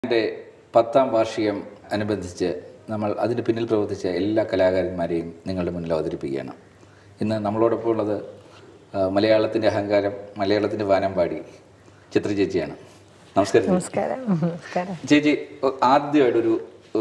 എൻ്റെ പത്താം വാർഷികം അനുബന്ധിച്ച് നമ്മൾ അതിന് പിന്നിൽ പ്രവർത്തിച്ച എല്ലാ കലാകാരന്മാരെയും നിങ്ങളുടെ മുന്നിൽ അവതരിപ്പിക്കുകയാണ് ഇന്ന് നമ്മളോടൊപ്പം ഉള്ളത് ആ, മലയാളത്തിൻ്റെ അഹങ്കാരം മലയാളത്തിൻ്റെ വാനമ്പാടി ചിത്ര ചേച്ചിയാണ് നമസ്കാരം ചേച്ചി. നമസ്കാരം നമസ്കാരം ചേച്ചി ഒ- ആദ്യമായിട്ടൊരു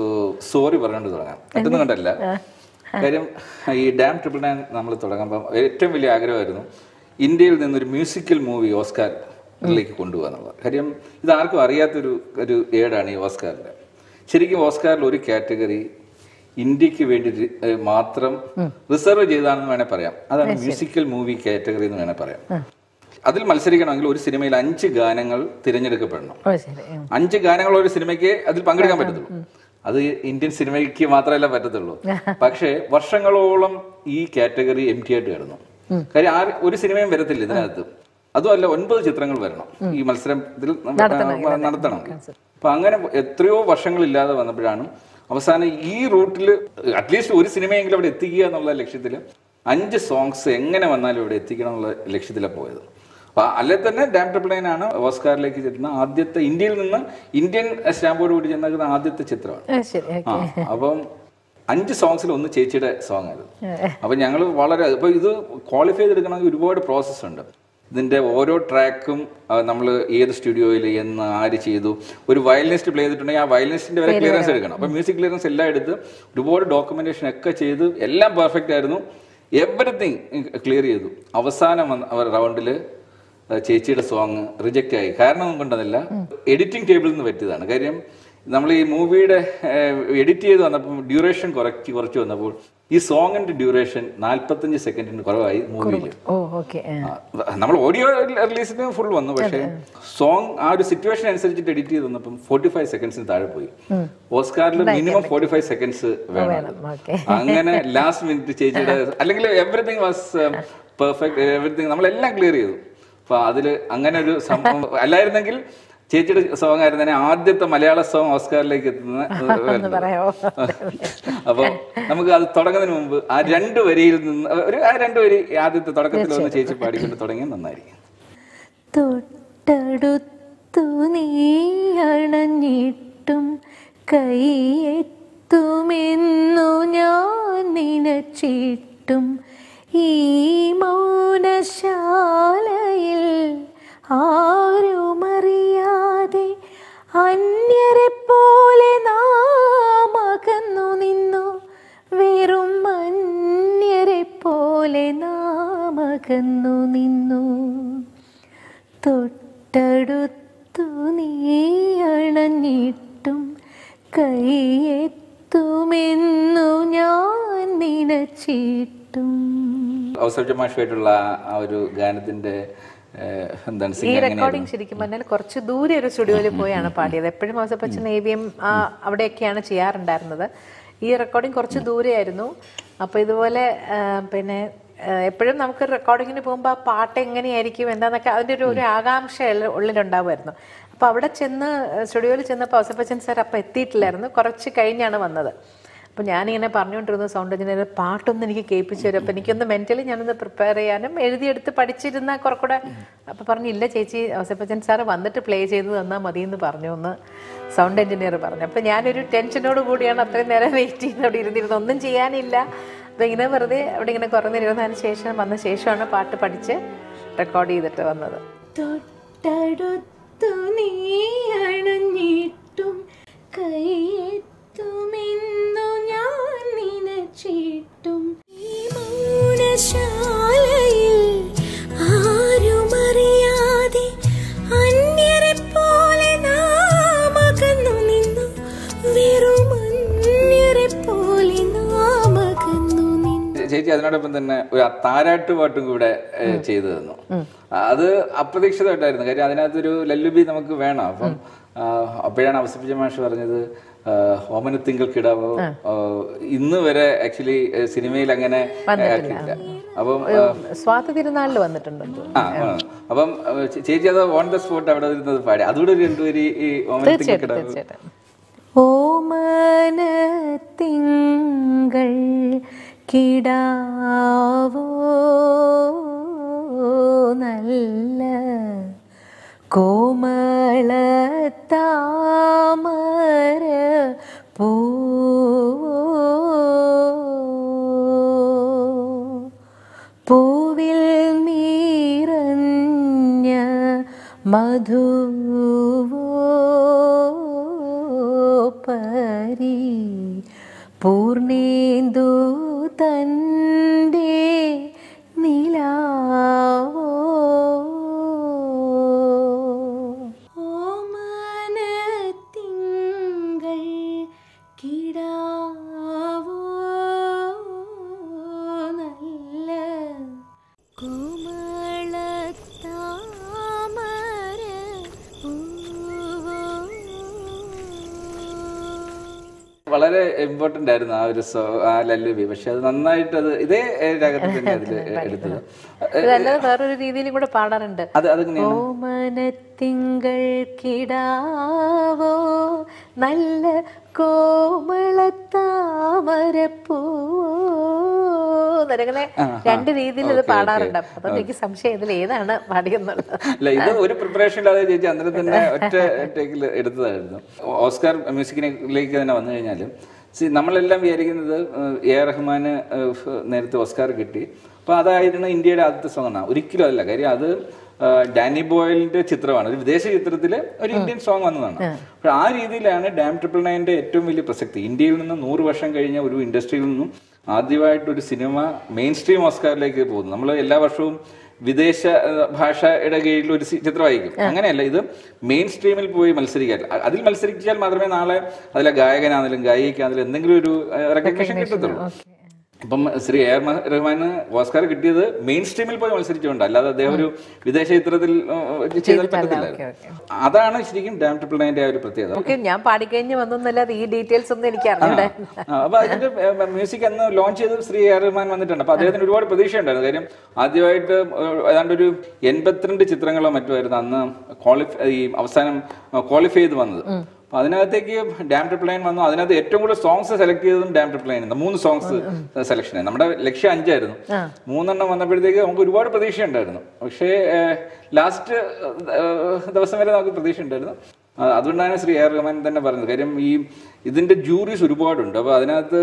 സോറി പറഞ്ഞുകൊണ്ട് തുടങ്ങാം മറ്റൊന്നും കണ്ടല്ല കാര്യം ഈ ഡാം ട്രിപ്പിൾ നയൻ നമ്മൾ തുടങ്ങുമ്പോൾ ഏറ്റവും വലിയ ആഗ്രഹമായിരുന്നു ഇന്ത്യയിൽ നിന്നൊരു മ്യൂസിക്കൽ മൂവി ഓസ്കാറിലേക്ക് കൊണ്ടുപോകുക എന്നുള്ളത് കാര്യം ഇത് ആർക്കും അറിയാത്തൊരു ഒരു ഏടാണ് ഈ ഓസ്കാറിൻ്റെ ശരിക്കും ഓസ്കാറിൽ ഒരു കാറ്റഗറി ഇന്ത്യക്ക് വേണ്ടി രി- ഏ, മാത്രം റിസർവ് ചെയ്താണെന്ന് വേണേൽ പറയാം അതാണ് മ്യൂസിക്കൽ മൂവി കാറ്റഗറി എന്ന് വേണേൽ പറയാം അതിൽ മത്സരിക്കണമെങ്കിൽ ഒരു സിനിമയിൽ അഞ്ച് ഗാനങ്ങൾ തിരഞ്ഞെടുക്കപ്പെടണം ഓ ശരി ഉം. അഞ്ച് ഗാനങ്ങൾ ഒരു സിനിമയ്ക്ക് അതിൽ പങ്കെടുക്കാൻ പറ്റത്തുള്ളൂ അത് ഇന്ത്യൻ സിനിമയ്ക്ക് മാത്രമല്ല പറ്റത്തുള്ളൂ പക്ഷേ വർഷങ്ങളോളം ഈ കാറ്റഗറി എം ടി ആയിട്ട് കിടന്നു കാര്യം ആ ഒരു സിനിമയും വരത്തില്ല ഇതിനകത്ത് അതുമല്ല ഒൻപത് ചിത്രങ്ങൾ വരണം ഈ മത്സരത്തിൽ നടത്തണം അപ്പൊ അങ്ങനെ എത്രയോ വർഷങ്ങളില്ലാതെ വന്നപ്പോഴാണ് അവസാനം ഈ റൂട്ടിൽ അറ്റ്ലീസ്റ്റ് ഒരു സിനിമയെങ്കിലും അവിടെ എത്തിക്കുക എന്നുള്ള ലക്ഷ്യത്തിൽ അഞ്ച് സോങ്സ് എങ്ങനെ വന്നാലും ഇവിടെ എത്തിക്കണം എന്നുള്ള ലക്ഷ്യത്തിലാണ് പോയത് അപ്പൊ അല്ലെ തന്നെ ഡാം ട്രിപ്പിൾ നയൻ ആണ് ഓസ്കാറിലേക്ക് ചെല്ലുന്ന ആദ്യത്തെ ഇന്ത്യയിൽ നിന്ന് ഇന്ത്യൻ സ്റ്റാമ്പോട് കൂടി ചെന്നേക്കുന്ന ആദ്യത്തെ ചിത്രമാണ് ആ, ശരി ആ അപ്പം അഞ്ച് സോങ്സിൽ ഒന്ന് ചേച്ചിയുടെ സോങ് ആയിരുന്നു അപ്പൊ ഞങ്ങൾ വളരെ ഇപ്പൊ ഇത് ക്വാളിഫൈ ചെയ്തെടുക്കണമെങ്കിൽ ഒരുപാട് പ്രോസസ്സ് ഉണ്ട് ഇതിന്റെ ഓരോ ട്രാക്കും നമ്മൾ ഏത് സ്റ്റുഡിയോയിൽ എന്ന് ആര് ചെയ്തു ഒരു വയലിനിസ്റ്റ് പ്ലേ ചെയ്തിട്ടുണ്ടെങ്കിൽ ആ വയലിനിസ്റ്റിന്റെ വരെ ക്ലിയറൻസ് എടുക്കണം അപ്പൊ മ്യൂസിക് ക്ലിയറൻസ് എല്ലാം എടുത്ത് ഒരുപാട് ഡോക്യുമെന്റേഷൻ ഒക്കെ ചെയ്ത് എല്ലാം പെർഫെക്റ്റ് ആയിരുന്നു എവറിത്തിങ് ക്ലിയർ ചെയ്തു അവസാനം വന്ന അവർ റൗണ്ടിൽ ചേച്ചിയുടെ സോങ് റിജക്റ്റ് ആയി കാരണം ഒന്നും കൊണ്ടതല്ല എഡിറ്റിംഗ് ടേബിളിൽ നിന്ന് പറ്റിയതാണ് കാര്യം നമ്മൾ ഈ മൂവിയുടെ എഡിറ്റ് ചെയ്ത് വന്നപ്പോൾ ഡ്യൂറേഷൻ കുറച്ച് കുറച്ച് വന്നപ്പോൾ ഈ സോങ്ങിന്റെ ഡ്യൂറേഷൻ നാൽപ്പത്തഞ്ച് സെക്കൻഡിന് കുറവായി മൂവിയിൽ ഓ ഓക്കെ നമ്മൾ ഓഡിയോ റിലീസിന് ഫുൾ വന്നു പക്ഷേ സോങ് ആ ഒരു സിറ്റുവേഷൻ അനുസരിച്ചിട്ട് എഡിറ്റ് ചെയ്ത് വന്നപ്പം ഫോർട്ടി ഫൈവ് സെക്കൻഡ്സിന് താഴെ പോയി ഓസ്കാറിൽ മിനിമം ഫോർട്ടി ഫൈവ് സെക്കൻഡ്സ് വേണം ഓക്കെ അങ്ങനെ ലാസ്റ്റ് മിനിറ്റ് ചേച്ചിയുടെ അല്ലെങ്കിൽ എവറിഥിങ് വാസ് പെർഫെക്റ്റ് എവറിഥിങ് നമ്മളെല്ലാം ക്ലിയർ ചെയ്തു അപ്പൊ അതില് അങ്ങനെ ഒരു സംഭവം അല്ലായിരുന്നെങ്കിൽ ചേച്ചിയുടെ സോങ് ആയിരുന്നെ ആദ്യത്തെ മലയാള സോങ് ഓസ്കാറിലേക്ക് എത്തുന്ന ഒന്ന് പറയാമോ അപ്പൊ നമുക്ക് അത് തുടങ്ങുന്നതിന് മുമ്പ് ആ രണ്ട് വരിയിൽ നിന്ന് ഒരു ആ രണ്ട് വരി ആദ്യത്തെ തുടക്കത്തിൽ ഒന്ന് ചേച്ചി പാടിക്കൊണ്ട് തുടങ്ങിയാൽ നന്നായിരിക്കും തൊട്ടടുത്തു നീ അണഞ്ഞിട്ടും കൈയെത്തുമെന്നു ഞാൻ നിനച്ചിട്ടും ഈ മൗനശാലയിൽ ആരുമറിയാതെ അന്യരെ പോലെ നാം അകന്നു നിന്നു വെറും അന്യരെ പോലെ നാം അകന്നു നിന്നു തൊട്ടടുത്തു നീ അണഞ്ഞിട്ടും കൈയെത്തുമെന്നു ഞാൻ നിനച്ചിട്ടും ഔസഫ് മാഷുമായിട്ടുള്ള ആ ഒരു ഗാനത്തിന്റെ ഏഹ്, എന്താണ് ഈ സിംഗ് റെക്കോർഡിംഗ് ശരിക്കും പറഞ്ഞാൽ കുറച്ച് ദൂരെ ഒരു സ്റ്റുഡിയോയിൽ പോയാണ് പാടിയത് എപ്പോഴും ഔസപ്പച്ചൻ എ വി എം അവിടെയൊക്കെയാണ് ചെയ്യാറുണ്ടായിരുന്നത് ഈ റെക്കോർഡിംഗ് കുറച്ച് ദൂരെയായിരുന്നു അപ്പോൾ ഇതുപോലെ ആ, പിന്നെ ആ, എപ്പോഴും നമുക്ക് റെക്കോർഡിങ്ങിന് പോകുമ്പോൾ ആ പാട്ട് എങ്ങനെയായിരിക്കും എന്താന്നൊക്കെ അതിൻ്റെ ഒരു ഒരു ആകാംക്ഷ ഉള്ള- ഉള്ളിലുണ്ടാവുമായിരുന്നു അപ്പോൾ അവിടെ ചെന്ന് സ്റ്റുഡിയോയിൽ ചെന്നപ്പോൾ ഔസപ്പച്ചൻ സാർ അപ്പോൾ എത്തിയിട്ടില്ലായിരുന്നു കുറച്ച് കഴിഞ്ഞാണ് വന്നത് അപ്പോൾ ഞാനിങ്ങനെ പറഞ്ഞുകൊണ്ടിരുന്നു സൗണ്ട് എഞ്ചിനീയർ പാട്ടൊന്നും എനിക്ക് കേൾപ്പിച്ചു തരും അപ്പോൾ എനിക്കൊന്ന് മെൻ്റലി ഞാനൊന്ന് പ്രിപ്പയർ ചെയ്യാനും എഴുതിയെടുത്ത് പഠിച്ചിരുന്ന കുറെ കൂടെ അപ്പോൾ പറഞ്ഞു ഇല്ല ചേച്ചി ഔസപ്പച്ചൻ സാറ് വന്നിട്ട് പ്ലേ ചെയ്ത് തന്നാൽ മതി എന്ന് പറഞ്ഞു എന്ന് സൗണ്ട് എഞ്ചിനീയർ പറഞ്ഞു അപ്പോൾ ഞാനൊരു ടെൻഷനോട് കൂടിയാണ് അത്രയും നേരം വെയിറ്റ് ചെയ്ത് അവിടെ ഇരുന്നിരുന്നത് ഒന്നും ചെയ്യാനില്ല അപ്പോൾ ഇങ്ങനെ വെറുതെ അവിടെ ഇങ്ങനെ കുറേ നേരം ഇരുന്നതിന് ശേഷം വന്ന ശേഷമാണ് പാട്ട് പഠിച്ച് റെക്കോർഡ് ചെയ്തിട്ട് വന്നത് തൊട്ടടുത്തു നീ അണഞ്ഞിട്ടും കൈയെത്തുമെന്നു ഞാൻ നിനച്ചിട്ടും ഈ മൗനശാലയിൽ ആരുമറിയാതെ അന്യരെ പോലെ നാം അകന്നു നിന്നു വെറും അന്യരെ പോലെ നാം അകന്നു നിന്നു ചേച്ചി അതിനോടൊപ്പം തന്നെ ഒരു താരാട്ട് പാട്ടും കൂടെ ഏഹ്, ചെയ്തു തന്നു അത് അപ്രതീക്ഷിതമായിട്ടായിരുന്നു കാര്യം അതിനകത്തൊരു ലല്ലുബി നമുക്ക് വേണം അപ്പം ആ, അപ്പോഴാണ് അവസരിപ്പിച്ച മാഷ് പറഞ്ഞത് ആ, ഓമനത്തിങ്കൾ കിടാവോ ആ, ഇന്ന് വരെ ആക്ച്വലി സിനിമയിൽ അങ്ങനെ ആക്കിയില്ല അപ്പം ആ, സ്വാതി തിരുനാളിൽ വന്നിട്ടുണ്ടെന്ന് ആ ആ. അപ്പം ആ, ചേ- ചേച്ചി അത് ഓൺ ദ സ്പോട്ട് അവിടെ ഇരുന്നത് പാടി അതുകൂടെ ഒരു രണ്ടുപേര് ഈ ഓമനത്തിങ്കൾ കിടാവോ തീർച്ചയായിട്ടും ഓമനത്തിങ്കൾ കിടാവോ നല്ല കോമളത്താമര പൂ പൂവിൽ നീറഞ്ഞ മധുവോ പരി പൂർണേന്ദു തൻ്റെ നിലാവോ ഓമനത്തിങ്കൾ കിടാവോ നല്ല കോമളത്താമര പൂവോ വളരെ ഇമ്പോർട്ടന്റ് ആയിരുന്നു ആ ഒരു സോ ആ ലല്ലുബി പക്ഷെ അത് നന്നായിട്ട് അത് ഇതേ രാഗത്തിൽ തന്നെ അതിൽ എടുത്തത് ഇതല്ലാതെ വേറൊരു രീതിയിലും കൂടെ പാടാറുണ്ട് അത് അതിങ്ങനെയാണ് ഓമനത്തിങ്കൾ കിടാവോ നല്ല കോമളത്താമരപ്പൂവോ അങ്ങനെ രണ്ട് രീതിയിൽ ഇത് പാടാറുണ്ട് അപ്പൊ എനിക്ക് സംശയം ഇതിൽ ഏതാണ് പാടിയെന്നുള്ളത് അല്ല ഇത് ഒരു പ്രിപ്പറേഷൻ ഇല്ലാതെ ചേച്ചി അന്നേരം തന്നെ ഒറ്റ ടേക്കിൽ എടുത്തതായിരുന്നു ഓസ്കാർ മ്യൂസിക്കിലേക്ക് തന്നെ വന്നു കഴിഞ്ഞാൽ സി നമ്മളെല്ലാം വിചാരിക്കുന്നത് ഏഹ്, എ ആർ റഹ്മാന് ഏഹ്, നേരത്തെ ഓസ്കാർ കിട്ടി അപ്പോൾ അതായിരുന്നു ഇന്ത്യയുടെ ആദ്യത്തെ സോങ് ആണ് ഒരിക്കലും അല്ല കാര്യം അത് ഏഹ്, ഡാനി ബോയലിന്റെ ചിത്രമാണ് ഒരു വിദേശ ചിത്രത്തിൽ ഒരു ഇന്ത്യൻ സോങ് വന്നതാണ് അപ്പോൾ ആ രീതിയിലാണ് ഡാം ട്രിപ്പിൾ നയൻ്റെ ഏറ്റവും വലിയ പ്രസക്തി ഇന്ത്യയിൽ നിന്ന് നൂറ് വർഷം കഴിഞ്ഞ ഒരു ഇൻഡസ്ട്രിയിൽ നിന്നും ആദ്യമായിട്ട് ഒരു സിനിമ മെയിൻ സ്ട്രീം ഓസ്കാറിലേക്ക് പോകുന്നു നമ്മൾ എല്ലാ വർഷവും വിദേശ ഏഹ്, ഭാഷയുടെ കീഴിൽ ഒരു സി- ചിത്രം വായിക്കും അങ്ങനെയല്ല ഇത് മെയിൻ സ്ട്രീമിൽ പോയി മത്സരിക്കാൻ അ- അതിൽ മത്സരിച്ചാൽ മാത്രമേ നാളെ അതിലെ ഗായകനാണെങ്കിലും ഗായികയാണെങ്കിലും എന്തെങ്കിലും ഒരു റെക്കഗ്നേഷൻ കിട്ടത്തുള്ളൂ ഇപ്പം ശ്രീ എ ആർ മഹ- റഹ്മാന് ഓസ്കാർ കിട്ടിയത് മെയിൻ സ്ട്രീമിൽ പോയി മത്സരിച്ചുകൊണ്ട് അല്ലാതെ അദ്ദേഹം ഒരു വിദേശ ചിത്രത്തിൽ ഏഹ്, ചെയ്താൽ പറ്റത്തില്ലായിരുന്നു അതാണ് ശരിക്കും ഡാം ട്രിപ്പിൾ നയൻ്റെ ആ ഒരു പ്രത്യേകത ഓക്കെ ഞാൻ പാടിക്കഴിഞ്ഞ് വന്നൊന്നല്ലാതെ ഈ ഡീറ്റെയിൽസ് ഒന്നും എനിക്ക് അറിഞ്ഞൂടെ ആ, അപ്പൊ അതിന്റെ മ്യൂസിക് അന്ന് ലോഞ്ച് ചെയ്ത് ശ്രീ എ ആർ റഹ്മാൻ വന്നിട്ടുണ്ട് അപ്പൊ അദ്ദേഹത്തിന് ഒരുപാട് പ്രതീക്ഷ ഉണ്ടായിരുന്നു കാര്യം ആദ്യമായിട്ട് ഏഹ്, ഏതാണ്ട് ഒരു എൺപത്തിരണ്ട് ചിത്രങ്ങളോ മറ്റോ ആയിരുന്നു അന്ന് ക്വാളിഫൈ ഈ അവസാനം ക്വാളിഫൈ ചെയ്ത് വന്നത് അപ്പൊ അതിനകത്തേക്ക് ഡാം ട്രിപ്പിൾ നയൻ വന്നു അതിനകത്ത് ഏറ്റവും കൂടുതൽ സോങ്സ് സെലക്ട് ചെയ്തതും ഡാം ട്രിപ്പിൾ നയൻ മൂന്ന് സോങ്സ് സെലക്ഷൻ ആയി നമ്മുടെ ലക്ഷ്യം അഞ്ചായിരുന്നു മൂന്നെണ്ണം വന്നപ്പോഴത്തേക്ക് നമുക്ക് ഒരുപാട് പ്രതീക്ഷ ഉണ്ടായിരുന്നു പക്ഷേ ലാസ്റ്റ് ദിവസം വരെ നമുക്ക് പ്രതീക്ഷ ഉണ്ടായിരുന്നു ആ, അതുകൊണ്ടാണ് ശ്രീ എ ആർ റഹ്മാൻ തന്നെ പറഞ്ഞത് കാര്യം ഈ ഇതിന്റെ ജൂറീസ് ഒരുപാടുണ്ട് അപ്പൊ അതിനകത്ത്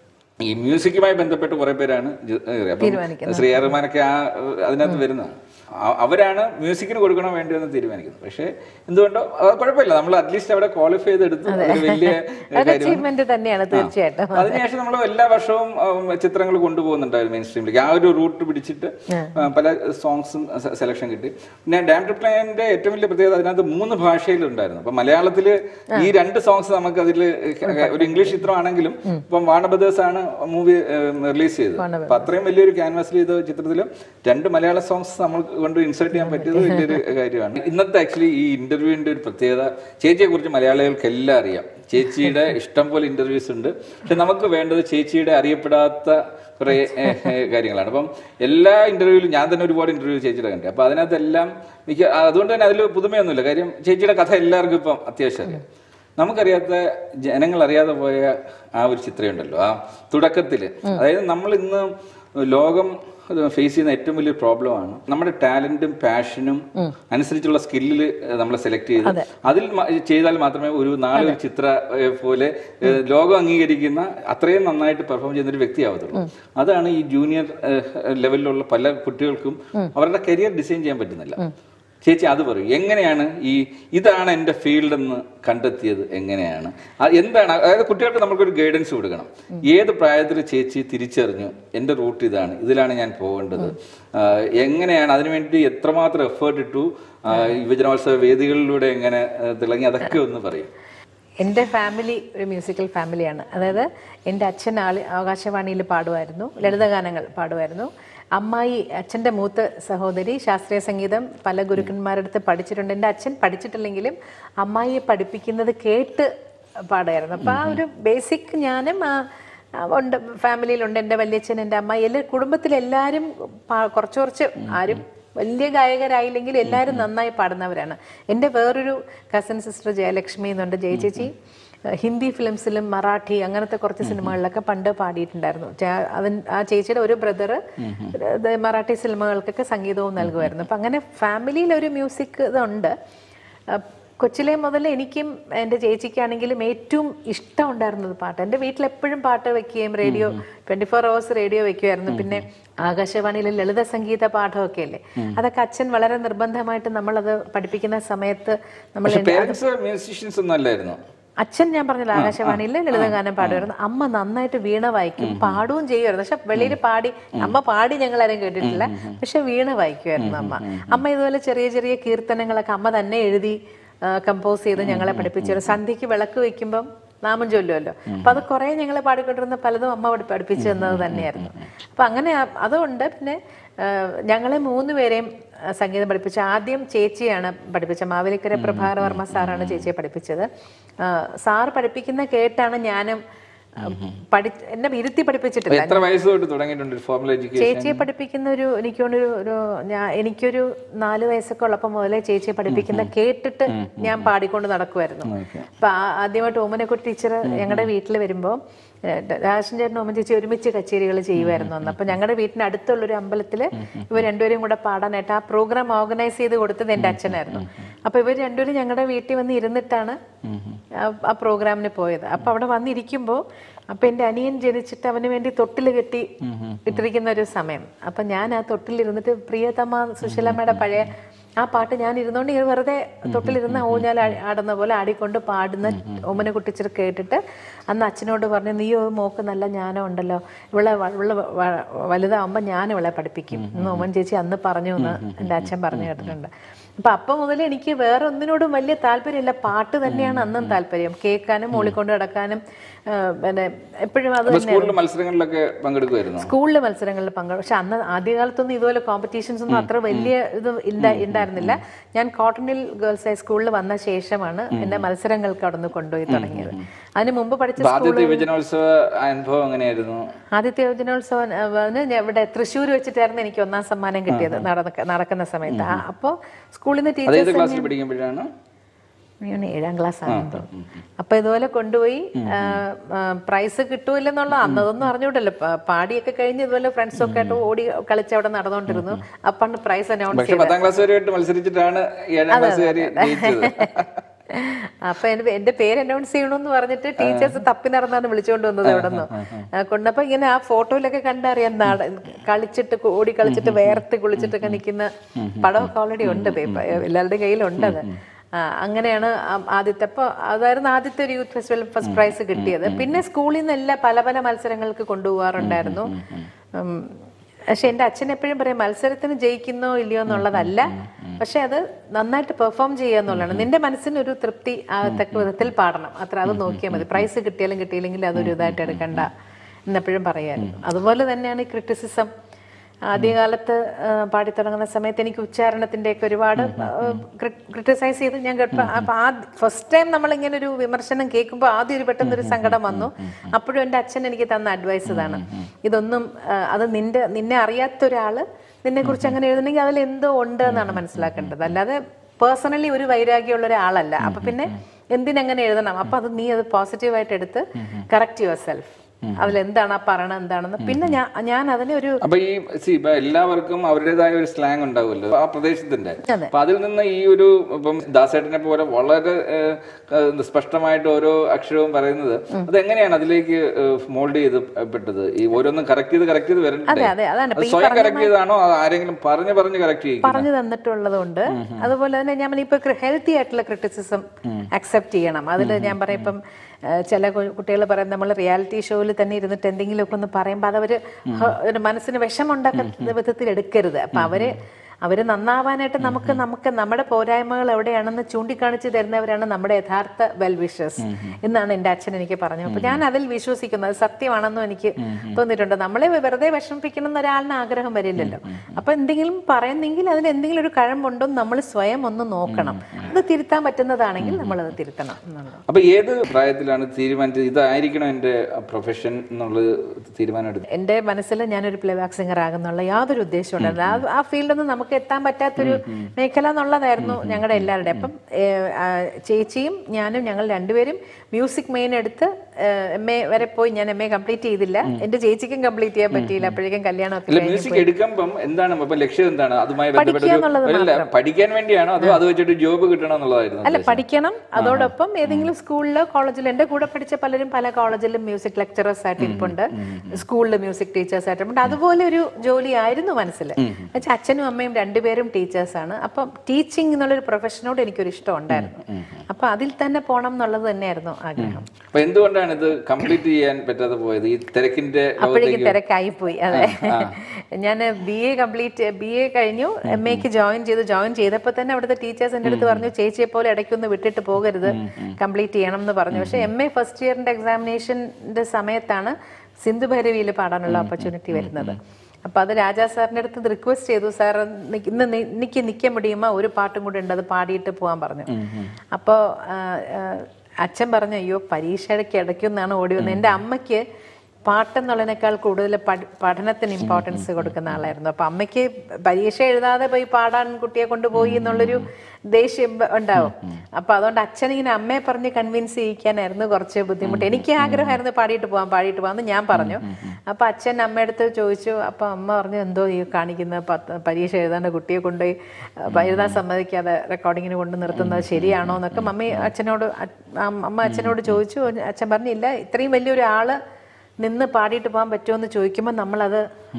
ഈ മ്യൂസിക്കുമായി ബന്ധപ്പെട്ട് കുറെ പേരാണ് ജ- ഏഹ് അപ്പം ശ്രീ ആർ റഹ്മാനൊക്കെ ആ ഏഹ് അതിനകത്ത് വരുന്നതാണ് ആ- അവരാണ് മ്യൂസിക്കിന് കൊടുക്കണോ വേണ്ടോ എന്ന് തീരുമാനിക്കുന്നത് പക്ഷേ എന്തുകൊണ്ടോ അത് കുഴപ്പമില്ല നമ്മൾ അറ്റ്ലീസ്റ്റ് അവിടെ ക്വാളിഫൈ ചെയ്തെടുത്തു ഒരു വലിയ ഒരു അച്ചീവ്മെന്റ് തന്നെയാണ് തീർച്ചയായിട്ടും അതിനുശേഷം നമ്മൾ എല്ലാ വർഷവും ഉം, ചിത്രങ്ങൾ കൊണ്ടുപോകുന്നുണ്ടായിരുന്നു മെയിൻ സ്ട്രീമിലേക്ക് ആ ഒരു റൂട്ട് പിടിച്ചിട്ട് ആ, പല സോങ്സും സെലക്ഷൻ കിട്ടി പിന്നെ ഡാം ട്രിപ്ലൈൻ്റെ ഏറ്റവും വലിയ പ്രത്യേകത അതിനകത്ത് മൂന്ന് ഭാഷയിലുണ്ടായിരുന്നു അപ്പൊ മലയാളത്തിൽ ഈ രണ്ട് സോങ്സ് നമുക്ക് അതിൽ ഒരു ഇംഗ്ലീഷ് ചിത്രമാണെങ്കിലും ഇപ്പം വാണബദേഴ്സ് ആണ് മൂവി റിലീസ് ചെയ്തത് അപ്പൊ അത്രയും വലിയൊരു ക്യാൻവാസിൽ ചെയ്ത ചിത്രത്തിൽ രണ്ട് മലയാള സോങ്സ് നമ്മൾ കൊണ്ട് ഇൻസേർട്ട് ചെയ്യാൻ പറ്റിയത് വലിയൊരു കാര്യമാണ് ഇന്നത്തെ ആക്ച്വലി ഈ ഇന്റർവ്യൂവിന്റെ ഒരു പ്രത്യേകത ചേച്ചിയെ കുറിച്ച് മലയാളികൾക്ക് എല്ലാം അറിയാം ചേച്ചിയുടെ ഇഷ്ടം പോലെ ഇന്റർവ്യൂസ് ഉണ്ട് പക്ഷെ നമുക്ക് വേണ്ടത് ചേച്ചിയുടെ അറിയപ്പെടാത്ത കുറെ ഏഹ്, ഏഹ്, കാര്യങ്ങളാണ് അപ്പം എല്ലാ ഇന്റർവ്യൂവിലും ഞാൻ തന്നെ ഒരുപാട് ഇന്റർവ്യൂ ചേച്ചിയുടെ കണ്ടു അപ്പൊ അതിനകത്തെല്ലാം മിക്ക അതുകൊണ്ട് തന്നെ അതിൽ പുതുമയൊന്നുമില്ല കാര്യം ചേച്ചിയുടെ കഥ എല്ലാവർക്കും ഇപ്പം അത്യാവശ്യം അറിയാം നമുക്കറിയാത്ത ജനങ്ങൾ അറിയാതെ പോയ ആ ഒരു ചിത്രമുണ്ടല്ലോ ആ തുടക്കത്തിൽ അതായത് നമ്മൾ ഇന്ന് ലോകം ഫേസ് ചെയ്യുന്ന ഏറ്റവും വലിയ പ്രോബ്ലമാണ് നമ്മുടെ ടാലന്റും പാഷനും അനുസരിച്ചുള്ള സ്കില്ലിൽ നമ്മൾ സെലക്ട് ചെയ്ത് അതിൽ മ- ചെയ്താൽ മാത്രമേ ഒരു നാളെ ഒരു ചിത്ര ഏ, പോലെ ഏ, ലോകം അംഗീകരിക്കുന്ന അത്രയും നന്നായിട്ട് പെർഫോം ചെയ്യുന്ന ഒരു വ്യക്തിയാവത്തുള്ളൂ അതാണ് ഈ ജൂനിയർ ലെവലിലുള്ള പല കുട്ടികൾക്കും അവരുടെ കരിയർ ഡിസൈൻ ചെയ്യാൻ പറ്റുന്നില്ല ചേച്ചി അത് പറയൂ എങ്ങനെയാണ് ഈ ഇതാണ് എൻ്റെ ഫീൽഡ് എന്ന് കണ്ടെത്തിയത് എങ്ങനെയാണ് ആ എന്താണ് അതായത് കുട്ടികൾക്ക് നമുക്കൊരു ഗൈഡൻസ് കൊടുക്കണം ഏത് പ്രായത്തിൽ ചേച്ചി തിരിച്ചറിഞ്ഞു എൻ്റെ റൂട്ട് ഇതാണ് ഇതിലാണ് ഞാൻ പോകേണ്ടത് ആ, എങ്ങനെയാണ് അതിനുവേണ്ടി എത്രമാത്രം എഫേർട്ട് ഇട്ടു ആ, യുവജനോത്സവ വേദികളിലൂടെ എങ്ങനെ ആ, തിളങ്ങി അതൊക്കെ ഒന്ന് പറയും എൻ്റെ ഫാമിലി ഒരു മ്യൂസിക്കൽ ഫാമിലിയാണ് അതായത് എൻ്റെ അച്ഛൻ ആളി ആകാശവാണിയിൽ പാടുമായിരുന്നു ലളിതഗാനങ്ങൾ പാടുമായിരുന്നു അമ്മായി അച്ഛൻ്റെ മൂത്ത സഹോദരി ശാസ്ത്രീയ സംഗീതം പല ഗുരുക്കന്മാരുടെ അടുത്ത് പഠിച്ചിട്ടുണ്ട് എൻ്റെ അച്ഛൻ പഠിച്ചിട്ടില്ലെങ്കിലും അമ്മായിയെ പഠിപ്പിക്കുന്നത് കേട്ട് പാടുമായിരുന്നു അപ്പോൾ ആ ഒരു ബേസിക് ഞാനും ആ ആ, ഉണ്ട് ഫാമിലിയിലുണ്ട് എൻ്റെ വല്യച്ഛൻ എൻ്റെ അമ്മായി എല്ലാ കുടുംബത്തിലെല്ലാവരും പാ- കുറച്ച് കുറച്ച് ആരും വലിയ ഗായകരായില്ലെങ്കിൽ എല്ലാവരും നന്നായി പാടുന്നവരാണ് എൻ്റെ വേറൊരു കസിൻ സിസ്റ്റർ ജയലക്ഷ്മി എന്നുണ്ട് ജയ ചേച്ചി ഏഹ്, ഹിന്ദി ഫിലിംസിലും മറാഠി അങ്ങനത്തെ കുറച്ച് സിനിമകളിലൊക്കെ പണ്ട് പാടിയിട്ടുണ്ടായിരുന്നു ചേ- അവൻ ആ ചേച്ചിയുടെ ഒരു ബ്രദർ മറാഠി സിനിമകൾക്കൊക്കെ സംഗീതവും നൽകുമായിരുന്നു അപ്പം അങ്ങനെ ഫാമിലിയിൽ ഒരു മ്യൂസിക് ഇതുണ്ട് അഹ് കൊച്ചിലെ മുതൽ എനിക്കും എൻ്റെ ചേച്ചിക്കാണെങ്കിലും ഏറ്റവും ഇഷ്ടം ഉണ്ടായിരുന്നത് പാട്ട് എൻ്റെ വീട്ടിൽ എപ്പോഴും പാട്ട് വെക്കുകയും radio twenty four hours radio വെക്കുമായിരുന്നു പിന്നെ ആകാശവാണിയിലെ ലളിത സംഗീത പാഠമൊക്കെ അല്ലേ അതൊക്കെ അച്ഛൻ വളരെ നിർബന്ധമായിട്ട് നമ്മളത് പഠിപ്പിക്കുന്ന സമയത്ത് നമ്മൾ പക്ഷെ പേരൻസ് മ്യൂസീഷ്യൻസ് ഒന്നും അല്ലായിരുന്നു അച്ഛൻ ഞാൻ പറഞ്ഞില്ല ആകാശവാണിയിൽ ലളിതഗാനം പാടുമായിരുന്നു അമ്മ നന്നായിട്ട് വീണ വായിക്കും പാടുകയും ചെയ്യുമായിരുന്നു പക്ഷെ വെളിയിൽ പാടി അമ്മ പാടി ഞങ്ങൾ ആരും കേട്ടിട്ടില്ല പക്ഷെ വീണ വായിക്കുമായിരുന്നു അമ്മ അമ്മ ഇതുപോലെ ചെറിയ ചെറിയ കീർത്തനങ്ങളൊക്കെ അമ്മ തന്നെ എഴുതി കമ്പോസ് ചെയ്ത് ഞങ്ങളെ പഠിപ്പിച്ചു സന്ധ്യക്ക് വിളക്ക് വെക്കുമ്പം നാമം ചൊല്ലുമല്ലോ അപ്പൊ അത് കുറെ ഞങ്ങളെ പാടിക്കൊണ്ടിരുന്ന പലതും അമ്മ പഠി- പഠിപ്പിച്ചു തന്നത് തന്നെയായിരുന്നു അപ്പൊ അങ്ങനെ ആ- അതുകൊണ്ട് പിന്നെ ആ, ഞങ്ങളെ മൂന്ന് പേരെയും ആ, സംഗീതം പഠിപ്പിച്ച ആദ്യം ചേച്ചിയാണ് പഠിപ്പിച്ചത് മാവേലിക്കര പ്രഭാകരവർമ്മ സാറാണ് ചേച്ചിയെ പഠിപ്പിച്ചത് ആ, സാർ പഠിപ്പിക്കുന്ന കേട്ടാണ് ഞാനും ആ, പഠി എന്നെ ഇരുത്തി പഠിപ്പിച്ചിട്ടില്ല എത്ര വയസ്സ് തൊട്ട് തുടങ്ങിയിട്ടുണ്ട് ഫോർമൽ എഡ്യൂക്കേഷൻ ചേച്ചിയെ പഠിപ്പിക്കുന്ന ഒരു എനിക്കൊരു ഒരു ഞാൻ എനിക്കൊരു നാല് വയസ്സൊക്കെ ഉള്ളപ്പോൾ മുതലേ ചേച്ചിയെ പഠിപ്പിക്കുന്ന കേട്ടിട്ട് ഞാൻ പാടിക്കൊണ്ട് നടക്കുമായിരുന്നു അപ്പൊ ആ- ആദ്യമായിട്ട് ഓമനക്കുട്ടി ടീച്ചർ ഞങ്ങളുടെ വീട്ടിൽ വരുമ്പോൾ രാജൻ ചേട്ടൻ ഓമൻ ചേച്ചി ഒരുമിച്ച് കച്ചേരികൾ ചെയ്യുമായിരുന്നു അന്ന് അപ്പൊ ഞങ്ങളുടെ വീട്ടിന് അടുത്തുള്ള ഒരു അമ്പലത്തിൽ ഇവർ രണ്ടുപേരും കൂടെ പാടാനായിട്ട് ആ പ്രോഗ്രാം ഓർഗനൈസ് ചെയ്ത് കൊടുത്തത് എൻ്റെ അച്ഛനായിരുന്നു അപ്പൊ ഇവർ രണ്ടുപേരും ഞങ്ങളുടെ വീട്ടിൽ വന്ന് ഇരുന്നിട്ടാണ് ആ- ആ പ്രോഗ്രാമിന് പോയത് അപ്പൊ അവിടെ വന്നിരിക്കുമ്പോൾ അപ്പൊ എൻ്റെ അനിയൻ ജനിച്ചിട്ട് അവന് വേണ്ടി തൊട്ടിൽ കെട്ടി ഇട്ടിരിക്കുന്ന ഒരു സമയം അപ്പൊ ഞാൻ ആ തൊട്ടിൽ ഇരുന്നിട്ട് പ്രിയതമ സുശീലമ്മയുടെ പഴയ ആ പാട്ട് ഞാൻ ഇരുന്നോണ്ട് ഇങ്ങനെ വെറുതെ തൊട്ടിലിരുന്ന് ഊഞ്ഞാൽ ആ- ആടുന്ന പോലെ ആടിക്കൊണ്ട് പാടുന്ന ഓമന കുട്ടിച്ചിട്ട് കേട്ടിട്ട് അന്ന് അച്ഛനോട് പറഞ്ഞു നീ ഒരു മോക്ക് നല്ല ജ്ഞാനം ഉണ്ടല്ലോ ഇവളെ വ- ഇവള് വ- വലുതാവുമ്പോൾ ഞാൻ ഇവളെ പഠിപ്പിക്കും എന്ന് ഓമൻ ചേച്ചി അന്ന് പറഞ്ഞു എന്ന് എൻ്റെ അച്ഛൻ പറഞ്ഞു കേട്ടിട്ടുണ്ട് അപ്പൊ അപ്പം മുതൽ എനിക്ക് വേറെ ഒന്നിനോടും വലിയ താല്പര്യമില്ല പാട്ട് തന്നെയാണ് അന്നും താല്പര്യം കേൾക്കാനും മൂളിക്കൊണ്ട് കിടക്കാനും ആ, പിന്നെ എപ്പോഴും അത് അപ്പൊ സ്കൂളിൽ മത്സരങ്ങളിലൊക്കെ പങ്കെടുക്കുമായിരുന്നു സ്കൂളിലെ മത്സരങ്ങളിൽ പങ്കെടുക്കും പക്ഷെ അന്ന് ആദ്യകാലത്തൊന്നും ഇതുപോലെ കോമ്പറ്റീഷൻസ് ഒന്നും അത്ര വലിയ ഇത് ഇല്ല- ഉണ്ടായിരുന്നില്ല ഞാൻ കോട്ടണിൽ ഗേൾസ് ഹൈസ്കൂളിൽ വന്ന ശേഷമാണ് എന്നെ മത്സരങ്ങൾക്ക് അവിടെ നിന്ന് കൊണ്ടുപോയി തുടങ്ങിയത് അതിന് മുമ്പ് പഠിച്ച അപ്പൊ ആദ്യത്തെ യുവജനോത്സവ അനുഭവം എങ്ങനെയായിരുന്നു ആദ്യത്തെ യുവജനോത്സവം ഞാൻ ഇവിടെ തൃശ്ശൂർ വെച്ചിട്ടായിരുന്നു എനിക്ക് ഒന്നാം സമ്മാനം കിട്ടിയത് നടന്ന- നടക്കുന്ന സമയത്ത് ആ, അപ്പോ സ്കൂളിൽ നിന്ന് അതേത് ടീച്ചേഴ്സ് ക്ലാസ്സിൽ പഠിക്കുമ്പോഴാണ് ഞാൻ ഏഴാം ക്ലാസ് ആണെന്ന് തോന്നുന്നു അപ്പൊ ഇതുപോലെ കൊണ്ടുപോയി പ്രൈസ് കിട്ടൂലെന്നുള്ള അന്നതൊന്നും അറിഞ്ഞൂടല്ലോ പ- പാടിയൊക്കെ കഴിഞ്ഞ് ഇതുപോലെ ഫ്രണ്ട്സ് ഒക്കെ ആയിട്ട് ഓടി കളിച്ച് അവിടെ നടന്നുകൊണ്ടിരുന്നു അപ്പാണ് പ്രൈസ് അനൗൺസ് പക്ഷെ പത്താം ക്ലാസ് വരെയായിട്ട് മത്സരിച്ചിട്ടാണ് ഏഴാം ക്ലാസ്സുകാരി ജയിച്ചത് അപ്പൊ എന്റെ എന്റെ പേര് അനൗൺസ് ചെയ്യണമെന്ന് പറഞ്ഞിട്ട് ടീച്ചേഴ്സ് തപ്പി നടന്നാണ് വിളിച്ചുകൊണ്ട് വന്നത് ഇവിടെ നിന്ന് കൊണ്ടപ്പോ ഇങ്ങനെ ആ ഫോട്ടോയിലൊക്കെ കണ്ടറിയാം നാട കളിച്ചിട്ട് ഓടി കളിച്ചിട്ട് വേർത്ത് കുളിച്ചിട്ടൊക്കെ നിൽക്കുന്ന പടമൊക്കെ ഓൾറെഡി ഉണ്ട് പേപ്പർ എല്ലാവരുടെയും കയ്യിലുണ്ട് അത് ആ, അങ്ങനെയാണ് ആ- ആദ്യത്തെ അപ്പോൾ അതായിരുന്നു ആദ്യത്തെ ഒരു യൂത്ത് ഫെസ്റ്റിവൽ ഫസ്റ്റ് പ്രൈസ് കിട്ടിയത് പിന്നെ സ്കൂളിൽ നിന്ന് എല്ലാ പല പല മത്സരങ്ങൾക്ക് കൊണ്ടുപോകാറുണ്ടായിരുന്നു ഉം, പക്ഷെ എൻ്റെ അച്ഛൻ എപ്പോഴും പറയും മത്സരത്തിന് ജയിക്കുന്നോ ഇല്ലയോ എന്നുള്ളതല്ല പക്ഷെ അത് നന്നായിട്ട് പെർഫോം ചെയ്യുക എന്നുള്ളതാണ് നിന്റെ മനസ്സിന് ഒരു തൃപ്തി ആകത്തക്ക വിധത്തിൽ പാടണം അത്ര അത് നോക്കിയാൽ മതി പ്രൈസ് കിട്ടിയാലും കിട്ടിയില്ലെങ്കിലും അതൊരു ഇതായിട്ട് എടുക്കണ്ട എന്നെപ്പോഴും പറയായിരുന്നു അതുപോലെ തന്നെയാണ് ഈ ക്രിറ്റിസിസം ആദ്യകാലത്ത് ആ, പാടിത്തുടങ്ങുന്ന സമയത്ത് എനിക്ക് ഉച്ചാരണത്തിന്റെ ഒക്കെ ഒരുപാട് ക്രിട്ടിസൈസ് ചെയ്ത് ഞാൻ കേട്ടു അപ്പൊ ആ ഫസ്റ്റ് ടൈം നമ്മൾ ഇങ്ങനെ ഒരു വിമർശനം കേൾക്കുമ്പോൾ ആദ്യം ഒരു പെട്ടെന്ന് ഒരു സങ്കടം വന്നു അപ്പോഴും എൻ്റെ അച്ഛൻ എനിക്ക് തന്ന അഡ്വൈസ് ഇതാണ് ഇതൊന്നും ആ, അത് നിന്റെ നിന്നെ അറിയാത്ത ഒരാള് നിന്നെ കുറിച്ച് അങ്ങനെ എഴുതണമെങ്കിൽ അതിൽ എന്തോ ഉണ്ട് എന്നാണ് മനസ്സിലാക്കേണ്ടത് അല്ലാതെ പേഴ്സണലി ഒരു വൈരാഗ്യമുള്ള ഒരാളല്ല അപ്പൊ പിന്നെ എന്തിനങ്ങനെ എഴുതണം അപ്പൊ അത് നീ അത് പോസിറ്റീവായിട്ട് എടുത്ത് കറക്റ്റ് യുവർ സെൽഫ് അതിലെന്താണ് ആ പറയണത് എന്താണെന്ന് പിന്നെ ഞാൻ ഞാൻ അതിനെ ഒരു അപ്പൊ ഈ സി ഇപ്പൊ എല്ലാവർക്കും അവരുടേതായ ഒരു സ്ലാങ് ഉണ്ടാവുമല്ലോ ആ പ്രദേശത്തിന്റെ അപ്പൊ അതിൽ നിന്ന് ഈ ഒരു ഇപ്പം ദാസേട്ടനെ പോലെ വളരെ ഏഹ്, ഏഹ്, സ്പഷ്ടമായിട്ട് ഓരോ അക്ഷരവും പറയുന്നത് അത് എങ്ങനെയാണ് അതിലേക്ക് മോൾഡ് ചെയ്ത് പെട്ടത് ഈ ഓരോന്നും കറക്റ്റ് ചെയ്ത് കറക്റ്റ് ചെയ്ത് വരണ്ടേ അതെ അതെ അതാണ് അത് സ്വയം കറക്റ്റ് ചെയ്താണോ അത് ആരെങ്കിലും പറഞ്ഞു പറഞ്ഞ് കറക്റ്റ് ചെയ്യിക്കും പറഞ്ഞു തന്നിട്ടുള്ളതുകൊണ്ട് അതുപോലെ തന്നെ ഞാൻ ഇപ്പൊ ഹെൽത്തി ആയിട്ടുള്ള ക്രിറ്റിസിസം അക്സെപ്റ്റ് ചെയ്യണം അതിൽ ഞാൻ പറയും ഇപ്പം ഏഹ്, ചില കുട്ടികൾ പറയും നമ്മൾ റിയാലിറ്റി ഷോയിൽ തന്നെ ഇരുന്നിട്ട് എന്തെങ്കിലുമൊക്കെ ഒന്ന് പറയുമ്പോൾ അതവർ ഒരു മനസ്സിന് വിഷമുണ്ടാക്കുന്ന വിധത്തിൽ എടുക്കരുത് അപ്പൊ അവര് അവര് നന്നാവാനായിട്ട് നമുക്ക് നമുക്ക് നമ്മുടെ പോരായ്മകൾ എവിടെയാണെന്ന് ചൂണ്ടിക്കാണിച്ച് തരുന്നവരാണ് നമ്മുടെ യഥാർത്ഥ വെൽ വിഷേഴ്സ് എന്നാണ് എൻ്റെ അച്ഛൻ എനിക്ക് പറഞ്ഞത് അപ്പൊ ഞാൻ അതിൽ വിശ്വസിക്കുന്നു അത് സത്യമാണെന്നും എനിക്ക് തോന്നിയിട്ടുണ്ട് നമ്മളെ വെറുതെ വിഷമിപ്പിക്കണം എന്ന് ഒരാളിന് ആഗ്രഹം വരില്ലല്ലോ അപ്പൊ എന്തെങ്കിലും പറയുന്നെങ്കിൽ അതിൽ എന്തെങ്കിലും ഒരു കഴമ്പുണ്ടോ എന്ന് നമ്മൾ സ്വയം ഒന്ന് നോക്കണം അത് തിരുത്താൻ പറ്റുന്നതാണെങ്കിൽ നമ്മൾ അത് തിരുത്തണം എന്നുള്ളത് അപ്പൊ ഏത് പ്രായത്തിലാണ് തീരുമാനിച്ചത് ഇതായിരിക്കണം എന്റെ പ്രൊഫഷൻ എന്നുള്ളത് തീരുമാനം എടുത്തത് എൻ്റെ മനസ്സിൽ ഞാനൊരു പ്ലേബാക്ക് സിംഗർ ആകുന്നുള്ള യാതൊരു ഉദ്ദേശവും ഉണ്ടായിരുന്നില്ല ആ- ആ ഫീൽഡൊന്നും നമുക്ക് നമുക്ക് എത്താൻ പറ്റാത്തൊരു മേഖല എന്നുള്ളതായിരുന്നു ഞങ്ങളുടെ എല്ലാവരുടെയും അപ്പം ഏ, ആ, ചേച്ചിയും ഞാനും ഞങ്ങൾ രണ്ടുപേരും മ്യൂസിക് മെയിൻ എടുത്ത് എം എ വരെ പോയി ഞാൻ എം എ കംപ്ലീറ്റ് ചെയ്തില്ല എന്റെ ചേച്ചിക്കും കംപ്ലീറ്റ് ചെയ്യാൻ പറ്റിയില്ല അപ്പോഴേക്കും കല്യാണം ഒക്കെ അല്ല കഴിഞ്ഞു മ്യൂസിക് എടുക്കുമ്പം എന്താണ് അപ്പൊ ലക്ഷ്യം എന്താണ് അതുമായി ബന്ധപ്പെട്ട പഠിക്കുക എന്നുള്ളത് ഒരു അല്ല പഠിക്കാൻ വേണ്ടിയാണോ അതോ അത് വെച്ചിട്ട് ജോബ് കിട്ടണം എന്നുള്ളതായിരുന്നു അല്ല പഠിക്കണം അതോടൊപ്പം ഏതെങ്കിലും സ്കൂളിലോ കോളേജിലോ എൻ്റെ കൂടെ പഠിച്ച പലരും പല കോളേജിലും മ്യൂസിക് ലെക്ചറേഴ്സ് ആയിട്ട് ഇരിപ്പുണ്ട് സ്കൂളിൽ മ്യൂസിക് ടീച്ചേഴ്സ് ആയിട്ടുണ്ട് അതുപോലെ ഒരു ജോലി ആയിരുന്നു മനസ്സിൽ എന്നുവെച്ചാൽ അച്ഛനും അമ്മയും രണ്ടുപേരും ടീച്ചേഴ്സാണ് അപ്പം ടീച്ചിങ് എന്നുള്ളൊരു പ്രൊഫഷനോട് എനിക്കൊരു ഇഷ്ടം ഉണ്ടായിരുന്നു അപ്പൊ അതിൽ തന്നെ പോകണം എന്നുള്ളത് തന്നെയായിരുന്നു ആഗ്രഹം അപ്പൊ എന്തുകൊണ്ടാണ് ഇത് കംപ്ലീറ്റ് ചെയ്യാൻ പറ്റാതെ പോയത് ഈ തിരക്കിന്റെ അപ്പോഴേക്കും ലോകത്തേക്ക് തിരക്കായി പോയി അതെ ഞാൻ B A complete B A കഴിഞ്ഞു എം എക്ക് ജോയിൻ ചെയ്തു ജോയിൻ ചെയ്തപ്പോൾ തന്നെ അവിടുത്തെ ടീച്ചേഴ്സ് എൻ്റെ അടുത്ത് പറഞ്ഞു ചേച്ചിയെ പോലെ ഇടയ്ക്കൊന്ന് വിട്ടിട്ട് പോകരുത് കംപ്ലീറ്റ് ചെയ്യണം എന്ന് പറഞ്ഞു പക്ഷേ എം എ ഫസ്റ്റ് ഇയറിന്റെ എക്സാമിനേഷന്റെ സമയത്താണ് സിന്ധു ഭൈരവിയിൽ പാടാനുള്ള ഓപ്പർച്യൂണിറ്റി വരുന്നത് അപ്പൊ അത് രാജാ സാറിന്റെ അടുത്ത് റിക്വസ്റ്റ് ചെയ്തു സാർ ഇന്ന് നി- എനിക്ക് നിൽക്കാൻ മുടിയുമോ ഒരു പാട്ടും കൂടെ ഉണ്ട് അത് പാടിയിട്ട് പോകാൻ പറഞ്ഞു അപ്പോൾ അച്ഛൻ പറഞ്ഞു അയ്യോ പരീക്ഷയ്ക്ക് ഇടയ്ക്കൊന്നാണ് ഓടി വന്നത് എൻ്റെ അമ്മയ്ക്ക് പാട്ടെന്നുള്ളതിനേക്കാൾ കൂടുതൽ പഠ- പഠനത്തിന് ഇമ്പോർട്ടൻസ് കൊടുക്കുന്ന ആളായിരുന്നു അപ്പൊ അമ്മയ്ക്ക് പരീക്ഷ എഴുതാതെ പോയി പാടാൻ കുട്ടിയെ കൊണ്ടുപോയി എന്നുള്ളൊരു ദേഷ്യം ബ- ഉണ്ടാവും അപ്പൊ അതുകൊണ്ട് അച്ഛൻ ഇങ്ങനെ അമ്മയെ പറഞ്ഞ് കൺവിൻസ് ചെയ്യിക്കാനായിരുന്നു കുറച്ച് ബുദ്ധിമുട്ട് എനിക്ക് ആഗ്രഹമായിരുന്നു പാടിയിട്ട് പോകാം പാടിയിട്ട് പോകാമെന്ന് ഞാൻ പറഞ്ഞു അപ്പൊ അച്ഛൻ അമ്മയടുത്ത് ചോദിച്ചു അപ്പൊ അമ്മ പറഞ്ഞു എന്തോ ഈ കാണിക്കുന്ന പത്ത് പരീക്ഷ എഴുതാണ്ട് കുട്ടിയെ കൊണ്ടുപോയി അഹ് എഴുതാൻ സമ്മതിക്കാതെ റെക്കോർഡിങ്ങിന് കൊണ്ട് നിർത്തുന്നത് ശരിയാണോ എന്നൊക്കെ മമ്മി അച്ഛനോട് അ- അമ്മ അച്ഛനോട് ചോദിച്ചു അച്ഛൻ പറഞ്ഞില്ല ഇത്രയും വലിയൊരു ആള് നിന്ന് പാടിയിട്ട് പോകാൻ പറ്റുമോ എന്ന് ചോദിക്കുമ്പോൾ നമ്മളത്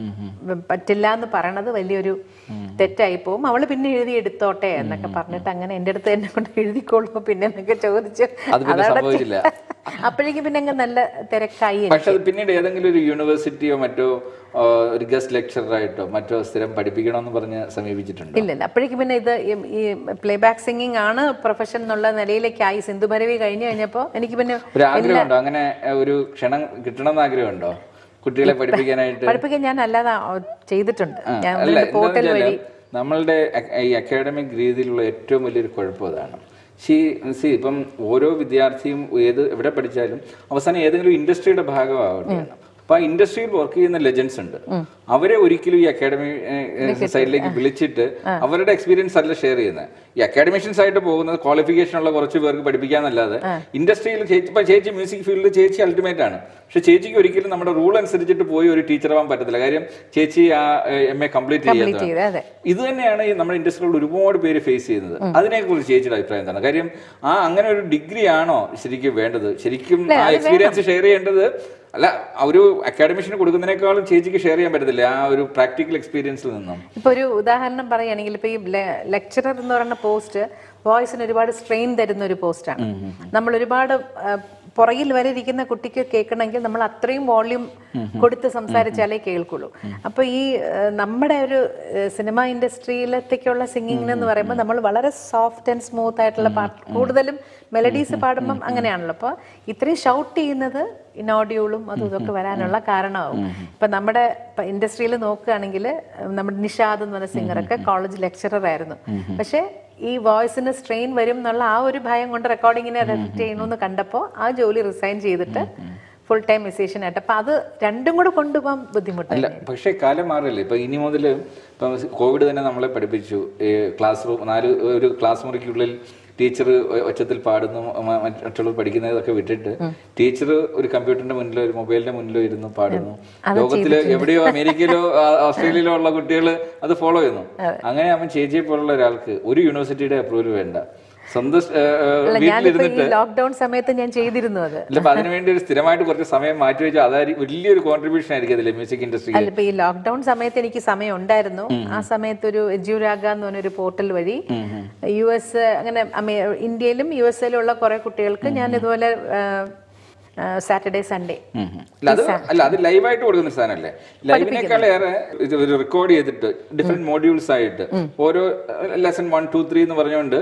പറ്റില്ല എന്ന് പറയണത് വലിയൊരു തെറ്റായി പോകും അവള് പിന്നെ എഴുതി എടുത്തോട്ടെ എന്നൊക്കെ പറഞ്ഞിട്ട് അങ്ങനെ എൻ്റെ അടുത്ത് എന്നെ കൊണ്ട് എഴുതിക്കോളൂ പിന്നെ എന്നൊക്കെ ചോദിച്ചു അത് പിന്നെ അതവിടെ സംഭവിച്ചില്ല. അപ്പോഴേക്കും പിന്നെ അങ്ങ് നല്ല തിരക്കായി പക്ഷെ അത് പിന്നീട് ഏതെങ്കിലും ഒരു യൂണിവേഴ്സിറ്റിയോ മറ്റോ ആ, ഒരു ഗസ്റ്റ് ലെക്ചറായിട്ടോ മറ്റോ സ്ഥിരം പഠിപ്പിക്കണമെന്ന് പറഞ്ഞ് സമീപിച്ചിട്ടുണ്ട് ഇല്ല ഇല്ല അപ്പോഴേക്കും പിന്നെ ഇത് ഈ- ഈ പ്ലേ ബാക്ക് സിംഗിങ് ആണ് പ്രൊഫഷൻ എന്നുള്ള നിലയിലേക്കായി സിന്ധു ഭരവി കഴിഞ്ഞു കഴിഞ്ഞപ്പോൾ എനിക്ക് പിന്നെ ഒരു ആഗ്രഹമുണ്ടോ അങ്ങനെ ആ, ഒരു ക്ഷണം കിട്ടണമെന്ന് ആഗ്രഹമുണ്ടോ കുട്ടികളെ പഠിപ്പിക്കാനായിട്ട് പഠിപ്പിക്കാൻ ഞാൻ അല്ലാതെ ആ, ചെയ്തിട്ടുണ്ട് ഞാൻ അല്ല ഒന്ന് എന്താണെന്ന് പോർട്ടൽ വെച്ചാല് വഴി നമ്മളുടെ അ- ഈ അക്കാഡമിക് രീതിയിലുള്ള ഏറ്റവും വലിയൊരു കുഴപ്പം അതാണ് സി സി ഇപ്പം ഓരോ വിദ്യാർത്ഥിയും ഏത് എവിടെ പഠിച്ചാലും അവസാനം ഏതെങ്കിലും ഇൻഡസ്ട്രിയുടെ ഭാഗമാവുകയാണ് അപ്പൊ ആ ഇൻഡസ്ട്രിയിൽ വർക്ക് ചെയ്യുന്ന ലെജൻസ് ഉണ്ട് അവരെ ഒരിക്കലും ഈ അക്കാഡമി സൈഡിലേക്ക് വിളിച്ചിട്ട് അവരുടെ എക്സ്പീരിയൻസ് അല്ല ഷെയർ ചെയ്യുന്നത് ഈ അക്കാഡമിഷ്യൻസ് ആയിട്ട് പോകുന്നത് ക്വാളിഫിക്കേഷൻ ഉള്ള കുറച്ച് പേർക്ക് പഠിപ്പിക്കാന്നല്ലാതെ ഇൻഡസ്ട്രിയിൽ ചേച്ചി ഇപ്പൊ ചേച്ചി മ്യൂസിക് ഫീൽഡിൽ ചേച്ചി അൾട്ടിമേറ്റ് ആണ് പക്ഷെ ചേച്ചിക്ക് ഒരിക്കലും നമ്മുടെ റൂൾ അനുസരിച്ചിട്ട് പോയി ഒരു ടീച്ചർ ആവാൻ പറ്റത്തില്ല കാര്യം ചേച്ചി ആ എം എ കംപ്ലീറ്റ് കംപ്ലീറ്റ് ചെയ്യാത്തതാണ് ചെയ്ത് അതെ ഇത് തന്നെയാണ് ഈ നമ്മുടെ ഇൻഡസ്ട്രിയിൽ ഒരുപാട് പേര് ഫേസ് ചെയ്യുന്നത് അതിനെക്കുറിച്ച് ചേച്ചിയുടെ അഭിപ്രായം എന്താണ് കാര്യം ആ അങ്ങനെ ഒരു ഡിഗ്രി ആണോ ശരിക്കും വേണ്ടത് ശരിക്കും ആ എക്സ്പീരിയൻസ് ഷെയർ ചെയ്യേണ്ടത് അല്ല ആ ഒരു അക്കാഡമിഷന് കൊടുക്കുന്നതിനേക്കാളും ചേച്ചിക്ക് ഷെയർ ചെയ്യാൻ പറ്റത്തില്ല ആ ഒരു പ്രാക്ടിക്കൽ എക്സ്പീരിയൻസിൽ നിന്നും ഇപ്പൊ ഒരു ഉദാഹരണം പറയുകയാണെങ്കിൽ ഇപ്പൊ ഈ ലെക്ചറർ എന്ന് പറയുന്ന പോസ്റ്റ് വോയിസിന് ഒരുപാട് സ്ട്രെയിൻ തരുന്ന ഒരു പോസ്റ്റാണ് നമ്മൾ ഒരുപാട് ആ, പുറകിൽ വരെ ഇരിക്കുന്ന കുട്ടിക്ക് കേൾക്കണമെങ്കിൽ നമ്മൾ അത്രയും വോള്യൂം കൊടുത്ത് സംസാരിച്ചാലേ കേൾക്കുള്ളൂ അപ്പൊ ഈ ആ, നമ്മുടെ ഒരു സിനിമ ഇൻഡസ്ട്രിയിലത്തേക്കുള്ള സിംഗിങ് എന്ന് പറയുമ്പോൾ നമ്മൾ വളരെ സോഫ്റ്റ് ആൻഡ് സ്മൂത്ത് ആയിട്ടുള്ള പാട്ട് കൂടുതലും മെലഡീസ് പാടുമ്പം അങ്ങനെയാണല്ലോ അപ്പോൾ ഇത്രയും ഷൗട്ട് ചെയ്യുന്നത് ഇനോഡിയോളും അതും ഇതൊക്കെ വരാനുള്ള കാരണമാവും ഇപ്പൊ നമ്മുടെ ഇൻഡസ്ട്രിയിൽ നോക്കുകയാണെങ്കിൽ നമ്മുടെ നിഷാദ് എന്ന് പറഞ്ഞ സിംഗറൊക്കെ കോളേജ് ലെക്ചറർ ആയിരുന്നു പക്ഷെ ഈ വോയിസിന് സ്ട്രെയിൻ വരും എന്നുള്ള ആ ഒരു ഭയം കൊണ്ട് റെക്കോർഡിങ്ങിനെ റെസ്പെക്ട് ചെയ്യണമെന്ന് കണ്ടപ്പോൾ ആ ജോലി റിസൈൻ ചെയ്തിട്ട് ഫുൾ ടൈം മ്യൂസീഷ്യൻ ആയിട്ട് അപ്പൊ അത് രണ്ടും കൂടെ കൊണ്ടുപോകാൻ ബുദ്ധിമുട്ടാണ് അല്ല പക്ഷേ കാലം മാറില്ലേ ഇപ്പൊ ഇനി മുതൽ ഇപ്പം കോവിഡ് തന്നെ നമ്മളെ പഠിപ്പിച്ചു ഈ ക്ലാസ് റൂം നാല് ഒരു ക്ലാസ് മുറിക്കുള്ളിൽ ടീച്ചർ ഒച്ചത്തിൽ പാടുന്നു മ- മറ്റുള്ളവർ പഠിക്കുന്നതൊക്കെ വിട്ടിട്ട് ടീച്ചർ ഒരു കമ്പ്യൂട്ടറിന്റെ മുന്നിലോ ഒരു മൊബൈലിന്റെ മുന്നിലോ ഇരുന്ന് പാടുന്നു ലോകത്തില് എവിടെയോ അമേരിക്കയിലോ ആ- ഓസ്ട്രേലിയയിലോ ഉള്ള കുട്ടികൾ അത് ഫോളോ ചെയ്യുന്നു അങ്ങനെ അവൻ ചേച്ചിയെ പോലുള്ള ഒരാൾക്ക് ഒരു യൂണിവേഴ്സിറ്റിയുടെ അപ്രൂവൽ വേണ്ട സ്വന്തം ഏ, ഏ, അല്ല ഞാനിപ്പോ ഈ വീട്ടിലിരുന്നിട്ട് ലോക്ക്ഡൌൺ സമയത്ത് ഞാൻ ചെയ്തിരുന്നു അത് അല്ല അപ്പൊ അതിനുവേണ്ടി ഒരു സ്ഥിരമായിട്ട് കുറച്ച് സമയം മാറ്റി വെച്ചാൽ അതായിരിക്കും വലിയൊരു കോൺട്രിബ്യൂഷൻ ആയിരിക്കും അതിലെ മ്യൂസിക് ഇൻഡസ്ട്രിക്ക് അല്ല ഇപ്പൊ ഈ ലോക്ക്ഡൌൺ സമയത്ത് എനിക്ക് സമയം ഉണ്ടായിരുന്നു ആ സമയത്ത് ഒരു എജ്യൂരാഗ എന്ന് പറഞ്ഞൊരു പോർട്ടൽ വഴി യു എസ് അങ്ങനെ അമേ- ഇന്ത്യയിലും യു എസ് എയിലുള്ള കുറെ കുട്ടികൾക്ക് ഞാൻ ഇതുപോലെ സാറ്റർഡേ സൺഡേ ഉം ഉം. അല്ല അത് അല്ല അത് ലൈവായിട്ട് കൊടുക്കുന്ന സാധനമല്ലേ ലൈവിനേക്കാൾ ഏറെ ഇത് ഒരു റെക്കോർഡ് ചെയ്തിട്ട് ഡിഫറെന്റ് മോഡ്യൂൾസ് ആയിട്ട് ഓരോ ലെസൺ വൺ ടു ത്രീ എന്ന് പറഞ്ഞുകൊണ്ട്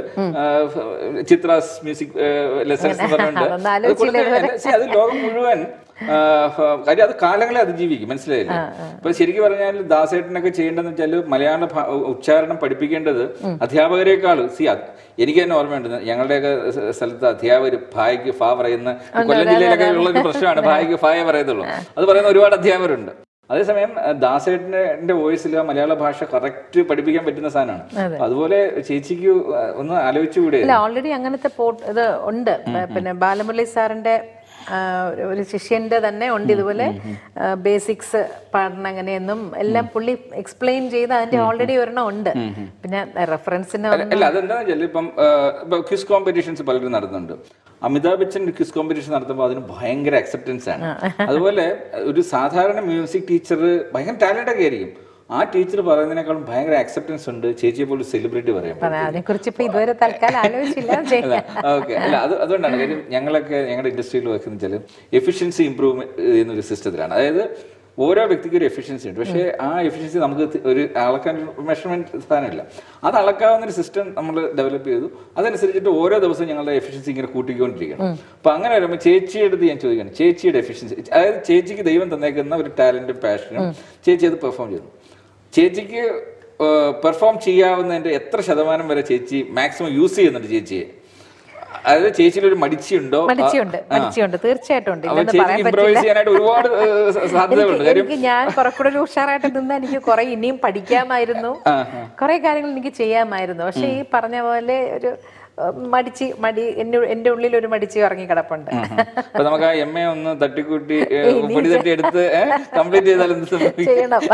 ചിത്രാസ് മ്യൂസിക് ലെസൺസ് എന്ന് പറഞ്ഞുകൊണ്ട് അതൊന്നും അത് കൊടുത്ത- അല്ല, see, അത് ലോകം മുഴുവൻ ആ, ഫ- കാര്യം അത് കാലങ്ങളെ അതിജീവിക്കും മനസ്സിലായില്ലേ ഇപ്പൊ ശരിക്കും പറഞ്ഞാൽ ദാസേട്ടനൊക്കെ ചെയ്യേണ്ടതെന്ന് വെച്ചാൽ മലയാള ഭ- ഉച്ചാരണം പഠിപ്പിക്കേണ്ടത് അധ്യാപകരെക്കാൾ സി എനിക്ക് തന്നെ ഓർമ്മയുണ്ട് ഞങ്ങളുടെയൊക്കെ സ്ഥ- സ്ഥലത്ത് അധ്യാപകർ ഭായിക്ക് ഫാ പറയുന്ന കൊല്ലം ജില്ലയിലൊക്കെ ഉള്ള ഒരു പ്രശ്നമാണ് ഭായിക്ക് ഫായെ പറയത്തുള്ളൂ അത് പറയുന്ന ഒരുപാട് അധ്യാപകരുണ്ട് അതേസമയം അഹ് ദാസേട്ടന്റെ വോയിസിൽ ആ മലയാള ഭാഷ കറക്റ്റ് പഠിപ്പിക്കാൻ പറ്റുന്ന സാധനമാണ് അപ്പൊ അതുപോലെ ചേച്ചിക്ക് അഹ് ഒന്ന് ആലോചിച്ചുകൂടെ അല്ല ഓൾറെഡി അങ്ങനത്തെ പോട്ട് ഇത് ഉണ്ട് പിന്നെ ബാലമുരളി സാറിന്റെ ആ, ഒരു- ഒരു ശിഷ്യന്റെ തന്നെ ഉണ്ട് ഇതുപോലെ ബേസിക്സ് പാടണം അങ്ങനെയൊന്നും എല്ലാം പുള്ളി എക്സ്പ്ലെയിൻ ചെയ്ത് അതിന്റെ ഓൾറെഡി ഒരെണ്ണം ഉണ്ട് പിന്നെ റെഫറൻസിന് അല്ല അതെന്താണെന്ന് വെച്ചാൽ ഇപ്പം ക്വിസ് കോമ്പറ്റീഷൻസ് പലരും നടത്തുന്നുണ്ട് അമിതാഭ് ബച്ചൻ ക്വിസ് കോമ്പറ്റീഷൻ നടത്തുമ്പോൾ അതിന് ഭയങ്കര അക്സെപ്റ്റൻസ് ആണ് അതുപോലെ ഒരു സാധാരണ മ്യൂസിക് ടീച്ചർ ഭയങ്കര ടാലന്റ് ഒക്കെ ആയിരിക്കും ആ ടീച്ചർ പറയുന്നതിനേക്കാളും ഭയങ്കര അക്സെപ്റ്റൻസ് ഉണ്ട് ചേച്ചിയെ പോലെ സെലിബ്രിറ്റി പറയാൻ അതിനെ കുറിച്ച് ഇപ്പൊ ഇതുവരെ തൽക്കാലം ആലോചിച്ചില്ല ചെയ്യാം ഓക്കെ അല്ല അത് അതുകൊണ്ടാണ് കാര്യം ഞങ്ങളൊക്കെ ഞങ്ങളുടെ ഇൻഡസ്ട്രിയിൽ വർക്ക് എന്ന് വെച്ചാൽ എഫിഷ്യൻസി ഇമ്പ്രൂവ്മെന്റ് എന്നൊരു സിസ്റ്റത്തിലാണ് അതായത് ഓരോ വ്യക്തിക്കും ഒരു എഫിഷ്യൻസി ഉണ്ട് പക്ഷേ ആ എഫിഷ്യൻസി നമുക്ക് തി- ഒരു അളക്കാൻ മെഷർമെന്റ് സാധനമില്ല അത് അളക്കാവുന്ന ഒരു സിസ്റ്റം നമ്മൾ ഡെവലപ്പ് ചെയ്തു അതനുസരിച്ചിട്ട് ഓരോ ദിവസവും ഞങ്ങളുടെ എഫിഷ്യൻസി ഇങ്ങനെ കൂട്ടിക്കൊണ്ടിരിക്കണം അപ്പൊ അങ്ങനെ വരുമ്പോൾ ചേച്ചിയുടെ അടുത്ത് ഞാൻ ചോദിക്കുകയാണ് ചേച്ചിയുടെ എഫിഷ്യൻസി അതായത് ചേച്ചിക്ക് ദൈവം തന്നേക്കുന്ന ഒരു ടാലന്റും പാഷനും ചേച്ചി അത് പെർഫോം ചെയ്യുന്നു ചേച്ചിക്ക് പെർഫോം ചെയ്യാവുന്നതിന്റെ എത്ര ശതമാനം വരെ ചേച്ചി മാക്സിമം യൂസ് ചെയ്യുന്നുണ്ട് ചേച്ചിയെ അതായത് ചേച്ചിയിൽ ഒരു മടിച്ചിയുണ്ടോ മടിച്ചുണ്ട് മടിച്ചുണ്ട് തീർച്ചയായിട്ടും ഉണ്ട് അപ്പൊ ഇല്ലെന്ന് ചേച്ചിക്ക് പറയാൻ ഇംപ്രവൈസ് പറ്റില്ല ചെയ്യാനായിട്ട് ഒരുപാട് ഏഹ്, സ- സാധ്യതകളുണ്ട് എനിക്ക് കാര്യം എനിക്ക് ഞാൻ കുറെ കൂടെ ഒരു ഉഷാറായിട്ട് നിന്ന് എനിക്ക് കുറെ ഇനിയും പഠിക്കാമായിരുന്നു കുറെ കാര്യങ്ങൾ എനിക്ക് ചെയ്യാമായിരുന്നു പക്ഷെ ഈ പറഞ്ഞ പോലെ ഒരു ഏഹ്, മടിച്ച് മടി എന്റെ എന്റെ ഉള്ളിൽ ഒരു മടിച്ച് ഇറങ്ങി കിടപ്പുണ്ട് അപ്പൊ നമുക്ക് ആ എം എ ഒന്ന് തട്ടിക്കൂട്ടി ഏഹ്, പൊടി തട്ടി എടുത്ത് കംപ്ലീറ്റ് ചെയ്താൽ എന്ത് സംഭവിക്കും ചെയ്യണം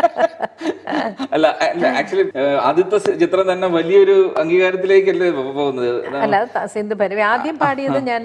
അല്ല അല്ല ആക്ച്വലി ആദ്യത്തെ സ- ചിത്രം തന്നെ വലിയൊരു അംഗീകാരത്തിലേക്കല്ലേ പോ- പോകുന്നത് അല്ല അത് ത- സിന്ധു ഭരവി ആദ്യം പാടിയത് ഞാൻ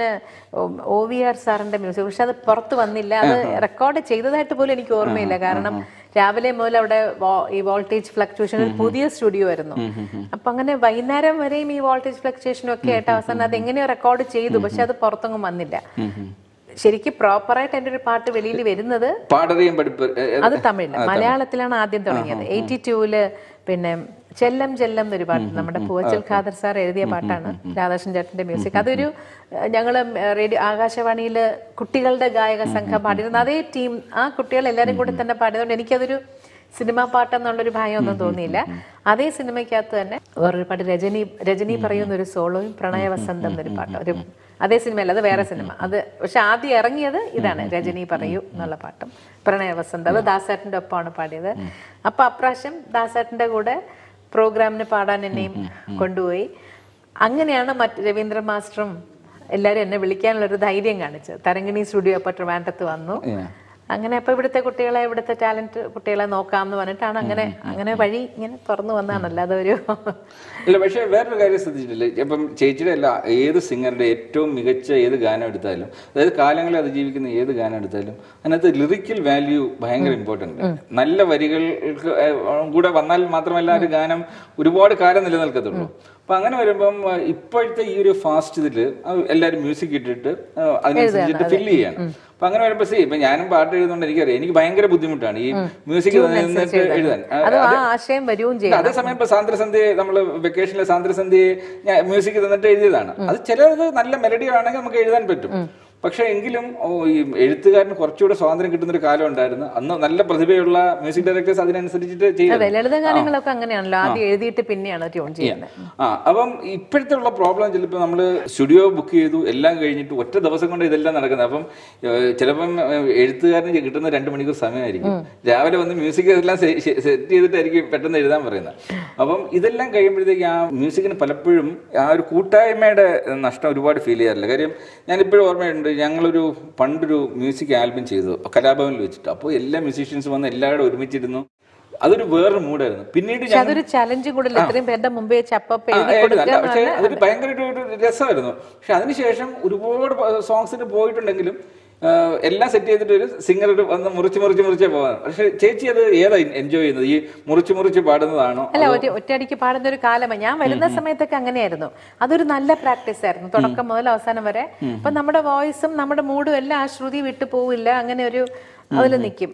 ഒ വി ആർ സാറിന്റെ മ്യൂസിക് പക്ഷെ അത് പുറത്ത് വന്നില്ല അത് റെക്കോർഡ് ചെയ്തതായിട്ട് പോലും എനിക്ക് ഓർമ്മയില്ല കാരണം രാവിലെ മുതൽ അവിടെ വോ- ഈ വോൾട്ടേജ് ഫ്ലക്ച്വേഷൻ ഒരു പുതിയ സ്റ്റുഡിയോ ആയിരുന്നു അപ്പൊ അങ്ങനെ വൈകുന്നേരം വരെയും ഈ വോൾട്ടേജ് ഫ്ലക്ച്വേഷനും ഒക്കെ ആയിട്ട് അവസാനം അത് എങ്ങനെയോ റെക്കോർഡ് ചെയ്തു പക്ഷെ അത് പുറത്തൊന്നും വന്നില്ല ശരിക്കും പ്രോപ്പറായിട്ട് എൻ്റെ ഒരു പാട്ട് വെളിയിൽ വരുന്നത് പാടറിയും പഠിപ്പ് ഏഹ്, ഏഹ്, അത് തമിഴില് മലയാളത്തിലാണ് ആദ്യം തുടങ്ങിയത് എയ്റ്റി ടൂവില് പിന്നെ ചെല്ലം ചെല്ലം എന്നൊരു പാട്ട് നമ്മുടെ പൂവച്ചൽ ഖാദർ സാർ എഴുതിയ പാട്ടാണ് രാധാകൃഷ്ണൻ ചേട്ടന്റെ മ്യൂസിക് അതൊരു ഏഹ്, ഞങ്ങള് റേഡിയോ ആകാശവാണിയിൽ കുട്ടികളുടെ ഗായക സംഘം പാടിയിരുന്ന അതേ ടീം ആ കുട്ടികൾ എല്ലാവരും കൂടി തന്നെ പാടിയതുകൊണ്ട് എനിക്കതൊരു സിനിമാ പാട്ടെന്നുള്ളൊരു ഭയമൊന്നും തോന്നിയില്ല അതേ സിനിമയ്ക്കകത്ത് തന്നെ വേറൊരു പാട്ട് രജനി രജനി പറയുന്ന ഒരു സോളോയും പ്രണയ വസന്തം എന്നൊരു പാട്ട് ഒരു അതേ സിനിമയല്ല അത് വേറെ സിനിമ അത് പക്ഷെ ആദ്യം ഇറങ്ങിയത് ഇതാണ് രജനി പറയൂ എന്നുള്ള പാട്ടും പ്രണയ വസന്തം അത് ദാസേട്ടൻ്റെ ഒപ്പമാണ് പാടിയത് അപ്പൊ അപ്രാവശ്യം ദാസേട്ടൻ്റെ കൂടെ പ്രോഗ്രാമിന് പാടാൻ എന്നെയും കൊണ്ടുപോയി അങ്ങനെയാണ് മറ്റ് രവീന്ദ്ര മാസ്റ്ററും എല്ലാവരും എന്നെ വിളിക്കാനുള്ള ഒരു ധൈര്യം കാണിച്ചത് തരങ്കിണി സ്റ്റുഡിയോ അപ്പോൾ ട്രിവാൻഡ്രത്ത് വന്നു Yeah. അങ്ങനെ അപ്പൊ ഇവിടുത്തെ കുട്ടികളെ ഇവിടുത്തെ ടാലന്റ് കുട്ടികളെ നോക്കാം എന്ന് പറഞ്ഞിട്ടാണ് അങ്ങനെ അങ്ങനെ വഴി ഇങ്ങനെ തുറന്നു വന്നതാണല്ലോ അതൊരു ഇല്ല പക്ഷേ വേറൊരു കാര്യം ശ്രദ്ധിച്ചിട്ടില്ലേ ഇപ്പം ചേച്ചിയുടെ അല്ല ഏത് സിംഗറുടെ ഏറ്റവും മികച്ച ഏത് ഗാനം എടുത്താലും അതായത് കാലങ്ങളെ അതിജീവിക്കുന്ന ഏത് ഗാനം എടുത്താലും അതിനകത്ത് ലിറിക്കൽ വാല്യൂ ഭയങ്കര ഇമ്പോർട്ടൻ്റ് നല്ല വരികൾക്ക് ഏഹ്, കൂടെ വന്നാൽ മാത്രമല്ല ആ ഒരു ഗാനം ഒരുപാട് കാലം നിലനിൽക്കത്തുള്ളൂ അപ്പൊ അങ്ങനെ വരുമ്പം ആ, ഇപ്പോഴത്തെ ഈ ഒരു ഫാസ്റ്റ് ഇതില് എല്ലാവരും മ്യൂസിക് ഇട്ടിട്ട് ആ, അതിനനുസരിച്ചിട്ട് ഫില്ല് ചെയ്യാണ് അപ്പൊ അങ്ങനെ വരുമ്പോ സി ഇപ്പൊ ഞാനും പാട്ട് എഴുതുന്നുണ്ട് എനിക്കറിയാം എനിക്ക് ഭയങ്കര ബുദ്ധിമുട്ടാണ് ഈ മ്യൂസിക് നിന്നിട്ട് എഴുതാൻ ആ, അത് ആ ആശയം വരികയും ചെയ്യും ഇല്ല, അതേസമയം ഇപ്പൊ സാന്ദ്രസന്ധ്യ നമ്മൾ വെക്കേഷനിലെ സാന്ദ്രസന്ധ്യയെ ഞാൻ മ്യൂസിക് തന്നിട്ട് എഴുതിയതാണ് അത് ചിലത് നല്ല മെലഡി ആണെങ്കിൽ നമുക്ക് എഴുതാൻ പറ്റും പക്ഷെ എങ്കിലും ഓ, ഈ എഴുത്തുകാരന് കുറച്ചുകൂടെ സ്വാതന്ത്ര്യം കിട്ടുന്ന ഒരു കാലം ഉണ്ടായിരുന്നു അന്ന് നല്ല പ്രതിഭയുള്ള മ്യൂസിക് ഡയറക്ടേഴ്സ് അതിനനുസരിച്ചിട്ട് അതെ ചെയ്യും ലളിതഗാനങ്ങളൊക്കെ അങ്ങനെയാണല്ലോ ആദ്യം എഴുതിയിട്ട് പിന്നെയാണ് ട്യൂൺ ചെയ്യുന്നത് ആ അപ്പം ഇപ്പോഴത്തെ ഉള്ള പ്രോബ്ലം ചിലപ്പോൾ നമ്മൾ സ്റ്റുഡിയോ ബുക്ക് ചെയ്തു എല്ലാം കഴിഞ്ഞിട്ട് ഒറ്റ ദിവസം കൊണ്ട് ഇതെല്ലാം നടക്കുന്നത് അപ്പം ഏഹ്, ചിലപ്പം ഏഹ്, എഴുത്തുകാരന് കിട്ടുന്ന രണ്ട് മണിക്കൂർ സമയമായിരിക്കും രാവിലെ വന്ന് മ്യൂസിക് എല്ലാം സെറ്റ് ചെയ്തിട്ടായിരിക്കും പെട്ടെന്ന് എഴുതാൻ പറയുന്നത് അപ്പം ഇതെല്ലാം കഴിയുമ്പോഴത്തേക്ക് ആ മ്യൂസിക്കിന് പലപ്പോഴും ആ ഒരു കൂട്ടായ്മയുടെ നഷ്ടം ഒരുപാട് ഫീൽ ചെയ്യാറില്ല കാര്യം ഞാൻ ഇപ്പോഴും ഓർമ്മയുണ്ട് ഞങ്ങളൊരു പണ്ടൊരു മ്യൂസിക് ആൽബം ചെയ്തു കലാഭവനിൽ വെച്ചിട്ട് അപ്പോൾ എല്ലാ മ്യൂസീഷ്യൻസും വന്ന് എല്ലാവരും ഒരുമിച്ചിരുന്നു അതൊരു വേറൊരു മൂഡായിരുന്നു പിന്നീട് പക്ഷെ അതൊരു ചലഞ്ച് കൂടുതൽ ഇത്രയും പേരുടെ മുമ്പേ ചപ്പപ്പ് ആ, എഴുതി ഏ, കൊടുക്കുക അല്ല, എന്ന് പക്ഷേ പറഞ്ഞാൽ അതൊരു ഭയങ്കര ഒരു ഒരു രസമായിരുന്നു പക്ഷെ അതിനുശേഷം ഒരുപാട് സോങ്സിന് പോയിട്ടുണ്ടെങ്കിലും ആ, എല്ലാം സെറ്റ് ചെയ്തിട്ട് ഒരു സിംഗർ വന്ന് മുറിച്ച് മുറിച്ച് മുറിച്ചേ പോകാൻ പക്ഷെ ചേച്ചി അത് ഏതാ എൻജോയ് ചെയ്യുന്നത് ഈ മുറിച്ച് മുറിച്ച് പാടുന്നതാണോ അല്ല ഒറ്റ ഒറ്റയടിക്ക് പാടുന്ന ഒരു കാലമാണ് ഞാൻ വരുന്ന സമയത്തൊക്കെ അങ്ങനെയായിരുന്നു അതൊരു നല്ല പ്രാക്ടീസ് ആയിരുന്നു തുടക്കം മുതൽ അവസാനം വരെ അപ്പൊ നമ്മുടെ വോയിസും നമ്മുടെ മൂഡും എല്ലാം ആ ശ്രുതി വിട്ടു പോവില്ല അങ്ങനെ ഒരു അതിൽ നിൽക്കും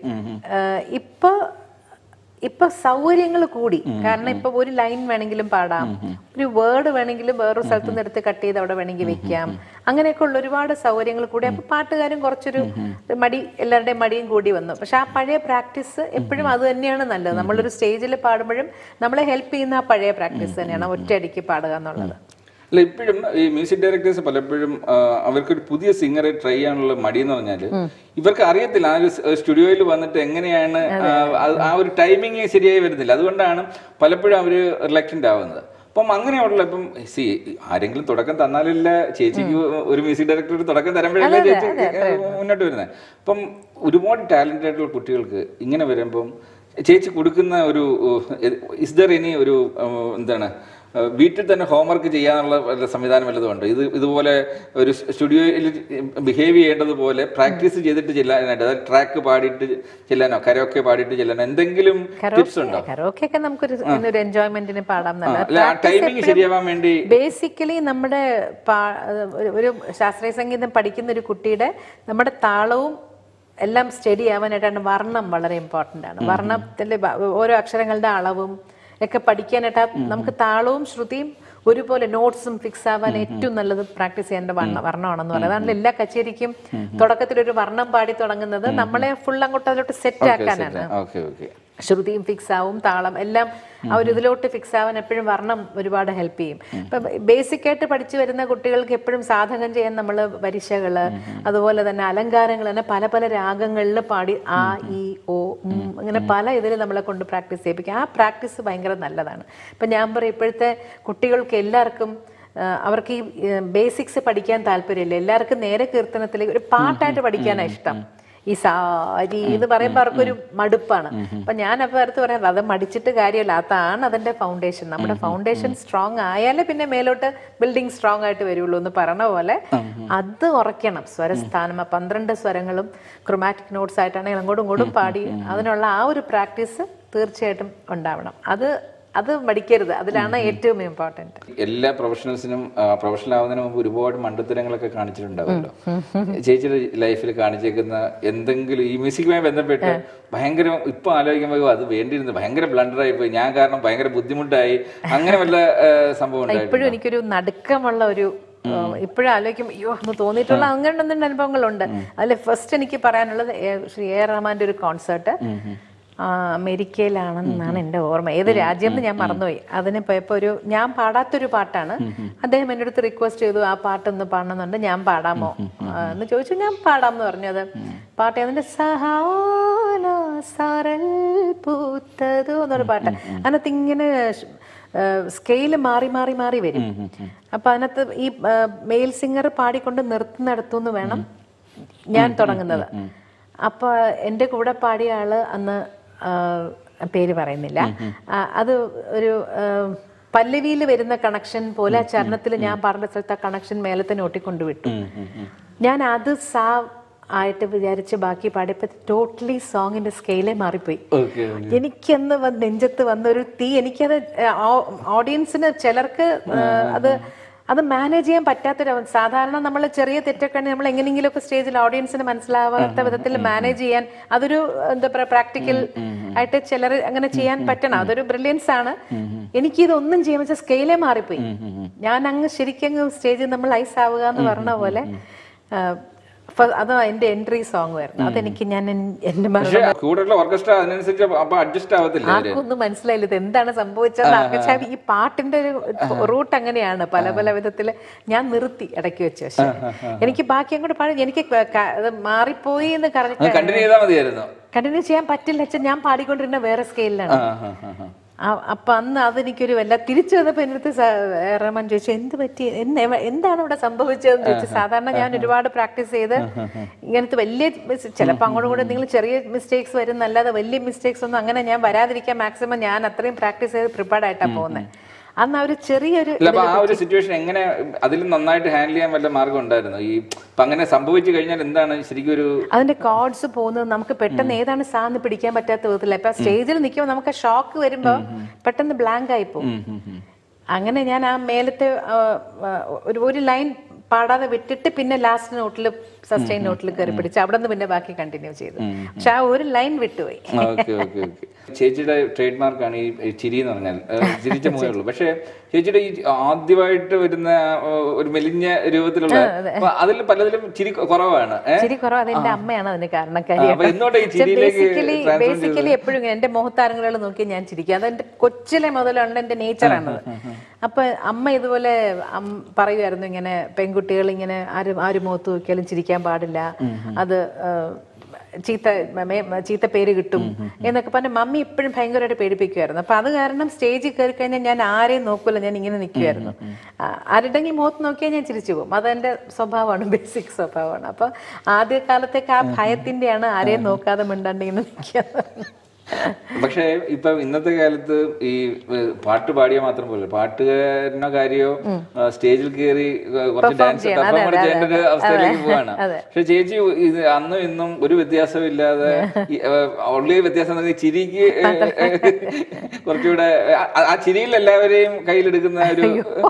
ഇപ്പൊ ഇപ്പൊ സൗകര്യങ്ങൾ കൂടി കാരണം ഇപ്പൊ ഒരു ലൈൻ വേണമെങ്കിലും പാടാം ഒരു വേർഡ് വേണമെങ്കിലും വേറൊരു സ്ഥലത്ത് നിന്ന് എടുത്ത് കട്ട് ചെയ്ത് അവിടെ വേണമെങ്കിൽ വെക്കാം അങ്ങനെയൊക്കെ ഉള്ള ഒരുപാട് സൗകര്യങ്ങൾ കൂടി അപ്പൊ പാട്ടുകാരും കുറച്ചൊരു മടി എല്ലാവരുടെയും മടിയും കൂടി വന്നു പക്ഷെ ആ പഴയ പ്രാക്ടീസ് എപ്പോഴും അത് തന്നെയാണ് നല്ലത് നമ്മളൊരു സ്റ്റേജിൽ പാടുമ്പോഴും നമ്മളെ ഹെൽപ്പ് ചെയ്യുന്ന ആ പഴയ പ്രാക്ടീസ് തന്നെയാണ് ഒറ്റയടിക്ക് പാടുക എന്നുള്ളത് അല്ല ഇപ്പോഴും ഈ മ്യൂസിക് ഡയറക്ടേഴ്സ് പലപ്പോഴും ആ, അവർക്കൊരു പുതിയ സിംഗറെ ട്രൈ ചെയ്യാനുള്ള മടി എന്ന് പറഞ്ഞാൽ ഇവർക്ക് അറിയത്തില്ല ആ ഒരു സ്റ്റുഡിയോയിൽ വന്നിട്ട് എങ്ങനെയാണ് ആ, അത് ആ ഒരു ടൈമിങ് ശരിയായി വരുന്നില്ല അതുകൊണ്ടാണ് പലപ്പോഴും അവർ റിലക്റ്റന്റ് ആവുന്നത് അപ്പം അങ്ങനെയുള്ള ഇപ്പം സി ആരെങ്കിലും തുടക്കം തന്നാലല്ല ചേച്ചിക്ക് ഒരു മ്യൂസിക് ഡയറക്ടർ ഒരു തുടക്കം തരുമ്പോഴല്ലേ ചേച്ചി മുന്നോട്ട് വരുന്നത് അപ്പം ഒരുപാട് ടാലന്റഡ് ആയിട്ടുള്ള കുട്ടികൾക്ക് ഇങ്ങനെ വരുമ്പം ചേച്ചി കൊടുക്കുന്ന ഒരു ഇസ് ദർ ഇനി ഒരു ഉം, എന്താണ് ഏഹ് വീട്ടിൽ തന്നെ ഹോംവർക്ക് ചെയ്യാനുള്ള വല്ല സംവിധാനം വല്ലതും ഉണ്ട് ഇത് ഇതുപോലെ ഒരു സ്റ്റുഡിയോയിൽ ബിഹേവ് ചെയ്യേണ്ടതുപോലെ പ്രാക്ടീസ് ചെയ്തിട്ട് ചെല്ലാനായിട്ട് അതായത് ട്രാക്ക് പാടിയിട്ട് ചെല്ലാനോ കരോക്കെ പാടിയിട്ട് ചെല്ലാനോ എന്തെങ്കിലും ടിപ്സ് ഉണ്ടോ കരോക്കെ ഒക്കെ നമുക്കൊരു ഒരു എൻജോയ്മെന്റിന് പാടാം ആ, അല്ല ആ ടൈമിങ് ശരിയാവാൻ വേണ്ടി ബേസിക്കലി നമ്മുടെ പാ- ഒരു- ഒരു ശാസ്ത്രീയ സംഗീതം പഠിക്കുന്ന ഒരു കുട്ടിയുടെ നമ്മുടെ താളവും എല്ലാം സ്റ്റഡി ആവാനായിട്ടാണ് വർണ്ണം വളരെ ഇമ്പോർട്ടൻ്റ് ആണ് വർണ്ണത്തിൻ്റെ ഓരോ അക്ഷരങ്ങളുടെ അളവും ഒക്കെ പഠിക്കാനായിട്ട് ആ നമുക്ക് താളവും ശ്രുതിയും ഒരുപോലെ നോട്ട്സും ഫിക്സ് ആവാൻ ഏറ്റവും നല്ലത് പ്രാക്ടീസ് ചെയ്യേണ്ട വർണ്ണ വർണ്ണമാണെന്ന് പറയുന്നത് അതാണ് എല്ലാ കച്ചേരിക്കും തുടക്കത്തിൽ ഒരു വർണ്ണം പാടി തുടങ്ങുന്നത് നമ്മളെ ഫുൾ അങ്ങോട്ട് അതിലോട്ട് സെറ്റ് ആക്കാനാണ് ഓക്കെ ഓക്കെ ശ്രുതിയും ഫിക്സ് ആവും താളം എല്ലാം ആ ഒരു ഇതിലോട്ട് ഫിക്സ് ആവാൻ എപ്പോഴും വർണ്ണം ഒരുപാട് ഹെൽപ്പ് ചെയ്യും ഇപ്പൊ ബേസിക് ആയിട്ട് പഠിച്ചു വരുന്ന കുട്ടികൾക്ക് എപ്പോഴും സാധകം ചെയ്യാൻ നമ്മൾ വരിശകള് അതുപോലെ തന്നെ അലങ്കാരങ്ങൾ തന്നെ പല പല രാഗങ്ങളിൽ പാടി ആ ഈ ഓ ഉം, അങ്ങനെ പല ഇതിൽ നമ്മളെ കൊണ്ട് പ്രാക്ടീസ് ചെയ്യിപ്പിക്കും ആ പ്രാക്ടീസ് ഭയങ്കര നല്ലതാണ് ഇപ്പൊ ഞാൻ പറയും ഇപ്പോഴത്തെ കുട്ടികൾക്ക് എല്ലാവർക്കും ആ, അവർക്ക് ഈ ബേസിക്സ് പഠിക്കാൻ താല്പര്യമില്ല എല്ലാവർക്കും നേരെ കീർത്തനത്തിലേക്ക് ഒരു പാട്ടായിട്ട് പഠിക്കാനാണ് ഇഷ്ടം ഈ സാരി എന്ന് പറയുമ്പോൾ അവർക്കൊരു മടുപ്പാണ് അപ്പൊ ഞാൻ അപ്പൊ അടുത്ത് പറയാം അത് മടിച്ചിട്ട് കാര്യമില്ല അതാണ് അതിന്റെ ഫൗണ്ടേഷൻ നമ്മുടെ ഫൗണ്ടേഷൻ സ്ട്രോങ് ആയാലേ പിന്നെ മേലോട്ട് ബിൽഡിംഗ് സ്ട്രോങ് ആയിട്ട് വരുള്ളൂ എന്ന് പറഞ്ഞ പോലെ അത് ഉറയ്ക്കണം സ്വരസ്ഥാനം ആ പന്ത്രണ്ട് സ്വരങ്ങളും ക്രൊമാറ്റിക് നോട്ട്സ് ആയിട്ടാണെങ്കിൽ അങ്ങോട്ടും ഇങ്ങോട്ടും പാടി അതിനുള്ള ആ ഒരു പ്രാക്ടീസ് തീർച്ചയായിട്ടും ഉണ്ടാവണം അത് അത് മടിക്കരുത് അതിലാണ് ഏറ്റവും ഇമ്പോർട്ടൻറ്റ് എല്ലാ പ്രൊഫഷണൽസിനും പ്രൊഫഷണൽ ആവുന്നതിന് മുമ്പ് ഒരുപാട് മണ്ടത്തരങ്ങളൊക്കെ കാണിച്ചിട്ടുണ്ടാവുമല്ലോ ചേച്ചിയുടെ ലൈഫിൽ കാണിച്ചേക്കുന്ന എന്തെങ്കിലും ഈ മ്യൂസിക്കുമായി ബന്ധപ്പെട്ട് ഭയങ്കര ഇപ്പൊ ആലോചിക്കുമ്പോൾ അത് വേണ്ടിയിരുന്നു ഭയങ്കര ബ്ലണ്ടർ ആയി പോയി ഞാൻ കാരണം ഭയങ്കര ബുദ്ധിമുട്ടായി അങ്ങനെ വല്ല ആ, സംഭവം ഉണ്ടായിട്ടുണ്ട് ഇപ്പോഴും എനിക്കൊരു നടുക്കമുള്ള ഒരു ഇപ്പോഴും ആലോചിക്കും അയ്യോ എന്ന് തോന്നിയിട്ടുള്ള അങ്ങനെ ഒന്നും അനുഭവങ്ങളുണ്ട് അതിൽ ഫസ്റ്റ് എനിക്ക് പറയാനുള്ളത് എ- ശ്രീ എ ആർ റഹ്മാന്റെ ഒരു കോൺസേർട്ട് അമേരിക്കയിലാണെന്നാണ് എൻ്റെ ഓർമ്മ ഏത് രാജ്യം എന്ന് ഞാൻ മറന്നുപോയി അതിന് പോയപ്പോൾ ഒരു ഞാൻ പാടാത്തൊരു പാട്ടാണ് അദ്ദേഹം എൻ്റെ അടുത്ത് റിക്വസ്റ്റ് ചെയ്തു ആ പാട്ടൊന്ന് പാടണമെന്നുണ്ട് ഞാൻ പാടാമോ ആ, എന്ന് ചോദിച്ചു ഞാൻ പാടാം എന്ന് പറഞ്ഞു അത് പാട്ട് അതിന്റെ സഹാന സാരൽ പൂത്തതോ എന്നൊരു പാട്ട് അതിനകത്ത് ഇങ്ങനെ സ്കെയില് മാറി മാറി മാറി വരും അപ്പൊ അതിനകത്ത് ഈ മെയിൽ സിംഗർ പാടിക്കൊണ്ട് നിർത്തുന്നിടത്തുനിന്ന് വേണം ഞാൻ തുടങ്ങുന്നത് അപ്പൊ എൻ്റെ കൂടെ പാടിയ ആള് അന്ന് ആ, പേര് പറയുന്നില്ല ആ, അത് ഒരു പല്ലവിയിൽ വരുന്ന കണക്ഷൻ പോലെ ആ ചരണത്തിൽ ഞാൻ പാടുന്ന സ്ഥലത്ത് ആ കണക്ഷൻ മേലെ തന്നെ ഒട്ടിക്കൊണ്ട് വിട്ടു ഞാൻ അത് സാ ആയിട്ട് വിചാരിച്ച് ബാക്കി പാടിയപ്പോൾ ടോട്ടലി സോങ്ങിന്റെ സ്കെയിലേ മാറിപ്പോയി ഓക്കെ എനിക്കെന്ന് വന്ന് നെഞ്ചത്ത് വന്നൊരു തീ എനിക്കത് ഓഡിയൻസിന് ചിലർക്ക് ആ, അത് അത് മാനേജ് ചെയ്യാൻ പറ്റാത്തൊരു അവ- സാധാരണ നമ്മൾ ചെറിയ തെറ്റൊക്കെ നമ്മൾ എങ്ങനെയെങ്കിലുമൊക്കെ സ്റ്റേജിൽ ഓഡിയൻസിന് മനസ്സിലാവാത്ത വിധത്തിൽ മാനേജ് ചെയ്യാൻ അതൊരു എന്താ പറയുക പ്രാക്ടിക്കൽ ആയിട്ട് ചിലർ അങ്ങനെ ചെയ്യാൻ പറ്റണം അതൊരു ബ്രില്യൻസ് ആണ് എനിക്കിതൊന്നും ചെയ്യാൻ വെച്ചാൽ സ്കെയിലേ മാറിപ്പോയി ഞാൻ അങ്ങ് ശരിക്കും സ്റ്റേജിൽ നമ്മൾ ഐസ് ആവുക എന്ന് പറഞ്ഞ പോലെ ആ, ഫ- അത് എന്റെ എൻട്രി സോങ് ആയിരുന്നു അതെനിക്ക് ഞാൻ എൻ- എന്റെ മരണം പക്ഷെ കൂടെയുള്ള ഓർക്കസ്ട്ര അതിനനുസരിച്ച് അപ്പൊ അഡ്ജസ്റ്റ് ആവത്തില്ല അവര് ആർക്കൊന്നും മനസ്സിലായില്ല ഇത് എന്താണ് സംഭവിച്ചത് ആർക്കും ഈ പാട്ടിന്റെ ഒരു റൂട്ട് അങ്ങനെയാണ് പല പല വിധത്തില് ഞാൻ നിർത്തി ഇടയ്ക്ക് വെച്ച് പക്ഷെ എനിക്ക് ബാക്കി അങ്ങോട്ട് പാടി എനിക്ക് ക- ക- അത് മാറിപ്പോയി എന്ന് കറക്റ്റ് കണ്ടിന്യൂ ചെയ്താൽ മതിയായിരുന്നു കണ്ടിന്യൂ ചെയ്യാൻ പറ്റില്ല വെച്ചാൽ ഞാൻ പാടിക്കൊണ്ടിരുന്ന വേറെ സ്കെയിലാണ് ആ, ആ, ആ, ആ. അപ്പൊ അന്ന് അതെനിക്കൊരു വല്ല തിരിച്ചു വന്നപ്പോ എൻ്റെ അടുത്ത് സ- റഹ്മാൻ ചോദിച്ചു എന്ത് പറ്റി എന്ന് എവ- എന്താണ് ഇവിടെ സംഭവിച്ചതെന്ന് ചോദിച്ചു സാധാരണ ഞാൻ ഒരുപാട് പ്രാക്ടീസ് ചെയ്ത് ഇങ്ങനത്തെ വലിയ ചിലപ്പോൾ അങ്ങോട്ടും കൂടെ എന്തെങ്കിലും ചെറിയ മിസ്റ്റേക്സ് വരും എന്നല്ലാതെ വലിയ മിസ്റ്റേക്സ് ഒന്നും അങ്ങനെ ഞാൻ വരാതിരിക്കാൻ മാക്സിമം ഞാൻ അത്രയും പ്രാക്ടീസ് ചെയ്ത് പ്രിപ്പയർഡ് ആയിട്ടാണ് പോകുന്നത് അന്ന് ആ ഒരു ചെറിയൊരു അല്ല അപ്പൊ ആ ഒരു സിറ്റുവേഷൻ എങ്ങനെ അതിൽ നന്നായിട്ട് ഹാൻഡിൽ ചെയ്യാൻ വല്ല മാർഗം ഉണ്ടായിരുന്നു ഈ ഇപ്പൊ അങ്ങനെ സംഭവിച്ചു കഴിഞ്ഞാൽ എന്താണ് ശരിക്കും ഒരു അതിന്റെ കോഡ്സ് പോകുന്നത് നമുക്ക് പെട്ടെന്ന് ഏതാണ് സാന്ന് പിടിക്കാൻ പറ്റാത്ത വിധത്തില്ല ഇപ്പൊ സ്റ്റേജിൽ നിൽക്കുമ്പോൾ നമുക്ക് ഷോക്ക് വരുമ്പോ പെട്ടെന്ന് ബ്ലാങ്ക് ആയി പോകും അങ്ങനെ ഞാൻ ആ മേലത്തെ ആ, ആ, ഒരു ഒരു ലൈൻ പാടാതെ വിട്ടിട്ട് പിന്നെ ലാസ്റ്റ് നോട്ടിൽ സസ്റ്റെയിൻ നോട്ടിൽ കയറി പിടിച്ച് അവിടെ നിന്ന് പിന്നെ ബാക്കി കണ്ടിന്യൂ ചെയ്തു പക്ഷെ ആ ഒരു ലൈൻ വിട്ടുപോയി ഓക്കെ ഓക്കെ ഓക്കെ ചേച്ചിയുടെ ട്രേഡ് മാർക്കാണ് ഈ ഈ ചിരി എന്ന് പറഞ്ഞാൽ ഏഹ്, ചിരിച്ച മുഖേ ഉള്ളൂ പക്ഷേ ചേച്ചിയുടെ ഈ ആദ്യമായിട്ട് വരുന്ന ആ, ഒരു മെലിഞ്ഞ രൂപത്തിലുള്ള അപ്പൊ അതിൽ പലതിലും ചിരി കുറവാണ് ഏഹ് ചിരി കുറവ് അതെന്റെ അമ്മയാണ് അതിന് കാരണക്കാരി അപ്പൊ എന്തുകൊണ്ടാ ഈ ചിരിയിലേക്ക് ബേസിക്കലി transform ബേസിക്കലി എപ്പോഴും ഇങ്ങനെ എന്റെ മുഖത്താരങ്ങൾ നോക്കി ഞാൻ ചിരിക്കും അതെന്റെ കൊച്ചിലെ മുതലുണ്ട് എന്റെ നേച്ചറാണത് അപ്പൊ അമ്മ ഇതുപോലെ അം- പറയുമായിരുന്നു ഇങ്ങനെ പെൺകുട്ടികൾ ഇങ്ങനെ ആരും ആരും മുഖത്ത് നോക്കിയാലും ചിരിക്കാൻ പാടില്ല അത് ആ, ചീത്ത മേ- ചീത്ത പേര് കിട്ടും എന്നൊക്കെ പറഞ്ഞ് മമ്മി ഇപ്പോഴും ഭയങ്കരമായിട്ട് പേടിപ്പിക്കുമായിരുന്നു അപ്പൊ അത് കാരണം സ്റ്റേജിൽ കയറി കഴിഞ്ഞാൽ ഞാൻ ആരെയും നോക്കൂല ഞാൻ ഇങ്ങനെ നിൽക്കുമായിരുന്നു ആരുടെങ്കിലും മുഖത്ത് നോക്കിയാൽ ഞാൻ ചിരിച്ചു പോകും അതെന്റെ സ്വഭാവമാണ് ബേസിക് സ്വഭാവമാണ് അപ്പൊ ആദ്യ കാലത്തേക്ക് ആ ഭയത്തിന്റെയാണ് ആരെയും നോക്കാതെ മിണ്ടാണ്ട് ഇങ്ങനെ നിൽക്കുക പക്ഷേ ഇപ്പൊ ഇന്നത്തെ കാലത്ത് ഈ ഏഹ്, പാട്ട് പാടിയാൽ മാത്രം പോലെ പാട്ടുകാരനോ കാര്യോ ആ, സ്റ്റേജിൽ കയറി ഏഹ്, കുറച്ച് ഡാൻസ് പെർഫോം കൂടെ ചെയ്യേണ്ട ഒരു അവസ്ഥയിലേക്ക് പോവാണ് പക്ഷെ ചേച്ചി ഇത് അന്നും ഇന്നും ഒരു വ്യത്യാസവും ഇല്ലാതെ ഓൺലി വ്യത്യാസം എന്ന് പറഞ്ഞാൽ ചിരിക്ക് ഏഹ്, കുറച്ചുകൂടെ ആ- ആ ചിരിയിൽ എല്ലാവരെയും കയ്യിലെടുക്കുന്ന ഒരു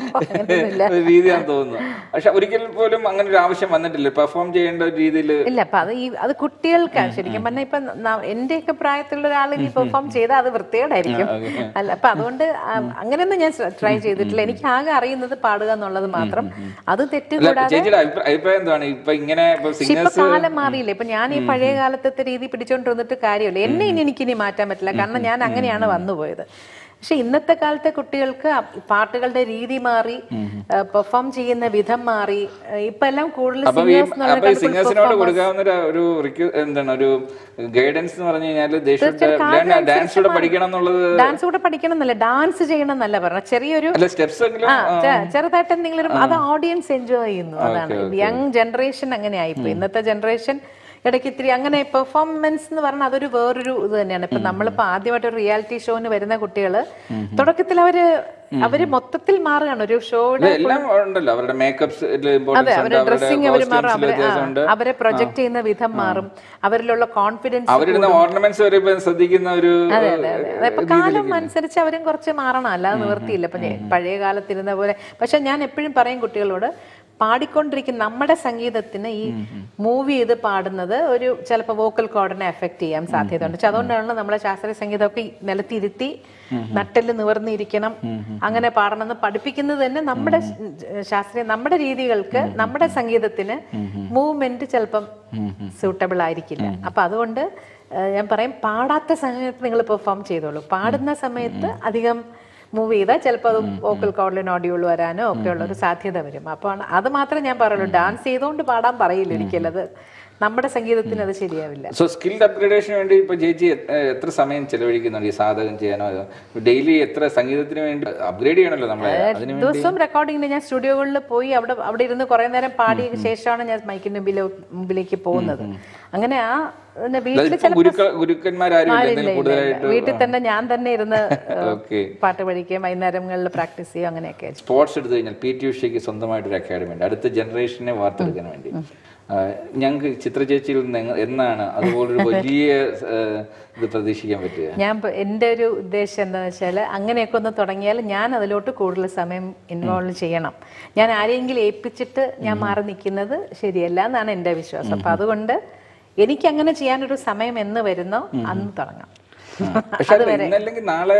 ഒരു രീതിയാണെന്ന് തോന്നുന്നു പക്ഷെ ഒരിക്കൽ പോലും അങ്ങനെ ഒരു ആവശ്യം വന്നിട്ടില്ല പെർഫോം ചെയ്യേണ്ട ഒരു രീതിയിൽ ഇല്ല അപ്പൊ അത് ഈ അത് കുട്ടികൾക്കാണ് ശരിക്കും പറഞ്ഞാൽ ഇപ്പൊ ന- എന്റെയൊക്കെ പ്രായത്തിലുള്ള ഒരാൾ ഇനി പെർഫോം ചെയ്താൽ അത് വൃത്തികേടായിരിക്കും അല്ല അപ്പൊ അതുകൊണ്ട് ആ, അങ്ങനെയൊന്നും ഞാൻ ട്രൈ ചെയ്തിട്ടില്ല എനിക്ക് ആകെ അറിയുന്നത് പാടുക എന്നുള്ളത് മാത്രം അത് തെറ്റ് അല്ല കൂടാതെ ചേച്ചിയുടെ അഭിപ്രായം അഭിപ്രായം എന്താണ് ഇപ്പൊ ഇങ്ങനെ ഇപ്പൊ പക്ഷെ ഇപ്പൊ സിംഗേഴ്സ് കാലം മാറിയില്ലേ ഇപ്പൊ ഞാൻ ഈ പഴയ കാലത്തെ രീതി പിടിച്ചോണ്ടിരുന്നിട്ട് കാര്യമില്ല എന്നെ ഇനി എനിക്കിനി മാറ്റാൻ പറ്റില്ല കാരണം ഞാൻ അങ്ങനെയാണ് വന്നുപോയത് പക്ഷെ ഇന്നത്തെ കാലത്തെ കുട്ടികൾക്ക് അ- പാട്ടുകളുടെ രീതി മാറി പെർഫോം ചെയ്യുന്ന വിധം മാറി ഏഹ് ഇപ്പൊ എല്ലാം കൂടുതൽ അപ്പൊ ഈ singers എന്നുള്ള അപ്പൊ ഈ കണ്ടുപിടി- സിംഗേഴ്സിനോട് കൊടുക്കാവുന്ന ഒരു- ഒരു റിക്വ- എന്താണ് ഒരു ഗൈഡൻസ് എന്ന് പറഞ്ഞു കഴിഞ്ഞാൽ ഡാൻസ് കൂടെ പഠിക്കണം എന്നുള്ളത് ഡാൻസ് കൂടെ പഠിക്കണം എന്നല്ല ഡാൻസ് ചെയ്യണം എന്നല്ല പറഞ്ഞ ചെറിയൊരു അല്ല സ്റ്റെപ്സ് എങ്കിലും ആ ചെ- ചെറുതായിട്ട് എന്തെങ്കിലും അത് ഓഡിയൻസ് എൻജോയ് ചെയ്യുന്നു അതാണ് യങ് ജനറേഷൻ അങ്ങനെ ആയിപ്പോ ഇന്നത്തെ ജനറേഷൻ ഇടയ്ക്ക് ഇത്തിരി അങ്ങനെ പെർഫോമൻസ് എന്ന് പറഞ്ഞാൽ അതൊരു വേറൊരു ഇത് തന്നെയാണ് ഇപ്പൊ നമ്മളിപ്പോ ആദ്യമായിട്ട് ഒരു റിയാലിറ്റി ഷോന് വരുന്ന കുട്ടികള് തുടക്കത്തിൽ അവര് അവര് മൊത്തത്തിൽ മാറുകയാണ് ഒരു ഷോയുടെ എല്ലാം ഉണ്ടല്ലോ അവരുടെ മേക്കപ്സ് അതെ ഇമ്പോർട്ടൻസ് ഉണ്ട് അവരുടെ അവരുടെ ഡ്രസ്സിങ് അവർ മാറും കോസ്റ്റ്യൂംസിൽ അവരെ ആ, വ്യത്യാസമുണ്ട് അവരെ പ്രൊജക്ട് ചെയ്യുന്ന വിധം മാറും അവരിലുള്ള കോൺഫിഡൻസ് അവരിടുന്ന ഓർണമെന്റ്സ് വരെ ഇപ്പൊ ശ്രദ്ധിക്കുന്ന ഒരു അതെ അതെ അതെ ഇപ്പൊ കാലം അനുസരിച്ച് അവരും കുറച്ച് മാറണം അല്ലാതെ നിവർത്തിയില്ല ഇപ്പൊ ഞാൻ പഴയ കാലത്തിരുന്ന പോലെ പക്ഷെ ഞാൻ എപ്പോഴും പറയും കുട്ടികളോട് പാടിക്കൊണ്ടിരിക്കുന്ന നമ്മുടെ സംഗീതത്തിന് ഈ മൂവ് ചെയ്ത് പാടുന്നത് ഒരു ചിലപ്പോൾ വോക്കൽ കോഡിനെ എഫക്ട് ചെയ്യാൻ സാധ്യതയുണ്ട് പക്ഷെ അതുകൊണ്ടാണ് നമ്മളെ ശാസ്ത്രീയ സംഗീതമൊക്കെ ഈ നിലത്തിരുത്തി നട്ടെല്ല് നിവർന്നിരിക്കണം അങ്ങനെ പാടണമെന്ന് പഠിപ്പിക്കുന്നത് തന്നെ നമ്മുടെ ശ- ശാസ്ത്രീയ നമ്മുടെ രീതികൾക്ക് നമ്മുടെ സംഗീതത്തിന് മൂവ്മെന്റ് ചിലപ്പം സൂട്ടബിൾ ആയിരിക്കില്ല അപ്പൊ അതുകൊണ്ട് ഏഹ് ഞാൻ പറയും പാടാത്ത സമയത്ത് നിങ്ങൾ പെർഫോം ചെയ്തോളൂ പാടുന്ന സമയത്ത് അധികം മൂവ് ചെയ്താൽ ചിലപ്പോൾ അത് വോക്കൽ കോഡിൽ നോഡ്യൂൾ വരാനോ ഒക്കെ ഉള്ള ഒരു സാധ്യത വരും അപ്പോൾ അത് മാത്രമേ ഞാൻ പറയുള്ളൂ ഡാൻസ് ചെയ്തുകൊണ്ട് പാടാൻ പറയില്ല ഒരിക്കലും അത് നമ്മുടെ സംഗീതത്തിന് അത് ശരിയാവില്ല സോ സ്കിൽഡ് അപ്ഗ്രേഡേഷന് വേണ്ടി ഇപ്പൊ ചേച്ചി എ- എത്ര സമയം ചെലവഴിക്കുന്നുണ്ട് ഈ സാധകം ചെയ്യാനോ ഡെയിലി എത്ര സംഗീതത്തിന് വേണ്ടി അപ്ഗ്രേഡ് ചെയ്യണമല്ലോ നമ്മളെ അതിന് ദിവസവും റെക്കോർഡിങ്ങിന് ഞാൻ സ്റ്റുഡിയോകളിൽ പോയി അവിടെ അവിടെ ഇരുന്ന് കുറെ നേരം പാടിയ ശേഷമാണ് ഞാൻ മൈക്കിന്റെ മുമ്പിലോ മുമ്പിലേക്ക് പോകുന്നത് അങ്ങനെ ആ പിന്നെ വീട്ടിൽ ഇപ്പൊ ഗുരുക്ക ഗുരുക്കന്മാരും ഇല്ല എന്തെങ്കിലും കൂടുതലായിട്ട് വീട്ടിൽ തന്നെ ഞാൻ തന്നെ ഇരുന്ന് ഏഹ്, ഓക്കെ പാട്ട് പഠിക്കുകയും വൈകുന്നേരങ്ങളിൽ പ്രാക്ടീസ് ചെയ്യുക അങ്ങനെയൊക്കെ സ്പോർട്സ് എടുത്തു കഴിഞ്ഞാൽ പി ടി ഉഷയ്ക്ക് സ്വന്തമായിട്ടൊരു അക്കാഡമി ഉണ്ട് അടുത്ത ജനറേഷനെ വാർത്തെടുക്കാൻ വേണ്ടി ഞങ്ങൾക്ക് ചിത്രചേച്ചിയിൽ നിന്ന് എങ്ങ- എന്നാണ് അതുപോലൊരു വലിയ ആ, ഇത് പ്രതീക്ഷിക്കാൻ പറ്റുക ഞാൻ ഇപ്പൊ എൻ്റെ ഒരു ഉദ്ദേശം എന്താണെന്ന് വെച്ചാൽ അങ്ങനെയൊക്കെ ഒന്ന് തുടങ്ങിയാൽ ഞാൻ അതിലോട്ട് കൂടുതൽ സമയം ഇൻവോൾവ് ചെയ്യണം ഞാൻ ആരെങ്കിലും ഏൽപ്പിച്ചിട്ട് ഞാൻ മാറി നിൽക്കുന്നത് ശരിയല്ല എന്നാണ് എൻ്റെ വിശ്വാസം അപ്പം അതുകൊണ്ട് എനിക്ക് അങ്ങനെ ചെയ്യാനൊരു സമയം എന്ന് വരുന്നോ അന്ന് തുടങ്ങാം പക്ഷെ അത് ഇന്നല്ലെങ്കിൽ നാളെ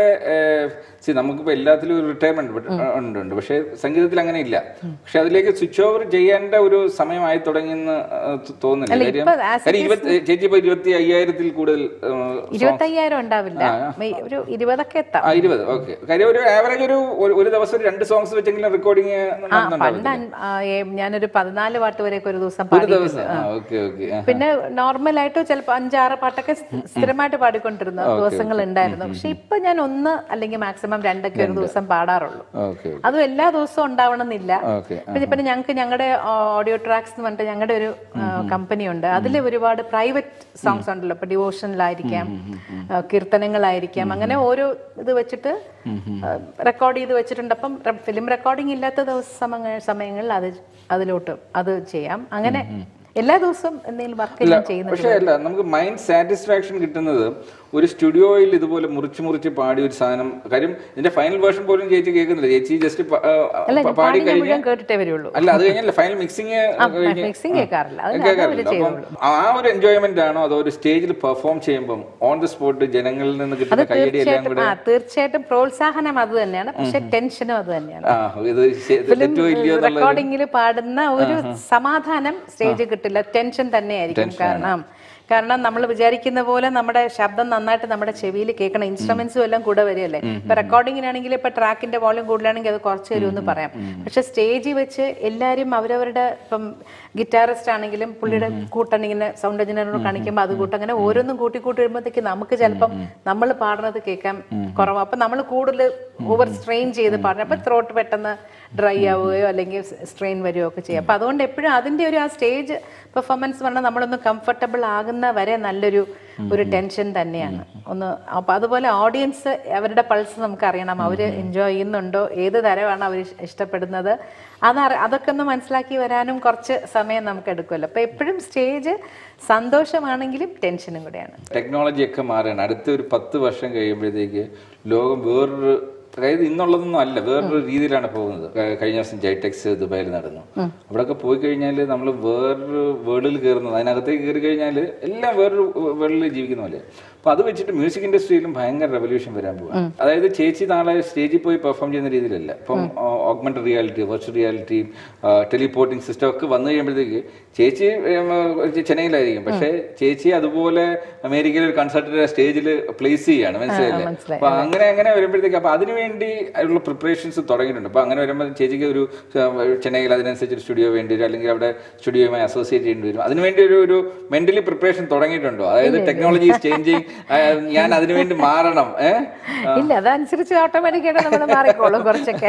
സി നമുക്കിപ്പോ എല്ലാത്തിലും ഒരു റിട്ടയർമെന്റ് ഉണ്ട് ഉണ്ട് പക്ഷെ സംഗീതത്തിൽ അങ്ങനെ ഇല്ല പക്ഷെ അതിലേക്ക് സ്വിച്ച് ഓവർ ചെയ്യേണ്ട ഒരു സമയമായി തുടങ്ങിയെന്ന് ആ, ത- തോന്നുന്നില്ല കാര്യം ഇപ്പൊ as കാര്യം ഇരുപത്തി ചേച്ചി ഇപ്പൊ ഇരുപത്തി അയ്യായിരത്തിൽ കൂടുതൽ ആ, ഇരുപത്തയ്യായിരം ഉണ്ടാവില്ല മെയ് ഒരു ഇരുപതൊക്കെ എത്താം ആ ഇരുപത് ഓക്കെ കാര്യം ഒരു ആവറേജ് ഒരു ഒരു- ഒരു ദിവസം ഒരു രണ്ട് സോങ്സ് വെച്ചെങ്കിലും റെക്കോർഡിങ് പണ്ട് അൻ- ആ, ഏ, ഞാനൊരു പതിനാല് പാട്ട് വരെയൊക്കെ ഒരു ദിവസം ഒരു പാടി ദിവസം ആ ഓക്കെ ഓക്കെ പിന്നെ നോർമലായിട്ട് ചിലപ്പോൾ അഞ്ചാറ് പാട്ടൊക്കെ സ്ഥ- സ്ഥിരമായിട്ട് പാടിക്കൊണ്ടിരുന്ന ദിവസങ്ങൾ ഉണ്ടായിരുന്നു പക്ഷെ ഇപ്പൊ ഞാൻ ഒന്ന് അല്ലെങ്കിൽ മാക്സിമം രണ്ടൊക്കെ ഒരു ദിവസം പാടാറുള്ളൂ ഓക്കെ അതും എല്ലാ ദിവസവും ഉണ്ടാവണമെന്നില്ല ഓക്കെ പിന്നെ പിന്നെ ഞങ്ങൾക്ക് ഞങ്ങളുടെ ഓഡിയോ ട്രാക്സ് എന്ന് പറഞ്ഞിട്ട് ഞങ്ങളുടെ ഒരു കമ്പനി ഉണ്ട് അതിൽ ഒരുപാട് പ്രൈവറ്റ് സോങ്സ് ഉണ്ടല്ലോ ഇപ്പൊ ഡിവോഷനിലായിരിക്കാം ആ, കീർത്തനങ്ങളായിരിക്കാം അങ്ങനെ ഓരോ ഇത് വെച്ചിട്ട് റെക്കോർഡ് ചെയ്ത് വെച്ചിട്ടുണ്ട് അപ്പം ഫിലിം റെക്കോർഡിംഗ് ഇല്ലാത്ത ദിവസ സമയ- സമയങ്ങളിൽ അത് അതിലോട്ട് അത് ചെയ്യാം അങ്ങനെ എല്ലാ ദിവസവും എന്തെങ്കിലും വർക്ക് ഞാൻ ചെയ്യുന്നുണ്ട് പക്ഷേ അല്ല നമുക്ക് മൈൻഡ് സാറ്റിസ്ഫാക്ഷൻ കിട്ടുന്നത് ഒരു സ്റ്റുഡിയോയിൽ ഇതുപോലെ മുറിച്ച് മുറിച്ച് പാടി ഒരു സാധനം കാര്യം ഇതിന്റെ ഫൈനൽ വേർഷൻ പോലും ചേച്ചി കേൾക്കുന്നില്ല ചേച്ചി ജസ്റ്റ് അല്ല ഞാൻ പാടി പാടി ഞാൻ കഴിഞ്ഞ് മുഴുവൻ കേട്ടിട്ടേ വരുള്ളൂ അല്ല അത് കഴിഞ്ഞല്ലേ ഫൈനൽ മിക്സിങ് മിക്സിംഗ് കേൾക്കാറില്ല അത് ഞാൻ കേൾക്കാറില്ല അവര് അപ്പം ആ ഒരു എൻജോയ്മെന്റ് ആണോ അതോ ഒരു സ്റ്റേജിൽ പെർഫോം ചെയ്യുമ്പോൾ ഓൺ ദി സ്പോട്ട് ജനങ്ങളിൽ നിന്ന് കിട്ടുന്ന കയ്യടി എല്ലാം തീർച്ചയായിട്ടും കൂടെ ആ തീർച്ചയായിട്ടും പ്രോത്സാഹനം അത് തന്നെയാണ് പക്ഷെ ടെൻഷനും അത് തന്നെയാണ് ആ ഇത് ശ- തെറ്റോ ഇല്ലയോ എന്നുള്ള റെക്കോർഡിങ്ങിൽ പാടുന്ന ഒരു സമാധാനം സ്റ്റേജിൽ കിട്ടില്ല ടെൻഷൻ തന്നെയായിരിക്കും കാരണം കാരണം നമ്മൾ വിചാരിക്കുന്ന പോലെ നമ്മുടെ ശബ്ദം നന്നായിട്ട് നമ്മുടെ ചെവിയിൽ കേൾക്കണം ഇൻസ്ട്രുമെന്റ്സും എല്ലാം കൂടെ വരികയല്ലേ ഇപ്പൊ റെക്കോർഡിങ്ങിനാണെങ്കിൽ ഇപ്പൊ ട്രാക്കിന്റെ വോളിയം കൂടുതലാണെങ്കിൽ അത് കുറച്ച് തരുമെന്ന് പറയാം പക്ഷെ സ്റ്റേജിൽ വെച്ച് എല്ലാവരും അവരവരുടെ ഇപ്പം ഗിറ്റാറിസ്റ്റ് ആണെങ്കിലും പുള്ളിയുടെ കൂട്ടൻ ഇങ്ങനെ സൗണ്ട് എഞ്ചിനീയറിനോട് കാണിക്കുമ്പോൾ അത് കൂട്ടം അങ്ങനെ ഓരോന്നും കൂട്ടി കൂട്ടി വരുമ്പോഴത്തേക്ക് നമുക്ക് ചിലപ്പം നമ്മൾ പാടുന്നത് കേൾക്കാൻ കുറവാണ് അപ്പൊ നമ്മൾ കൂടുതൽ ഓവർ സ്ട്രെയിൻ ചെയ്ത് പാടണം അപ്പൊ ത്രോട്ട് പെട്ടെന്ന് ഡ്രൈ ആവുകയോ അല്ലെങ്കിൽ സ്ട്രെയിൻ വരികയോ ഒക്കെ ചെയ്യും അപ്പൊ അതുകൊണ്ട് എപ്പോഴും അതിന്റെ ഒരു ആ സ്റ്റേജ് പെർഫോമൻസ് പറഞ്ഞാൽ നമ്മളൊന്ന് കംഫർട്ടബിൾ ആകുന്ന വരെ നല്ലൊരു ഒരു ടെൻഷൻ തന്നെയാണ് ഒന്ന് അപ്പൊ അതുപോലെ ഓഡിയൻസ് അവരുടെ പൾസ് നമുക്ക് അറിയണം അവർ എൻജോയ് ചെയ്യുന്നുണ്ടോ ഏത് തരമാണ് അവർ ഇഷ്ടപ്പെടുന്നത് അത് അതൊക്കെ ഒന്ന് മനസ്സിലാക്കി വരാനും കുറച്ച് സമയം നമുക്ക് എടുക്കുമല്ലോ അപ്പൊ എപ്പോഴും സ്റ്റേജ് സന്തോഷമാണെങ്കിലും ടെൻഷനും കൂടെയാണ് ടെക്നോളജി ഒക്കെ മാറുകയാണ് അടുത്ത ഒരു പത്ത് വർഷം കഴിയുമ്പോഴത്തേക്ക് ലോകം വേറൊരു അതായത് ഇന്നുള്ളതൊന്നും അല്ല വേറൊരു രീതിയിലാണ് പോകുന്നത് ക- കഴിഞ്ഞ ദിവസം ജൈടെക്സ് ദുബായിൽ നടന്നു അവിടെയൊക്കെ പോയി കഴിഞ്ഞാൽ നമ്മൾ വേറൊരു വേൾഡിൽ കയറുന്നത് അതിനകത്തേക്ക് കയറി കഴിഞ്ഞാൽ എല്ലാം വേറൊരു വേൾഡിൽ ജീവിക്കുന്ന പോലെ അപ്പൊ അത് വെച്ചിട്ട് മ്യൂസിക് ഇൻഡസ്ട്രിയിലും ഭയങ്കര റെവല്യൂഷൻ വരാൻ പോകും അതായത് ചേച്ചി നാളെ സ്റ്റേജിൽ പോയി പെർഫോം ചെയ്യുന്ന രീതിയിലല്ല ഇപ്പം augmented reality virtual reality teleporting system ഒക്കെ വന്നു കഴിയുമ്പോഴത്തേക്ക് ചേച്ചി ഉം, ചെന്നൈയിലായിരിക്കും പക്ഷേ ചേച്ചി അതുപോലെ അമേരിക്കയിൽ ഒരു കൺസൾട്ടിന്റെ സ്റ്റേജിൽ പ്ലേസ് ചെയ്യാണ് മനസ്സിലായില്ലേ മനസ്സിലായി. അപ്പൊ അങ്ങനെ അങ്ങനെ വരുമ്പോഴത്തേക്ക് അപ്പൊ അതിനുവേണ്ടി ഉള്ള പ്രിപ്പറേഷൻസ് തുടങ്ങിയിട്ടുണ്ട് അപ്പൊ അങ്ങനെ വരുമ്പോൾ ചേച്ചിക്ക് ഒരു ഏഹ്, ചെന്നൈയിൽ അതിനനുസരിച്ച് ഒരു സ്റ്റുഡിയോ വേണ്ടി വരും അല്ലെങ്കിൽ അവിടെ സ്റ്റുഡിയോയുമായി അസോസിയേറ്റ് ചെയ്യേണ്ടി വരും അതിനുവേണ്ടി ഒരു ഒരു മെന്റലി പ്രിപ്പറേഷൻ തുടങ്ങിയിട്ടുണ്ടോ അതായത് ടെക്നോളജി ചേഞ്ചിങ് ഞാൻ അതിനുവേണ്ടി മാറണം ഏഹ് ഇല്ല അതനുസരിച്ച് ഓട്ടോമാറ്റിക്കായിട്ട് നമ്മൾ മാറിക്കോളും കുറച്ചൊക്കെ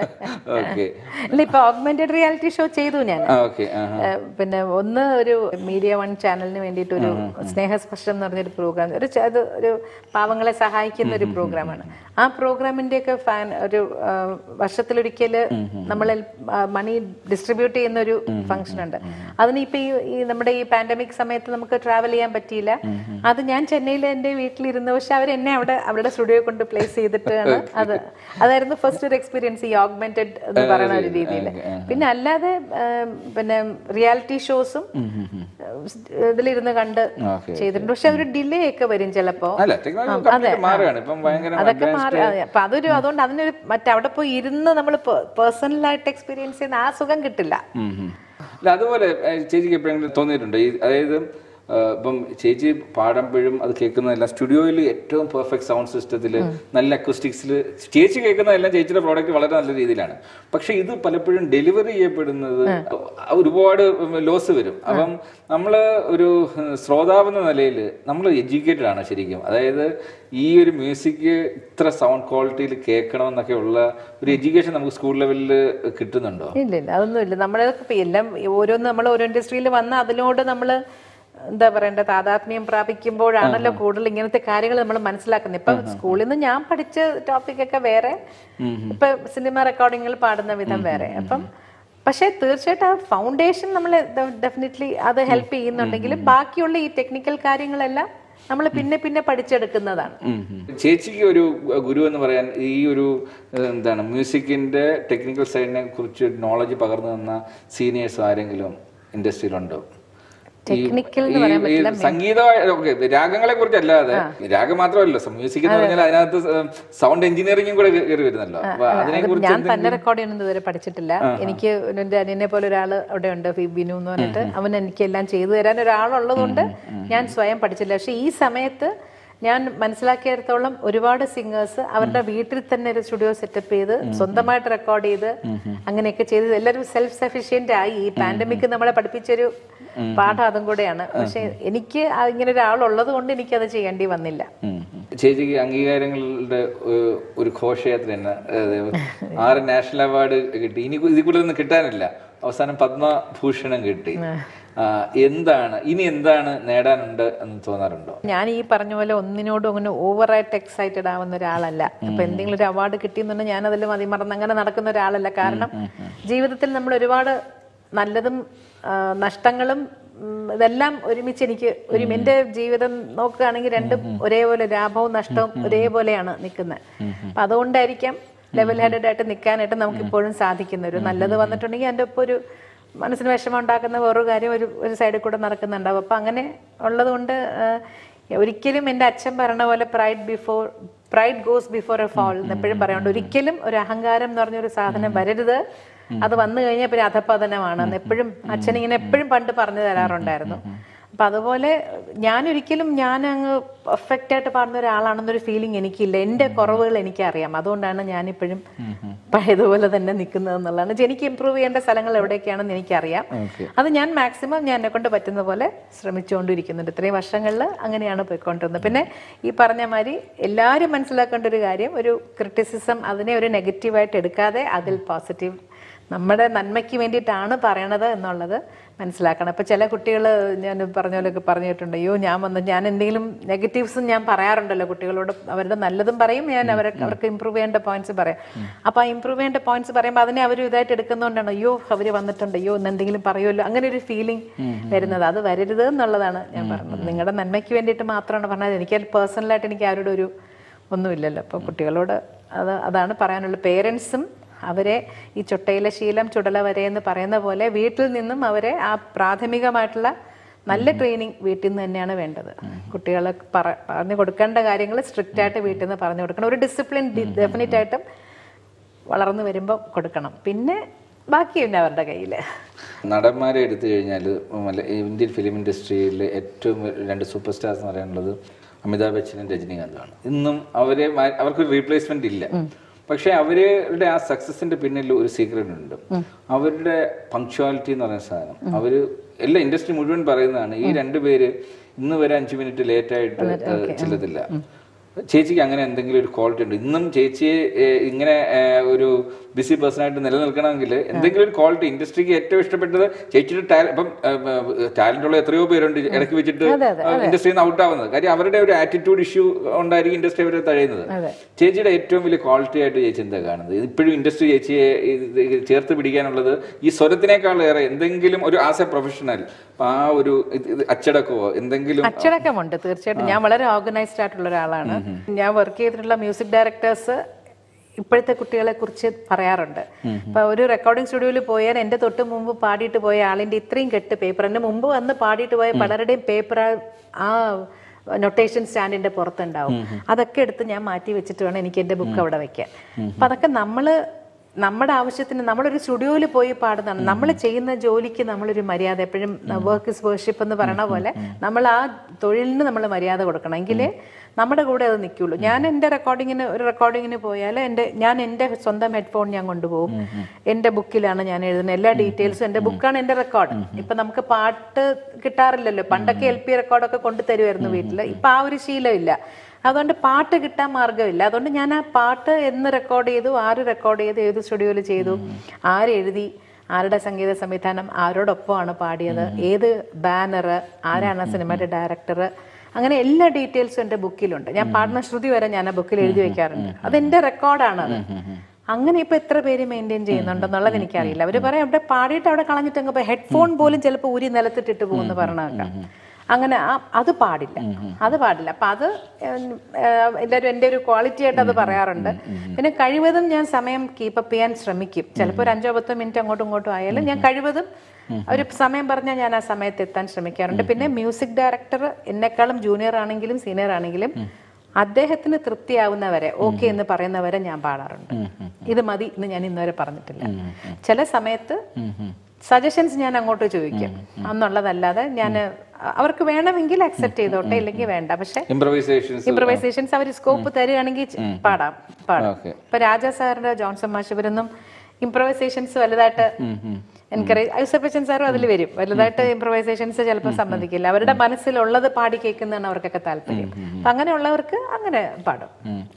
ഓക്കെ ഇല്ല ഇപ്പൊ ഓഗ്മെന്റഡ് റിയാലിറ്റി ഷോ ചെയ്തു ഞാൻ ആ ഓക്കെ ഏഹ് പിന്നെ ഒന്ന് ഒരു മീഡിയ വൺ ചാനലിന് വേണ്ടിയിട്ട് ഒരു സ്നേഹസ്പർശം എന്ന് പറഞ്ഞൊരു പ്രോഗ്രാം ഒരു ച- അത് ഒരു പാവങ്ങളെ സഹായിക്കുന്ന ഒരു പ്രോഗ്രാമാണ് ആ പ്രോഗ്രാമിന്റെ ഒക്കെ ഫാൻ ഒരു ആഹ്, വർഷത്തിലൊരിക്കൽ നമ്മൾ മണി ഡിസ്ട്രിബ്യൂട്ട് ചെയ്യുന്ന ഒരു ഫംഗ്ഷൻ ഉണ്ട് അതിന് ഇപ്പൊ ഈ ഈ നമ്മുടെ ഈ പാൻഡമിക് സമയത്ത് നമുക്ക് ട്രാവൽ ചെയ്യാൻ പറ്റിയില്ല അത് ഞാൻ ചെന്നൈയിൽ എൻ്റെ വീട്ടിലിരുന്നു പക്ഷെ അവർ എന്നെ അവിടെ അവരുടെ സ്റ്റുഡിയോ കൊണ്ട് പ്ലേസ് ചെയ്തിട്ടാണ് അത് അതായിരുന്നു ഫസ്റ്റ് ഒരു എക്സ്പീരിയൻസ് ഈ ഓഗ്മെന്റഡ് എന്ന് പറയുന്ന ഒരു രീതിയിൽ പിന്നെ അല്ലാതെ ആം, പിന്നെ റിയാലിറ്റി ഷോസും ഇതിലിരുന്ന് കണ്ട് ഓക്കെ ചെയ്തിട്ടുണ്ട് പക്ഷെ അതൊരു ഡിലേ ഒക്കെ വരും ചിലപ്പോ അല്ല ടെക്നോളജി കംപ്ലീറ്റ് മാറുകയാണ് ഇപ്പം ഭയങ്കര അതൊക്കെ മാറി അതെ. അപ്പൊ അതൊരു അതുകൊണ്ട് അതിനൊരു മറ്റേ അവിടെ പോയി ഇരുന്ന് നമ്മൾ പേഴ്സണലായിട്ട് എക്സ്പീരിയൻസ് ചെയ്യുന്ന ആ സുഖം കിട്ടില്ല ഉം ഉം. അല്ല അതുപോലെ ഏഹ്, ചേച്ചിക്ക് എപ്പോഴെങ്കിലും തോന്നിയിട്ടുണ്ട് ഈ അതായത് ഏഹ്, ഇപ്പം ചേച്ചി പാടുമ്പോഴും അത് കേൾക്കുന്നതെല്ലാം സ്റ്റുഡിയോയിൽ ഏറ്റവും പെർഫെക്റ്റ് സൗണ്ട് സിസ്റ്റത്തിൽ നല്ല അക്വസ്റ്റിക്സിൽ ചേച്ചി കേൾക്കുന്നതെല്ലാം ചേച്ചിയുടെ പ്രോഡക്റ്റ് വളരെ നല്ല രീതിയിലാണ് പക്ഷെ ഇത് പലപ്പോഴും ഡെലിവറി ചെയ്യപ്പെടുന്നത് ഒരുപാട് ലോസ് വരും അപ്പം നമ്മൾ ഒരു ശ്രോതാവ് എന്ന നിലയിൽ നമ്മൾ എഡ്യൂക്കേറ്റഡ് ആണ് ശരിക്കും അതായത് ഈ ഒരു മ്യൂസിക് ഇത്ര സൗണ്ട് ക്വാളിറ്റിയിൽ കേൾക്കണമെന്നൊക്കെ ഉള്ള ഒരു എഡ്യൂക്കേഷൻ നമുക്ക് സ്കൂൾ ലെവലിൽ കിട്ടുന്നുണ്ടോ ഇല്ല ഇല്ല അതൊന്നും ഇല്ല നമ്മളൊക്കെ ഇപ്പൊ എല്ലാം ഓരോന്ന് നമ്മൾ ഓരോ ഇൻഡസ്ട്രിയിൽ വന്ന് അതിനോട് നമ്മൾ എന്താ പറയണ്ട താതാത്മ്യം പ്രാപിക്കുമ്പോഴാണല്ലോ കൂടുതൽ ഇങ്ങനത്തെ കാര്യങ്ങൾ നമ്മൾ മനസ്സിലാക്കുന്നത് ഇപ്പൊ സ്കൂളിൽ നിന്ന് ഞാൻ പഠിച്ച ടോപ്പിക് ഒക്കെ വേറെ ഇപ്പൊ സിനിമ റെക്കോർഡിങ്ങിൽ പാടുന്ന വിധം വേറെ അപ്പം പക്ഷേ തീർച്ചയായിട്ടും ആ ഫൗണ്ടേഷൻ നമ്മൾ ഡെഫിനറ്റ്ലി അത് ഹെൽപ്പ് ചെയ്യുന്നുണ്ടെങ്കിലും ബാക്കിയുള്ള ഈ ടെക്നിക്കൽ കാര്യങ്ങളെല്ലാം നമ്മൾ പിന്നെ പിന്നെ പഠിച്ചെടുക്കുന്നതാണ് ഉം ഉം. ചേച്ചിക്ക് ഒരു ഗുരു എന്ന് പറയാൻ ഈ ഒരു ഏഹ്, എന്താണ് മ്യൂസിക്കിന്റെ ടെക്നിക്കൽ സൈഡിനെ കുറിച്ച് നോളജ് പകർന്നു തന്ന സീനിയേഴ്സ് ആരെങ്കിലും ഇൻഡസ്ട്രിയിലുണ്ടോ ഈ- Technical എന്ന് ഈ- പറയാൻ ഈ പറ്റില്ല. സംഗീത ഓക്കെ രാഗങ്ങളെ കുറിച്ച് അല്ലാതെ രാഗം മാത്രമല്ല മ്യൂസിക് എന്ന് പറഞ്ഞാൽ അതിനകത്ത് സൗണ്ട് എഞ്ചിനീയറിംഗും കൂടെ കയറി വരുന്നല്ലോ അപ്പൊ അതിനെ അത് കുറിച്ച് ഞാൻ തന്നെ റെക്കോർഡ് ചെയ്യുന്നത് ഇതുവരെ പഠിച്ചിട്ടില്ല എനിക്ക് എൻ്റെ അനിയനെ പോലെ ഒരാൾ അവിടെ ഉണ്ട് ഫി- ബിനു എന്ന് പറഞ്ഞിട്ട് അവൻ എനിക്ക് എല്ലാം ചെയ്തു തരാൻ ഒരാളുള്ളതുകൊണ്ട് ഞാൻ സ്വയം പഠിച്ചില്ല പക്ഷെ ഈ സമയത്ത് ഞാൻ മനസ്സിലാക്കിയിടത്തോളം ഒരുപാട് സിംഗേഴ്സ് അവരുടെ വീട്ടിൽ തന്നെ ഒരു സ്റ്റുഡിയോ സെറ്റപ്പ് ചെയ്ത് സ്വന്തമായിട്ട് റെക്കോർഡ് ചെയ്ത് അങ്ങനെയൊക്കെ ചെയ്ത് എല്ലാവരും സെൽഫ് സഫീഷ്യന്റ് ആയി ഈ പാൻഡമിക് നമ്മളെ പഠിപ്പിച്ചൊരു പാഠം അതും കൂടെയാണ് പക്ഷെ എനിക്ക് ആ ഇങ്ങനെ ഒരാളുള്ളത് കൊണ്ട് എനിക്കത് ചെയ്യേണ്ടി വന്നില്ല ഉം. ചേച്ചിക്ക് അംഗീകാരങ്ങളുടെ ഏഹ്, ഒരു ഘോഷയാത്ര തന്നെ അതായത് ആറ് നാഷണൽ അവാർഡ് കിട്ടി ഇനി ഇതിൽ കൂടുതലൊന്നും കിട്ടാനില്ല അവസാനം പത്മഭൂഷണം കിട്ടി ആ, എന്താണ് ഇനി എന്താണ് നേടാനുണ്ട് എന്ന് തോന്നാറുണ്ടോ ഞാൻ ഈ പറഞ്ഞ പോലെ ഒന്നിനോടും അങ്ങനെ ഓവറായിട്ട് എക്സൈറ്റഡ് ആവുന്ന ഒരാളല്ല അപ്പൊ എന്തെങ്കിലും ഒരു അവാർഡ് കിട്ടിയെന്നുണ്ടെങ്കിൽ ഞാൻ അതിൽ മതിമറന്ന് അങ്ങനെ നടക്കുന്ന ഒരാളല്ല കാരണം ജീവിതത്തിൽ നമ്മൾ ഒരുപാട് നല്ലതും ആ, നഷ്ടങ്ങളും ഉം, ഇതെല്ലാം ഒരുമിച്ച് എനിക്ക് ഒരു എൻ്റെ ജീവിതം നോക്കുകയാണെങ്കിൽ രണ്ടും ഒരേപോലെ ലാഭവും നഷ്ടവും ഒരേപോലെയാണ് നിൽക്കുന്നത് അപ്പം അതുകൊണ്ടായിരിക്കാം ലെവൽ ഹെഡഡ് ആയിട്ട് നിൽക്കാനായിട്ട് നമുക്ക് ഇപ്പോഴും സാധിക്കുന്ന ഒരു നല്ലത് വന്നിട്ടുണ്ടെങ്കിൽ എൻ്റെ ഒപ്പം ഒരു മനസ്സിന് വിഷമം ഉണ്ടാക്കുന്ന വേറൊരു കാര്യം ഒരു ഒരു സൈഡിൽ കൂടെ നടക്കുന്നുണ്ടാവും അപ്പം അങ്ങനെ ഉള്ളത് കൊണ്ട് ഒരിക്കലും എൻ്റെ അച്ഛൻ പറഞ്ഞ പോലെ pride before pride goes before a fall എന്ന് എപ്പോഴും പറയാറുണ്ട് ഒരിക്കലും ഒരു അഹങ്കാരം എന്ന് പറഞ്ഞൊരു സാധനം വരരുത് അത് വന്നു കഴിഞ്ഞാൽ പിന്നെ അധപ്പതനമാണ് എന്ന് എപ്പോഴും അച്ഛൻ ഇങ്ങനെ എപ്പോഴും പണ്ട് പറഞ്ഞു തരാറുണ്ടായിരുന്നു അപ്പൊ അതുപോലെ ഞാനൊരിക്കലും ഞാൻ അങ്ങ് പെർഫെക്റ്റ് ആയിട്ട് പാടുന്ന ഒരാളാണെന്നൊരു ഫീലിംഗ് എനിക്കില്ല എൻ്റെ കുറവുകൾ എനിക്കറിയാം അതുകൊണ്ടാണ് ഞാനിപ്പോഴും പഴയതുപോലെ തന്നെ നിൽക്കുന്നത് എന്നുള്ളതാണ് എനിക്ക് ഇമ്പ്രൂവ് ചെയ്യേണ്ട സ്ഥലങ്ങൾ എവിടെയൊക്കെയാണെന്ന് എനിക്കറിയാം അത് ഞാൻ മാക്സിമം ഞാൻ എന്നെ കൊണ്ട് പറ്റുന്ന പോലെ ശ്രമിച്ചുകൊണ്ടിരിക്കുന്നുണ്ട് ഇത്രയും വർഷങ്ങളിൽ അങ്ങനെയാണ് പോയിക്കൊണ്ടിരുന്നത് പിന്നെ ഈ പറഞ്ഞ മാതിരി എല്ലാവരും മനസ്സിലാക്കേണ്ട ഒരു കാര്യം ഒരു ക്രിറ്റിസിസം അതിനെ ഒരു നെഗറ്റീവായിട്ട് എടുക്കാതെ അതിൽ പോസിറ്റീവ് നമ്മുടെ നന്മയ്ക്ക് വേണ്ടിയിട്ടാണ് പറയണത് എന്നുള്ളത് മനസ്സിലാക്കണം ഇപ്പം ചില കുട്ടികൾ ഞാൻ പറഞ്ഞ പോലെയൊക്കെ പറഞ്ഞിട്ടുണ്ട് അയ്യോ ഞാൻ വന്ന് ഞാൻ എന്തെങ്കിലും നെഗറ്റീവ്സും ഞാൻ പറയാറുണ്ടല്ലോ കുട്ടികളോട് അവരുടെ നല്ലതും പറയും ഞാൻ അവരെ അവർക്ക് ഇമ്പ്രൂവ് ചെയ്യേണ്ട പോയിന്റ്സ് പറയാം അപ്പോൾ ആ ഇമ്പ്രൂവ് ചെയ്യേണ്ട പോയിന്റ്സ് പറയുമ്പോൾ അതിനെ അവർ ഇതായിട്ട് എടുക്കുന്നതുകൊണ്ടാണ് അയ്യോ അവർ വന്നിട്ടുണ്ട് അയ്യോ എന്ന് എന്തെങ്കിലും പറയുമല്ലോ അങ്ങനെ ഒരു ഫീലിംഗ് വരുന്നത് അത് വരരുത് എന്നുള്ളതാണ് ഞാൻ പറഞ്ഞത് നിങ്ങളുടെ നന്മയ്ക്ക് വേണ്ടിയിട്ട് മാത്രമാണ് പറഞ്ഞത് എനിക്ക് പേഴ്സണലായിട്ട് എനിക്ക് ആരോടും ഒരു ഒന്നുമില്ലല്ലോ അപ്പോൾ കുട്ടികളോട് അത് അതാണ് പറയാനുള്ളത് പേരൻസും അവരെ ഈ ചൊട്ടയിലെ ശീലം ചുടല വരെ എന്ന് പറയുന്ന പോലെ വീട്ടിൽ നിന്നും അവരെ ആ പ്രാഥമികമായിട്ടുള്ള നല്ല ട്രെയിനിങ് വീട്ടിൽ നിന്ന് തന്നെയാണ് വേണ്ടത് കുട്ടികളെ പറ പറഞ്ഞു കൊടുക്കേണ്ട കാര്യങ്ങൾ സ്ട്രിക്റ്റ് ആയിട്ട് വീട്ടിൽ നിന്ന് പറഞ്ഞു കൊടുക്കണം ഒരു ഡിസിപ്ലിൻ ഡെഫിനറ്റ് ആയിട്ടും വളർന്നു വരുമ്പോൾ കൊടുക്കണം പിന്നെ ബാക്കി പിന്നെ അവരുടെ കയ്യിൽ നടന്മാരെ എടുത്തു കഴിഞ്ഞാൽ ഇന്ത്യൻ ഫിലിം ഇൻഡസ്ട്രിയിൽ ഏറ്റവും രണ്ട് സൂപ്പർ സ്റ്റാർസ് എന്ന് പറയാനുള്ളത് അമിതാഭ് ബച്ചനും രജനീകാന്തുമാണ് ഇന്നും അവരെ മാ- അവർക്കൊരു റീപ്ലേസ്മെന്റ് ഇല്ല പക്ഷെ അവരുടെ ആ സക്സസിന്റെ പിന്നിൽ ഒരു സീക്രട്ട് ഉണ്ട് അവരുടെ പങ്ക്ച്വാലിറ്റി എന്ന് പറയുന്ന സാധനം അവര് എല്ലാ ഇൻഡസ്ട്രി മുഴുവൻ പറയുന്നതാണ് ഈ രണ്ടുപേര് ഇന്ന് വരെ അഞ്ചു മിനിറ്റ് ലേറ്റ് ആയിട്ട് ഏഹ്, ചെല്ലത്തില്ല ചേച്ചിക്ക് അങ്ങനെ എന്തെങ്കിലും ഒരു ക്വാളിറ്റി ഉണ്ട് ഇന്നും ചേച്ചിയെ ഏഹ്, ഇങ്ങനെ ഏഹ്, ഒരു ബിസി പേഴ്സൺ ആയിട്ട് നിലനിൽക്കണമെങ്കിൽ എന്തെങ്കിലും ഒരു ക്വാളിറ്റി ഇൻഡസ്ട്രിക്ക് ഏറ്റവും ഇഷ്ടപ്പെട്ടത് ചേച്ചിയുടെ ടാലന്റ് ഇപ്പം ടാലന്റ് ഉള്ള എത്രയോ പേരുണ്ട് ഇടയ്ക്ക് വെച്ചിട്ട് ഇൻഡസ്ട്രിയിൽ നിന്ന് ഔട്ട് ആവുന്നത് കാര്യം അവരുടെ ഒരു ആറ്റിറ്റ്യൂഡ് ഇഷ്യൂ ഉണ്ടായിരിക്കും ഇൻഡസ്ട്രി അവരെ തഴയുന്നത് ചേച്ചിയുടെ ഏറ്റവും വലിയ ക്വാളിറ്റി ആയിട്ട് ചേച്ചി എന്താ കാണുന്നത് ഇപ്പോഴും ഇൻഡസ്ട്രി ചേച്ചിയെ ഇത് ചേർത്ത് പിടിക്കാനുള്ളത് ഈ സ്വരത്തിനേക്കാൾ ഏറെ എന്തെങ്കിലും ഒരു ആസ് എ പ്രൊഫഷണൽ ആ ഒരു ഇത് ഇത് അച്ചടക്കമോ എന്തെങ്കിലും അച്ചടക്കമുണ്ട് തീർച്ചയായിട്ടും ഞാൻ വളരെ ഓർഗനൈസ്ഡ് ആയിട്ടുള്ള ഒരാളാണ് ഞാൻ വർക്ക് ചെയ്തിട്ടുള്ള മ്യൂസിക് ഡയറക്ടേഴ്സ് ഇപ്പോഴത്തെ കുട്ടികളെ കുറിച്ച് പറയാറുണ്ട് അപ്പൊ ഒരു റെക്കോർഡിംഗ് സ്റ്റുഡിയോയിൽ പോയാൽ എന്റെ തൊട്ട് മുമ്പ് പാടിയിട്ട് പോയ ആളിന്റെ ഇത്രയും കെട്ട് പേപ്പർ എന്റെ മുമ്പ് വന്ന് പാടിയിട്ട് പോയ പലരുടെയും പേപ്പർ ആ നൊട്ടേഷൻ സ്റ്റാൻഡിന്റെ പുറത്തുണ്ടാവും അതൊക്കെ എടുത്ത് ഞാൻ മാറ്റി വെച്ചിട്ട് വേണം എനിക്ക് എന്റെ ബുക്ക് അവിടെ വെക്കാൻ അപ്പൊ അതൊക്കെ നമ്മള് നമ്മുടെ ആവശ്യത്തിന് നമ്മളൊരു സ്റ്റുഡിയോയിൽ പോയി പാടുന്നതാണ് നമ്മൾ ചെയ്യുന്ന ജോലിക്ക് നമ്മളൊരു മര്യാദ എപ്പോഴും വർക്ക് ഇസ് വേർഷിപ്പ് എന്ന് പറയണ പോലെ നമ്മൾ ആ തൊഴിലിന് നമ്മൾ മര്യാദ കൊടുക്കണം എങ്കിലേ നമ്മുടെ കൂടെ അത് നിൽക്കുള്ളൂ ഞാൻ എൻ്റെ റെക്കോർഡിങ്ങിന് ഒരു റെക്കോർഡിങ്ങിന് പോയാൽ എൻ്റെ ഞാൻ എൻ്റെ സ്വന്തം ഹെഡ്ഫോൺ ഞാൻ കൊണ്ടുപോകും എൻ്റെ ബുക്കിലാണ് ഞാൻ എഴുതുന്നത് എല്ലാ ഡീറ്റെയിൽസും എൻ്റെ ബുക്കാണ് എൻ്റെ റെക്കോർഡ് ഇപ്പൊ നമുക്ക് പാട്ട് കിട്ടാറില്ലല്ലോ പണ്ടൊക്കെ എൽ പി റെക്കോർഡൊക്കെ കൊണ്ടു തരുമായിരുന്നു വീട്ടിൽ ഇപ്പൊ ആ ഒരു ശീലമില്ല അതുകൊണ്ട് പാട്ട് കിട്ടാൻ മാർഗ്ഗമില്ല അതുകൊണ്ട് ഞാൻ ആ പാട്ട് എന്ന് റെക്കോർഡ് ചെയ്തു ആര് റെക്കോർഡ് ചെയ്തു ഏത് സ്റ്റുഡിയോയിൽ ചെയ്തു ആര് എഴുതി ആരുടെ സംഗീത സംവിധാനം ആരോടൊപ്പമാണ് പാടിയത് ഏത് ബാനർ ആരാണ് ആ സിനിമയുടെ ഡയറക്ടർ അങ്ങനെ എല്ലാ ഡീറ്റെയിൽസും എൻ്റെ ബുക്കിലുണ്ട് ഞാൻ പാടുന്ന ശ്രുതി വരെ ഞാൻ ആ ബുക്കിൽ എഴുതി വെക്കാറുണ്ട് അതെന്റെ റെക്കോർഡാണ് അത് അങ്ങനെ ഇപ്പൊ എത്ര പേര് മെയിൻറ്റെയിൻ ചെയ്യുന്നുണ്ടെന്നുള്ളത് എനിക്കറിയില്ല അവർ പറയും അവിടെ പാടിയിട്ട് അവിടെ കളഞ്ഞിട്ട് അങ്ങ് ഹെഡ്ഫോൺ പോലും ചിലപ്പോൾ ഊരി നിലത്തിട്ടിട്ട് പോകുമെന്ന് പറഞ്ഞേക്കാം അങ്ങനെ ആ- അത് പാടില്ല അത് പാടില്ല അപ്പൊ അത് എല്ലാവരും എൻ്റെ ഒരു ക്വാളിറ്റി ആയിട്ട് അത് പറയാറുണ്ട് പിന്നെ കഴിവതും ഞാൻ സമയം കീപ്പപ്പ് ചെയ്യാൻ ശ്രമിക്കും ചിലപ്പോൾ ഒരു അഞ്ചോ പത്തോ മിനിറ്റ് അങ്ങോട്ടും ഇങ്ങോട്ടും ആയാലും ഞാൻ കഴിവതും ഒരു സമയം പറഞ്ഞാൽ ഞാൻ ആ സമയത്ത് എത്താൻ ശ്രമിക്കാറുണ്ട് പിന്നെ മ്യൂസിക് ഡയറക്ടർ എന്നെക്കാളും ജൂനിയർ ആണെങ്കിലും സീനിയർ ആണെങ്കിലും അദ്ദേഹത്തിന് തൃപ്തിയാവുന്നവരെ ഓക്കെ എന്ന് പറയുന്നവരെ ഞാൻ പാടാറുണ്ട് ഇത് മതി എന്ന് ഞാൻ ഇന്നുവരെ പറഞ്ഞിട്ടില്ല ചില സമയത്ത് സജഷൻസ് ഞാൻ അങ്ങോട്ട് ചോദിക്കും എന്നുള്ളതല്ലാതെ ഞാൻ അവർക്ക് വേണമെങ്കിൽ അക്സെപ്റ്റ് ചെയ്തോട്ടെ ഇല്ലെങ്കിൽ വേണ്ട പക്ഷെ ഇംപ്രവൈസേഷൻസ് ഇംപ്രവൈസേഷൻസ് അവർ സ്കോപ്പ് തരികയാണെങ്കിൽ ച- പാടാം പാടാം ഓക്കെ ഇപ്പൊ രാജാ സാറിന്റെ ജോൺസൺ മാഷ് ഇവരൊന്നും ഇംപ്രവൈസേഷൻസ് വലുതായിട്ട് എൻകറേജ് ഐസപ്പച്ചൻ സാറും അതിൽ വരും വലുതായിട്ട് ഇംപ്രവൈസേഷൻസ് ചിലപ്പോൾ സമ്മതിക്കില്ല അവരുടെ മനസ്സിലുള്ളത് പാടി കേൾക്കുന്നതാണ് അവർക്കൊക്കെ താല്പര്യം അപ്പൊ അങ്ങനെയുള്ളവർക്ക് അങ്ങനെ പാടും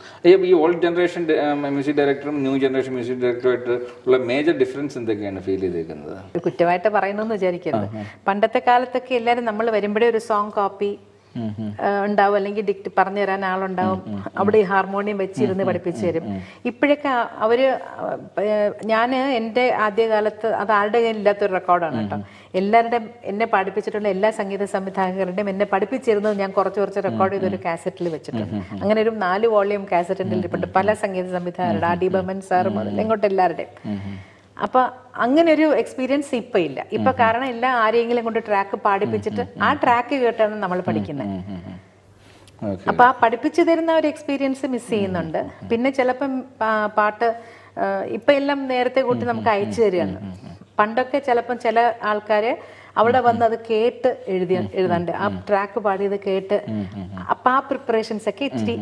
ഈ ഓൾഡ് ജനറേഷൻ മ്യൂസിക് ഡയറക്ടറും ന്യൂ ജനറേഷൻ മ്യൂസിക് ഡയറക്ടറുമായിട്ട് ഉള്ള മേജർ ഡിഫറൻസ് എന്തൊക്കെയാണ് ഫീൽ ചെയ്തേക്കുന്നത് ഒരു കുറ്റമായിട്ട് പറയുന്നു വിചാരിക്കരുത് പണ്ടത്തെ കാലത്തൊക്കെ എല്ലാവരും നമ്മൾ വരുമ്പോഴേ ഒരു സോങ് കോപ്പി ഉണ്ടാവും അല്ലെങ്കിൽ ഡിക്റ്റ് പറഞ്ഞു തരാൻ ആളുണ്ടാവും അവിടെ ഈ ഹാർമോണിയം വെച്ചിരുന്ന് പഠിപ്പിച്ചു തരും ഇപ്പോഴൊക്കെ അവര് ഞാൻ എൻ്റെ ആദ്യകാലത്ത് അത് ആരുടെ കയ്യിലില്ലാത്തൊരു റെക്കോർഡാണ് കേട്ടോ എല്ലാവരുടെയും എന്നെ പഠിപ്പിച്ചിട്ടുള്ള എല്ലാ സംഗീത സംവിധായകരുടെയും എന്നെ പഠിപ്പിച്ചിരുന്നത് ഞാൻ കുറച്ച് കുറച്ച് റെക്കോർഡ് ചെയ്തൊരു കാസറ്റിൽ വെച്ചിട്ടുണ്ട് അങ്ങനെ ഒരു നാല് വോളിയം കാസറ്റിൻ്റെ ഇരിപ്പുണ്ട് പല സംഗീത സംവിധായകരുടെ ആർ ഡി ബമൻ സാർ മുതൽ ഇങ്ങോട്ട് എല്ലാവരുടെയും അപ്പൊ അങ്ങനെ ഒരു എക്സ്പീരിയൻസ് ഇപ്പൊ ഇല്ല ഇപ്പൊ കാരണം എല്ലാം ആരെങ്കിലും കൊണ്ട് ട്രാക്ക് പാടിപ്പിച്ചിട്ട് ആ ട്രാക്ക് കേട്ടാണ് നമ്മൾ പഠിക്കുന്നത് ഓക്കെ അപ്പൊ ആ പഠിപ്പിച്ചു തരുന്ന ഒരു എക്സ്പീരിയൻസ് മിസ് ചെയ്യുന്നുണ്ട് പിന്നെ ചിലപ്പം പാ- പാട്ട് ആ, ഇപ്പൊ എല്ലാം നേരത്തെ കൂട്ടി നമുക്ക് അയച്ചു തരികയാണ് പണ്ടൊക്കെ ചിലപ്പം ചില ആൾക്കാര് അവിടെ വന്ന് അത് കേട്ട് എഴുതി എഴുതാണ്ട് ആ ട്രാക്ക് പാടിയത് കേട്ട് അപ്പൊ ആ പ്രിപ്പറേഷൻസ് ഒക്കെ ഇച്ചിരി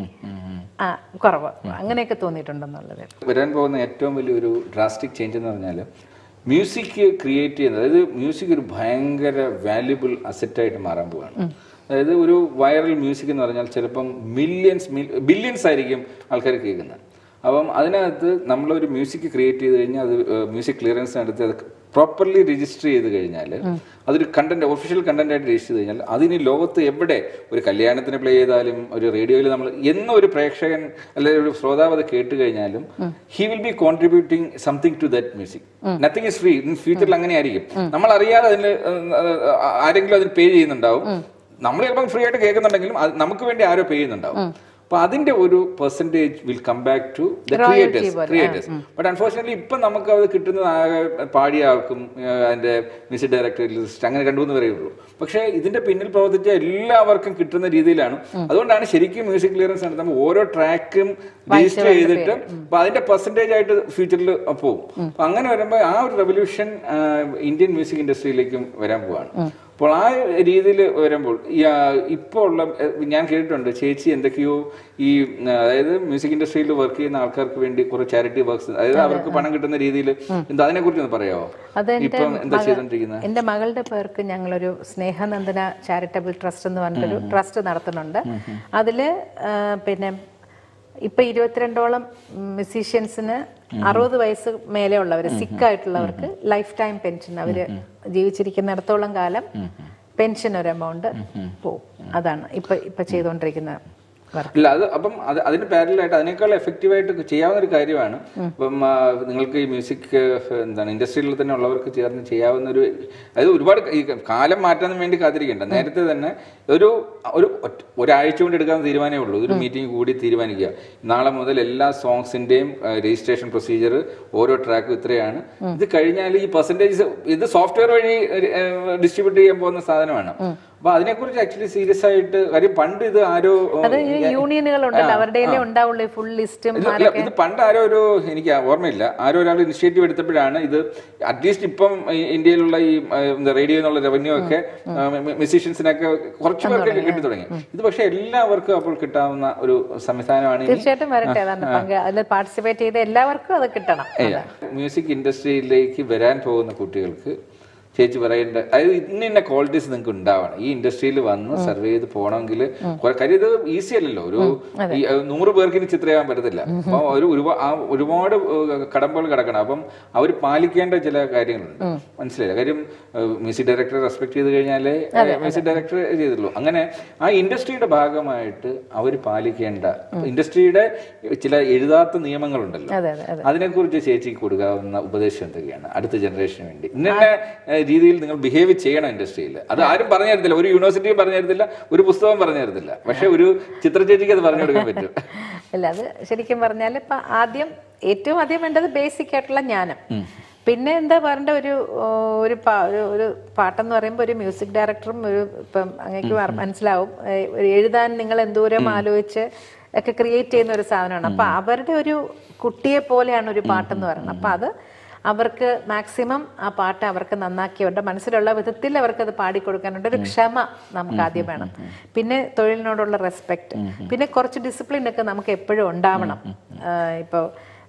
ആ കുറവ് അങ്ങനെയൊക്കെ തോന്നിയിട്ടുണ്ടെന്നുള്ളത് വരാൻ പോകുന്ന ഏറ്റവും വലിയൊരു ഡ്രാസ്റ്റിക് ചേഞ്ച് എന്ന് പറഞ്ഞാൽ മ്യൂസിക് ക്രിയേറ്റ് ചെയ്യുന്നത് അതായത് മ്യൂസിക് ഒരു ഭയങ്കര വാല്യുബിൾ അസറ്റായിട്ട് മാറാൻ പോവാണ് അതായത് ഒരു വൈറൽ മ്യൂസിക് എന്ന് പറഞ്ഞാൽ ചിലപ്പം മില്യൺസ് ബില്യൺസ് ആയിരിക്കും ആൾക്കാർ കേൾക്കുന്നത് അപ്പം അതിനകത്ത് നമ്മളൊരു മ്യൂസിക് ക്രിയേറ്റ് ചെയ്ത് കഴിഞ്ഞാൽ അത് മ്യൂസിക് ക്ലിയറൻസ് നടത്തി അത് പ്രോപ്പർലി രജിസ്റ്റർ ചെയ്ത് കഴിഞ്ഞാൽ അതൊരു കണ്ടന്റ് ഒഫീഷ്യൽ കണ്ടന്റ് ആയിട്ട് രജിസ്റ്റർ ചെയ്ത് കഴിഞ്ഞാൽ അതിന് ലോകത്ത് എവിടെ ഒരു കല്യാണത്തിന് പ്ലേ ചെയ്താലും ഒരു റേഡിയോയിൽ നമ്മൾ എന്ന ഒരു പ്രേക്ഷകൻ അല്ലെങ്കിൽ ഒരു ശ്രോതാവ് അത് കേട്ട് കഴിഞ്ഞാലും he will be contributing something to that music nothing is free in ഫ്യൂച്ചറിൽ അങ്ങനെ ആയിരിക്കും നമ്മൾ അറിയാതെ അതിന് ആരെങ്കിലും അതിന് പേ ചെയ്യുന്നുണ്ടാവും നമ്മൾ ചിലപ്പോൾ ഫ്രീ ആയിട്ട് കേൾക്കുന്നുണ്ടെങ്കിലും അത് നമുക്ക് വേണ്ടി ആരോ പേ ചെയ്യുന്നുണ്ടാവും അപ്പൊ അതിന്റെ ഒരു percentage will come back to the creators creators but unfortunately ഇപ്പൊ നമുക്ക് അത് കിട്ടുന്നത് ആകെ പാടിയ ആൾക്കും ആ, അതിന്റെ മ്യൂസിക് ഡയറക്ടർ ലിസ്റ്റ് അങ്ങനെ രണ്ടു മൂന്ന് പേരേ ഉള്ളൂ പക്ഷേ ഇതിന്റെ പിന്നിൽ പ്രവർത്തിച്ച എല്ലാവർക്കും കിട്ടുന്ന രീതിയിലാണ് അതുകൊണ്ടാണ് ശരിക്കും മ്യൂസിക് ക്ലിയറൻസ് നടത്തുമ്പോൾ ഓരോ ട്രാക്കും രജിസ്റ്റർ ചെയ്തിട്ട് അപ്പൊ അതിന്റെ പെർസെന്റേജ് ആയിട്ട് ഫ്യൂച്ചറിൽ പോകും അപ്പൊ അങ്ങനെ വരുമ്പോൾ ആ ഒരു റെവല്യൂഷൻ ഇന്ത്യൻ മ്യൂസിക് ഇൻഡസ്ട്രിയിലേക്കും വരാൻ പോവാണ് അപ്പോൾ ആ രീതിയിൽ വരുമ്പോൾ ഈ, ആ, ഇപ്പോൾ ഉള്ള എ, ഞാൻ കേട്ടിട്ടുണ്ട് ചേച്ചി എന്തൊക്കെയോ ഈ ആ, അതായത് മ്യൂസിക് ഇൻഡസ്ട്രിയിൽ വർക്ക് ചെയ്യുന്ന ആൾക്കാർക്ക് വേണ്ടി കുറെ ചാരിറ്റി വർക്ക്സ് അതായത് അവർക്ക് പണം കിട്ടുന്ന രീതിയിൽ എന്താ അതിനെ കുറിച്ച് ഒന്ന് പറയാമോ അതെന്റെ ഇപ്പം എന്താ ചെയ്തോണ്ടിരിക്കുന്നത് എൻ്റെ മകളുടെ പേർക്ക് ഞങ്ങളൊരു സ്നേഹനന്ദന ചാരിറ്റബിൾ ട്രസ്റ്റ് എന്ന് പറഞ്ഞിട്ടൊരു ട്രസ്റ്റ് നടത്തുന്നുണ്ട് അതിൽ പിന്നെ ഇപ്പൊ ഇരുപത്തിരണ്ടോളം മ്യൂസീഷ്യൻസിന് അറുപത് വയസ്സ് മേലെ ഉള്ളവർ സിക്കായിട്ടുള്ളവർക്ക് ലൈഫ് ടൈം പെൻഷൻ അവര് ജീവിച്ചിരിക്കുന്നിടത്തോളം കാലം പെൻഷൻ ഒരു എമൗണ്ട് പോവും അതാണ് ഇപ്പൊ ഇപ്പൊ ചെയ്തുകൊണ്ടിരിക്കുന്ന വർക്ക് ഇല്ല അത് അപ്പം അത് അതിന് പാരലായിട്ട് അതിനേക്കാൾ എഫക്റ്റീവ് ആയിട്ട് ചെയ്യാവുന്ന ഒരു കാര്യമാണ് ഇപ്പം ആ, നിങ്ങൾക്ക് ഈ മ്യൂസിക് എന്താണ് ഇൻഡസ്ട്രിയിൽ തന്നെ ഉള്ളവർക്ക് ചേർന്ന് ചെയ്യാവുന്ന ഒരു അതായത് ഒരുപാട് ഈ കാലം മാറ്റാൻ വേണ്ടി കാത്തിരിക്കേണ്ട നേരത്തെ തന്നെ ഒരു ഒരു ഒറ്റ- ഒരാഴ്ച കൊണ്ട് എടുക്കാൻ തീരുമാനമേ ഉള്ളൂ ഒരു മീറ്റിംഗ് കൂടി തീരുമാനിക്കുക നാളെ മുതൽ എല്ലാ സോങ്സിന്റെയും രജിസ്ട്രേഷൻ പ്രൊസീജിയർ ഓരോ ട്രാക്കും ഇത്രയാണ് ഇത് കഴിഞ്ഞാൽ ഈ പെർസെൻറ്റേജ് ഇത് സോഫ്റ്റ്വെയർ വഴി ഡിസ്ട്രിബ്യൂട്ട് ചെയ്യാൻ പോകുന്ന സാധനമാണ് അപ്പൊ അതിനെക്കുറിച്ച് ആക്ച്വലി സീരിയസ് ആയിട്ട് കാര്യം പണ്ട് ഇത് ആരോ അത് ഈ യൂണിയനുകൾ ഉണ്ടല്ലോ അവരുടെ ഉണ്ടാവുള്ളൂ ഫുൾ ലിസ്റ്റും ഇത് അല്ല, ഇത് പണ്ട് ആരോ ഒരു എനിക്ക് ഓർമ്മയില്ല ആരോ ഒരാൾ ഇനിഷ്യേറ്റീവ് എടുത്തപ്പോഴാണ് ഇത് അറ്റ്ലീസ്റ്റ് ഇപ്പം ഈ ഇന്ത്യയിലുള്ള ഈ റേഡിയോ എന്നുള്ള റവന്യൂ ഒക്കെ മ്യൂസീഷ്യൻസിനൊക്കെ കുറച്ച് പേർക്ക് കിട്ടി തുടങ്ങി ഇത് പക്ഷെ എല്ലാവർക്കും അപ്പോൾ കിട്ടാവുന്ന ഒരു സംവിധാനമാണ് ഇനി തീർച്ചയായിട്ടും വരട്ടെ അതാണ് പങ്ക് അതിൽ പാർട്ടിസിപ്പേറ്റ് ചെയ്ത എല്ലാവർക്കും അത് കിട്ടണം മ്യൂസിക് ഇൻഡസ്ട്രിയിലേക്ക് വരാൻ പോകുന്ന കുട്ടികൾക്ക് ചേച്ചി പറയേണ്ട അതായത് ഇന്ന ഇന്ന ക്വാളിറ്റീസ് നിങ്ങൾക്ക് ഉണ്ടാവണം ഈ ഇൻഡസ്ട്രിയിൽ വന്ന് സർവേ ചെയ്ത് പോകണമെങ്കിൽ കാര്യം ഇത് ഈസി അല്ലല്ലോ ഒരു ഈ, ഏഹ്, നൂറ് പേർക്ക് ഇനി ചിത്രയാൻ പറ്റത്തില്ല അപ്പൊ ഒരു ഒരുപാട് ആ ഒരുപാട് ഏഹ്, കടമ്പകൾ കിടക്കണം അപ്പം അവർ പാലിക്കേണ്ട ചില കാര്യങ്ങളുണ്ട് മനസ്സിലായില്ല കാര്യം മ്യൂസിക് ഡയറക്ടറെ റെസ്പെക്ട് ചെയ്ത് കഴിഞ്ഞാലേ മ്യൂസിക് ഡയറക്ടർ ചെയ്തുള്ളൂ അങ്ങനെ ആ ഇൻഡസ്ട്രിയുടെ ഭാഗമായിട്ട് അവർ പാലിക്കേണ്ട ഇൻഡസ്ട്രിയുടെ ചില എഴുതാത്ത നിയമങ്ങളുണ്ടല്ലോ അതെ അതെ അതെ അതിനെക്കുറിച്ച് ചേച്ചിക്ക് കൊടുക്കാവുന്ന ഉപദേശം എന്തൊക്കെയാണ് അടുത്ത ജനറേഷന് വേണ്ടി ഇന്ന ഏഹ്, രീതിയിൽ നിങ്ങൾ ബിഹേവ് ചെയ്യണം ഇൻഡസ്ട്രിയിൽ അത് ആരും പറഞ്ഞു തരത്തില്ല ഒരു യൂണിവേഴ്സിറ്റിയും പറഞ്ഞു തരത്തില്ല ഒരു പുസ്തകവും പറഞ്ഞു തരത്തില്ല പക്ഷെ ഒരു ചിത്ര ചേച്ചിക്ക് അത് പറഞ്ഞു കൊടുക്കാൻ പറ്റും അല്ല അത് ശരിക്കും പറഞ്ഞാൽ ഇപ്പൊ ആദ്യം ഏറ്റവും ആദ്യം വേണ്ടത് ബേസിക് ആയിട്ടുള്ള ജ്ഞാനം പിന്നെ എന്താ പറയേണ്ട ഒരു ഓ, ഒരു പാ- ഒരു- ഒരു പാട്ടെന്ന് പറയുമ്പോൾ ഒരു മ്യൂസിക് ഡയറക്ടറും ഒരു ഇപ്പം അങ്ങേക്ക് മ- മനസ്സിലാവും ഏ, ഒരു എഴുതാൻ നിങ്ങൾ എന്തോരം ആലോചിച്ച് ഒക്കെ ക്രിയേറ്റ് ചെയ്യുന്ന ഒരു സാധനമാണ് അപ്പൊ അവരുടെ ഒരു കുട്ടിയെ പോലെയാണ് ഒരു പാട്ടെന്ന് പറയുന്നത് അപ്പൊ അത് അവർക്ക് മാക്സിമം ആ പാട്ട് അവർക്ക് നന്നാക്കി അവരുടെ മനസ്സിലുള്ള വിധത്തിൽ അവർക്ക് അത് പാടിക്കൊടുക്കാനുണ്ട് ഒരു ക്ഷമ നമുക്ക് ആദ്യം വേണം പിന്നെ തൊഴിലിനോടുള്ള റെസ്പെക്ട് പിന്നെ കുറച്ച് ഡിസിപ്ലിൻ ഒക്കെ നമുക്ക് എപ്പോഴും ഉണ്ടാവണം ഇപ്പോൾ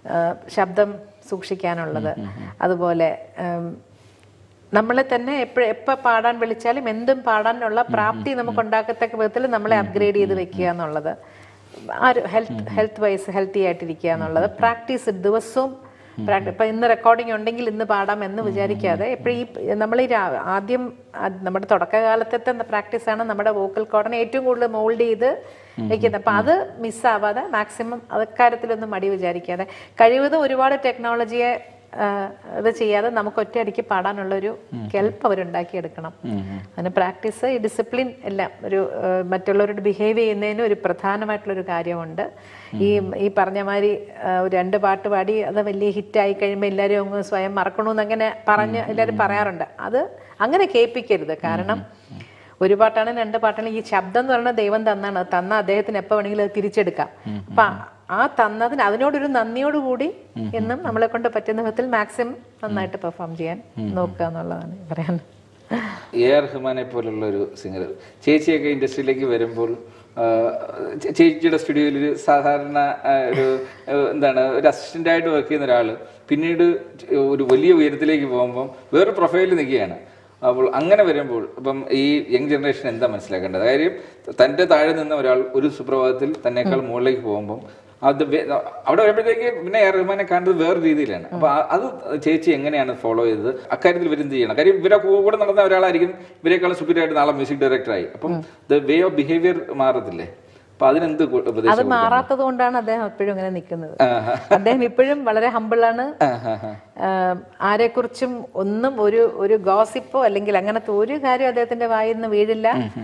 ശബ്ദം സൂക്ഷിക്കാനുള്ളത് അതുപോലെ ഉം, നമ്മളെ തന്നെ എപ്പോഴും എപ്പോൾ പാടാൻ വിളിച്ചാലും എന്തും പാടാനുള്ള പ്രാപ്തി നമുക്ക് ഉണ്ടാക്കത്തക്ക വിധത്തിൽ നമ്മളെ അപ്ഗ്രേഡ് ചെയ്ത് വെക്കുക എന്നുള്ളത് ആ ഒരു ഹെൽത്ത് ഹെൽത്ത് വൈസ് ഹെൽത്തി ആയിട്ടിരിക്കുക എന്നുള്ളത് പ്രാക്ടീസ് ദിവസവും പ്രാക്ടി- ഇപ്പൊ ഇന്ന് റെക്കോർഡിംഗ് ഉണ്ടെങ്കിൽ ഇന്ന് പാടാം എന്ന് വിചാരിക്കാതെ എപ്പോഴും ഈ നമ്മൾ ഈ രാ- ആദ്യം അത് നമ്മുടെ തുടക്കകാലത്തെ പ്രാക്ടീസാണ് നമ്മുടെ വോക്കൽ കോഡിനെ ഏറ്റവും കൂടുതൽ മോൾഡ് ചെയ്ത് വെക്കുന്നത് അപ്പൊ അത് മിസ്സാവാതെ മാക്സിമം അക്കാര്യത്തിലൊന്നും മടി വിചാരിക്കാതെ കഴിവതും ഒരുപാട് ടെക്നോളജിയെ ഇത് ചെയ്യാതെ നമുക്ക് ഒറ്റയടിക്ക് പാടാനുള്ളൊരു കെൽപ്പ് അവരുണ്ടാക്കിയെടുക്കണം അതിന് പ്രാക്ടീസ് ഈ ഡിസിപ്ലിൻ എല്ലാം ഒരു ആ, മറ്റുള്ളവരോട് ബിഹേവ് ചെയ്യുന്നതിന് ഒരു പ്രധാനമായിട്ടുള്ളൊരു കാര്യമുണ്ട് ഈ ഈ പറഞ്ഞ മാതിരി ആ, ഒരു രണ്ട് പാട്ട് പാടി അത് വലിയ ഹിറ്റായി കഴിയുമ്പോൾ എല്ലാവരും അങ്ങ് സ്വയം മറക്കണമെന്ന് അങ്ങനെ പറഞ്ഞ് എല്ലാവരും പറയാറുണ്ട് അത് അങ്ങനെ കേൾപ്പിക്കരുത് കാരണം ഒരു പാട്ടാണ് രണ്ട് പാട്ടാണ് ഈ ശബ്ദം എന്ന് പറയുന്നത് ദൈവം തന്നാണ് അത് തന്ന അദ്ദേഹത്തിന് എപ്പോൾ വേണമെങ്കിലും അത് തിരിച്ചെടുക്കാം അപ്പൊ ആ തന്നതിന് അതിനോടൊരു നന്ദിയോടുകൂടി എന്നും നമ്മളെ കൊണ്ട് പറ്റുന്ന വിധത്തിൽ മാക്സിമം നന്നായിട്ട് പെർഫോം ചെയ്യാൻ നോക്കുക എന്നുള്ളതാണ് പറയാൻ എ ആർ റഹ്മാനെ പോലുള്ള ഒരു സിംഗർ ചേച്ചിയൊക്കെ ഇൻഡസ്ട്രിയിലേക്ക് വരുമ്പോൾ ആ, ചേ- ചേച്ചിയുടെ സ്റ്റുഡിയോയിൽ ഒരു സാധാരണ ആ, ഒരു ആ, എന്താണ് ഒരു അസിസ്റ്റന്റ് ആയിട്ട് വർക്ക് ചെയ്യുന്ന ഒരാൾ പിന്നീട് ഒരു വലിയ ഉയരത്തിലേക്ക് പോകുമ്പോൾ വേറൊരു പ്രൊഫൈലിൽ നിൽക്കുകയാണ് അപ്പോൾ അങ്ങനെ വരുമ്പോൾ ഇപ്പം ഈ യങ് ജനറേഷൻ എന്താ മനസ്സിലാക്കേണ്ടത് കാര്യം തൻ്റെ താഴെ നിന്ന ഒരാൾ ഒരു സുപ്രഭാതത്തിൽ തന്നേക്കാൾ മുകളിലേക്ക് പോകുമ്പം അത് വേ- അവിടെ വരുമ്പോഴത്തേക്ക് പിന്നെ എ ആർ റഹ്മാനെ കാണുന്നത് വേറെ രീതിയിലാണ് അപ്പൊ ആ- അത് ചേച്ചി എങ്ങനെയാണ് ഫോളോ ചെയ്തത് അക്കാര്യത്തിൽ ഇവരെന്ത് ചെയ്യണം കാര്യം ഇവരെ കൂടെ നടന്ന ഒരാളായിരിക്കും ഇവരെക്കാളും superior ആയിട്ട് നാളെ മ്യൂസിക് ഡയറക്ടറായി അപ്പം ദ വേ ഓഫ് ബിഹേവിയർ മാറത്തില്ലേ അപ്പൊ അതിനെന്ത് കു- അത് ഉപദേശം മാറാത്തത് കൊണ്ടാണ് അദ്ദേഹം എപ്പോഴും അങ്ങനെ നിൽക്കുന്നത് അദ്ദേഹം ഇപ്പോഴും വളരെ ഹമ്പിളാണ് ആരെക്കുറിച്ചും ഒന്നും ഒരു ഒരു ഗോസിപ്പോ അല്ലെങ്കിൽ അങ്ങനത്തെ ഒരു കാര്യം അദ്ദേഹത്തിന്റെ വായിൽ നിന്ന് വീഴില്ല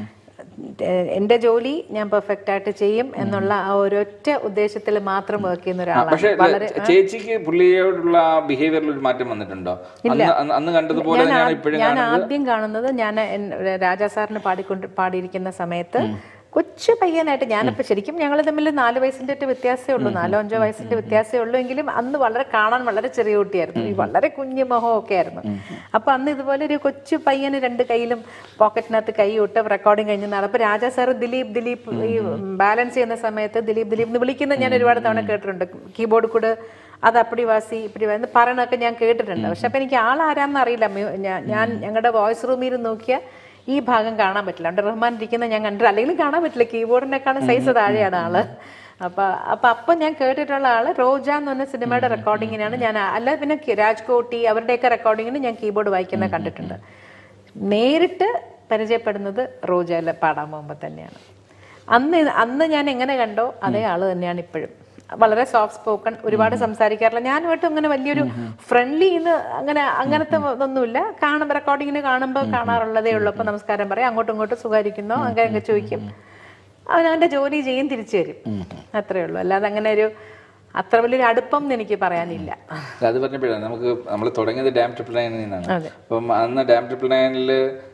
ഏഹ് എന്റെ ജോലി ഞാൻ പെർഫെക്റ്റ് ആയിട്ട് ചെയ്യും എന്നുള്ള ആ ഒരൊറ്റ ഉദ്ദേശത്തിൽ മാത്രം വർക്ക് ചെയ്യുന്ന പക്ഷെ ഒരാളാണ് വളരെ ചേച്ചിക്ക് പുള്ളിയോടുള്ള ബിഹേവിയറിൽ ഒരു മാറ്റം വന്നിട്ടുണ്ടോ അന്ന് അന്ന് അന്ന് കണ്ടതുപോലെ ഞാൻ തന്നെയാണ് ആ- ഇപ്പോഴും ഞാൻ ആദ്യം കാണുന്നത് ഞാൻ എൻ- രാജാ സാറിന് പാടിക്കൊണ്ട് പാടിയിരിക്കുന്ന സമയത്ത് കൊച്ചു പയ്യനായിട്ട് ഞാനിപ്പോ ശരിക്കും ഞങ്ങൾ തമ്മിൽ നാല് വയസ്സിന്റെ ഒറ്റ വ്യത്യാസമേ ഉള്ളൂ നാലോ അഞ്ചോ വയസ്സിന്റെ വ്യത്യാസമേ ഉള്ളൂ എങ്കിലും അന്ന് വളരെ കാണാൻ വളരെ ചെറിയ കുട്ടിയായിരുന്നു ഈ വളരെ കുഞ്ഞു മുഖം ഒക്കെ ആയിരുന്നു അപ്പൊ അന്ന് ഇതുപോലെ ഒരു കൊച്ചു പയ്യന് രണ്ട് കയ്യിലും പോക്കറ്റിനകത്ത് കൈ ഇട്ട് റെക്കോർഡിങ് കഴിഞ്ഞ നാളെ അപ്പൊ രാജാ സാർ ദിലീപ് ദിലീപ് ഈ ബാലൻസ് ചെയ്യുന്ന സമയത്ത് ദിലീപ് ദിലീപ് എന്ന് വിളിക്കുന്നത് ഞാൻ ഒരുപാട് തവണ കേട്ടിട്ടുണ്ട് കീബോർഡ് കൂടെ അത് അപ്പടി വാസി ഇപ്പടി എന്ന് പറയണൊക്കെ ഞാൻ കേട്ടിട്ടുണ്ട് പക്ഷെ അപ്പൊ എനിക്ക് ആളാരാന്ന് അറിയില്ല മ്യൂ- ഞാ- ഞാൻ ഞങ്ങളുടെ വോയിസ് റൂമിൽ നോക്കിയ ഈ ഭാഗം കാണാൻ പറ്റില്ല അതുകൊണ്ട് റഹ്മാൻ ഇരിക്കുന്ന ഞാൻ കണ്ടില്ല അല്ലെങ്കിൽ കാണാൻ പറ്റില്ല കീബോർഡിനെക്കാളും സൈസ് താഴെയാണ് ആള് അപ്പൊ അപ്പൊ അപ്പൊ ഞാൻ കേട്ടിട്ടുള്ള ആള് റോജ എന്ന് പറഞ്ഞ സിനിമയുടെ റെക്കോർഡിങ്ങിനാണ് ഞാൻ അല്ല പിന്നെ കി- രാജ്കോട്ടി അവരുടെയൊക്കെ റെക്കോർഡിങ്ങിന് ഞാൻ കീബോർഡ് വായിക്കുന്ന കണ്ടിട്ടുണ്ട് നേരിട്ട് പരിചയപ്പെടുന്നത് റോജയിലെ പാടാൻ പോകുമ്പോൾ തന്നെയാണ് അന്ന് അന്ന് ഞാൻ എങ്ങനെ കണ്ടോ അതേ ആള് തന്നെയാണ് ഇപ്പോഴും വളരെ സോഫ്റ്റ് സ്പോക്കൺ ഒരുപാട് സംസാരിക്കാറില്ല ഞാനുമായിട്ട് അങ്ങനെ വലിയൊരു ഫ്രണ്ട്ലി എന്ന് അങ്ങനെ അങ്ങനത്തെ ഒന്നുമില്ല കാണുമ്പോൾ റെക്കോർഡിങ്ങിന് കാണുമ്പോൾ കാണാറുള്ളതേ ഉള്ളൂ അപ്പോൾ നമസ്കാരം പറയാം അങ്ങോട്ടും ഇങ്ങോട്ടും സുഖമായിരിക്കുന്നോ അങ്ങനെയൊക്കെ ചോദിക്കും അവൻ അവൻ്റെ ജോലി ചെയ്യും തിരിച്ചു തരും അത്രേ ഉള്ളൂ അല്ലാതെ അങ്ങനെ ഒരു അത്ര വലിയൊരു അടുപ്പം എന്ന് എനിക്ക് പറയാനില്ല അത് പറഞ്ഞപ്പോഴാണ് നമുക്ക് നമ്മൾ തുടങ്ങിയത് ഡാം ട്രിപ്പിൾ നയനിൽ നിന്നാണ് അതെ. അപ്പം അന്ന് ഡാം ട്രിപ്പിൾ നയനിൽ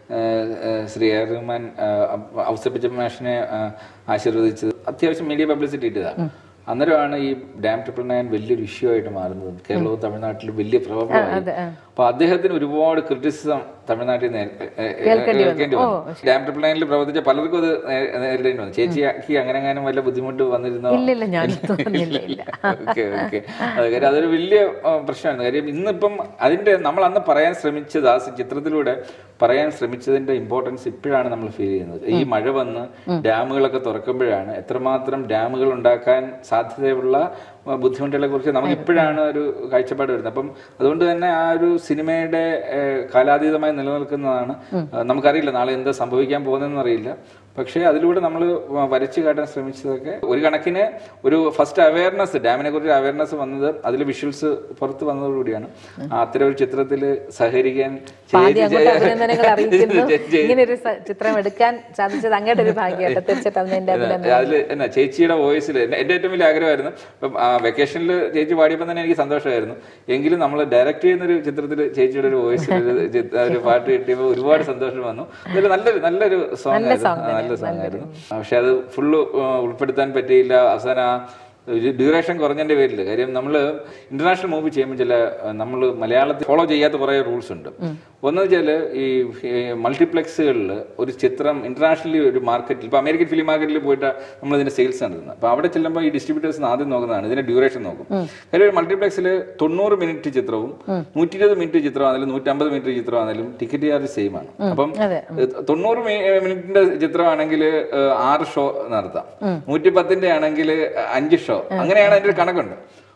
ശ്രീ എ ആർ റഹ്മാൻ ഔസപ്പിച്ച മാഷിനെ ആ, ആശീർവദിച്ചത് അത്യാവശ്യം മീഡിയ പബ്ലിസിറ്റി ഇട്ടതാണ് അന്നേരമാണ് ഈ ഡാം ട്രിപ്പിൾ നയൻ വലിയൊരു ഇഷ്യൂ ആയിട്ട് മാറുന്നത് കേരളവും തമിഴ്നാട്ടിലും വലിയ പ്രഭാവമായി അപ്പൊ അദ്ദേഹത്തിന് ഒരുപാട് ക്രിറ്റിസിസം തമിഴ്നാട്ടിൽ നിന്ന് ഏ- ഏ- കേൾക്കേണ്ടി വന്നു ഡാം ട്രിപ്പിൾ നയനിൽ പ്രവർത്തിച്ച പലർക്കും അത് നേ- നേരിടേണ്ടി വന്നു ചേച്ചിക്ക് അങ്ങനെ എങ്ങാനും വല്ല ബുദ്ധിമുട്ട് വന്നിരുന്നോ ഇല്ലില്ല ഞാൻ തോന്നുന്നില്ല ഇല്ല ഓക്കെ ഓക്കെ അത് കാര്യം അതൊരു വലിയ ആ, പ്രശ്നമാണ് കാര്യം ഇന്നിപ്പം അതിന്റെ നമ്മൾ അന്ന് പറയാൻ ശ്രമിച്ചത് ആ ചിത്രത്തിലൂടെ പറയാൻ ശ്രമിച്ചതിന്റെ ഇമ്പോർട്ടൻസ് ഇപ്പോഴാണ് നമ്മൾ ഫീൽ ചെയ്യുന്നത് ഈ മഴ വന്ന് ഡാമുകളൊക്കെ തുറക്കുമ്പോഴാണ് എത്രമാത്രം ഡാമുകൾ ഉണ്ടാക്കാൻ സാധ്യതയുള്ള ആ, ബുദ്ധിമുട്ടുകളെ കുറിച്ച് നമുക്ക് ഇപ്പോഴാണ് ഒരു കാഴ്ചപ്പാട് വരുന്നത് അപ്പം അതുകൊണ്ട് തന്നെ ആ ഒരു സിനിമയുടെ ഏഹ്, കാലാതീതമായി നിലനിൽക്കുന്നതാണ് ആ, നമുക്കറിയില്ല നാളെ എന്താ സംഭവിക്കാൻ പോകുന്നതെന്ന് അറിയില്ല പക്ഷേ അതിലൂടെ നമ്മൾ വരച്ചു കാട്ടാൻ ശ്രമിച്ചതൊക്കെ ഒരു കണക്കിന് ഒരു ഫസ്റ്റ് അവയർനെസ് ഡാമിനെ കുറിച്ച് അവയർനെസ് വന്നത് അതിൽ വിഷ്വൽസ് പുറത്ത് വന്നതോടുകൂടിയാണ് ആ അത്തരം ഒരു ചിത്രത്തിൽ സഹകരിക്കാൻ ആദ്യം ചെയ്ത് അങ്ങോട്ട് അഭിനന്ദനങ്ങൾ അറിയിക്കുന്നു ചെയ്ത് ഇങ്ങനെ ഒരു സ- ചിത്രം എടുക്കാൻ സാധിച്ചത് അങ്ങോട്ട് ഒരു ഭാഗ്യമായിട്ട് തീർച്ചയായിട്ടും അതിന് എന്റെ അഭിനന്ദനം അതിൽ എന്നാ ചേച്ചിയുടെ വോയിസിൽ എന്റെ ഏറ്റവും വലിയ ആഗ്രഹമായിരുന്നു ഇപ്പം ആ വെക്കേഷനിൽ ചേച്ചി പാടിയപ്പോൾ തന്നെ എനിക്ക് സന്തോഷമായിരുന്നു എങ്കിലും നമ്മൾ ഡയറക്റ്റ് ചെയ്യുന്ന ഒരു ചിത്രത്തിൽ ചേച്ചിയുടെ ഒരു വോയിസിൽ ഒരു ചിത്ര- ഒരു പാട്ട് കിട്ടിയപ്പോൾ ഒരുപാട് സന്തോഷം വന്നു അതൊരു നല്ലൊരു നല്ലൊരു സോങ് ആയിരുന്നു ആ, നല്ല സോങ് ആയിരുന്നു പക്ഷെ അത് ഫുള്ള് ഉൾപ്പെടുത്താൻ പറ്റിയില്ല അവസാനം ആ ഒരു ഡ്യൂറേഷൻ കുറഞ്ഞതിന്റെ പേരിൽ കാര്യം നമ്മൾ ഇന്റർനാഷണൽ മൂവി ചെയ്യുമ്പോൾ ചില നമ്മൾ മലയാളത്തിൽ ഫോളോ ചെയ്യാത്ത കുറേ റൂൾസ് ഉണ്ട് ഒന്ന് വെച്ചാൽ ഈ മൾട്ടിപ്ലക്സുകളിൽ ഒരു ചിത്രം ഇന്റർനാഷണലി ഒരു മാർക്കറ്റിൽ ഇപ്പോൾ അമേരിക്കൻ ഫിലിം മാർക്കറ്റിൽ പോയിട്ട് നമ്മൾ ഇതിന്റെ സെയിൽസ് നടത്തുന്നത് അപ്പോൾ അവിടെ ചെല്ലുമ്പോൾ ഈ ഡിസ്ട്രിബ്യൂട്ടേഴ്സ് ആദ്യം നോക്കുന്നതാണ് ഇതിന്റെ ഡ്യൂറേഷൻ നോക്കും കാര്യം ഒരു മൾട്ടിപ്ലക്സിൽ തൊണ്ണൂറ് മിനിറ്റ് ചിത്രവും നൂറ്റി ഇരുപത് മിനിറ്റ് ചിത്രമാണെങ്കിലും നൂറ്റമ്പത് മിനിറ്റ് ചിത്രമാണെങ്കിലും ടിക്കറ്റ് ചാർജ് സെയിം ആണ് അപ്പം അതെ. ഏഹ് തൊണ്ണൂറ് മി- മിനിറ്റിന്റെ ചിത്രമാണെങ്കിൽ ആറ് ഷോ നടത്താം നൂറ്റി പത്തിന്റെ ആണെങ്കിൽ അഞ്ച് ഷോ അങ്ങനെയാണ് അതിന്റെ ഒരു കണക്കുണ്ട്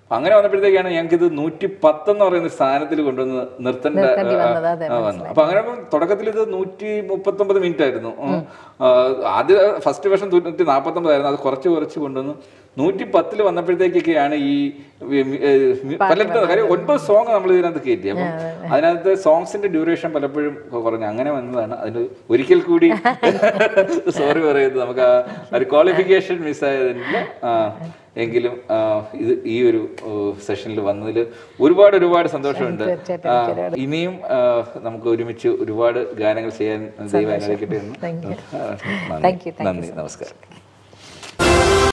അങ്ങനെ വന്നപ്പോഴത്തേക്കാണ് ഞങ്ങൾക്ക് ഇത് നൂറ്റി പത്ത് എന്ന് പറയുന്ന സ്ഥാനത്തിൽ കൊണ്ടുവന്ന് നിർത്തേണ്ട നിർത്തേണ്ടി ആ, വന്നത്, അതെ, ആ, വന്നു അപ്പൊ അങ്ങനെ തുടക്കത്തിൽ ഇത് നൂറ്റി മുപ്പത്തൊമ്പത് മിനിറ്റ് ആയിരുന്നു ഉം. ആ, ആദ്യ ഫസ്റ്റ് വേർഷൻ നൂറ്റി നാൽപ്പത്തൊമ്പത് ആയിരുന്നു അത് കുറച്ച് കുറച്ച് കൊണ്ടുവന്ന് നൂറ്റി പത്തിൽ വന്നപ്പോഴത്തേക്കൊക്കെയാണ് ഈ വി- വി- ഏ, വി- പലയിടത്തും കാര്യം ഒൻപത് സോങ് നമ്മൾ ഇതിനകത്ത് കയറ്റി അപ്പം അതിനകത്ത് സോങ്സിന്റെ ഡ്യൂറേഷൻ പലപ്പോഴും കുറഞ്ഞു അങ്ങനെ വന്നതാണ് അതിന് ഒരിക്കൽ കൂടി സോറി പറയുന്നത് നമുക്ക് ആ ഒരു ക്വാളിഫിക്കേഷൻ മിസ്സായതിന് എങ്കിലും ആ, ഇത് ഈ ഒരു സെഷനിൽ വന്നതിൽ ഒരുപാട് ഒരുപാട് സന്തോഷമുണ്ട് തീർച്ചയായിട്ടും ആ, ഇനിയും ആ, നമുക്ക് ഒരുമിച്ച് ഒരുപാട് ഗാനങ്ങൾ ചെയ്യാൻ ദൈവം അനുവദിക്കട്ടെ എന്ന് Thank you. ആ, Thank you, thank you നന്ദി നമസ്കാരം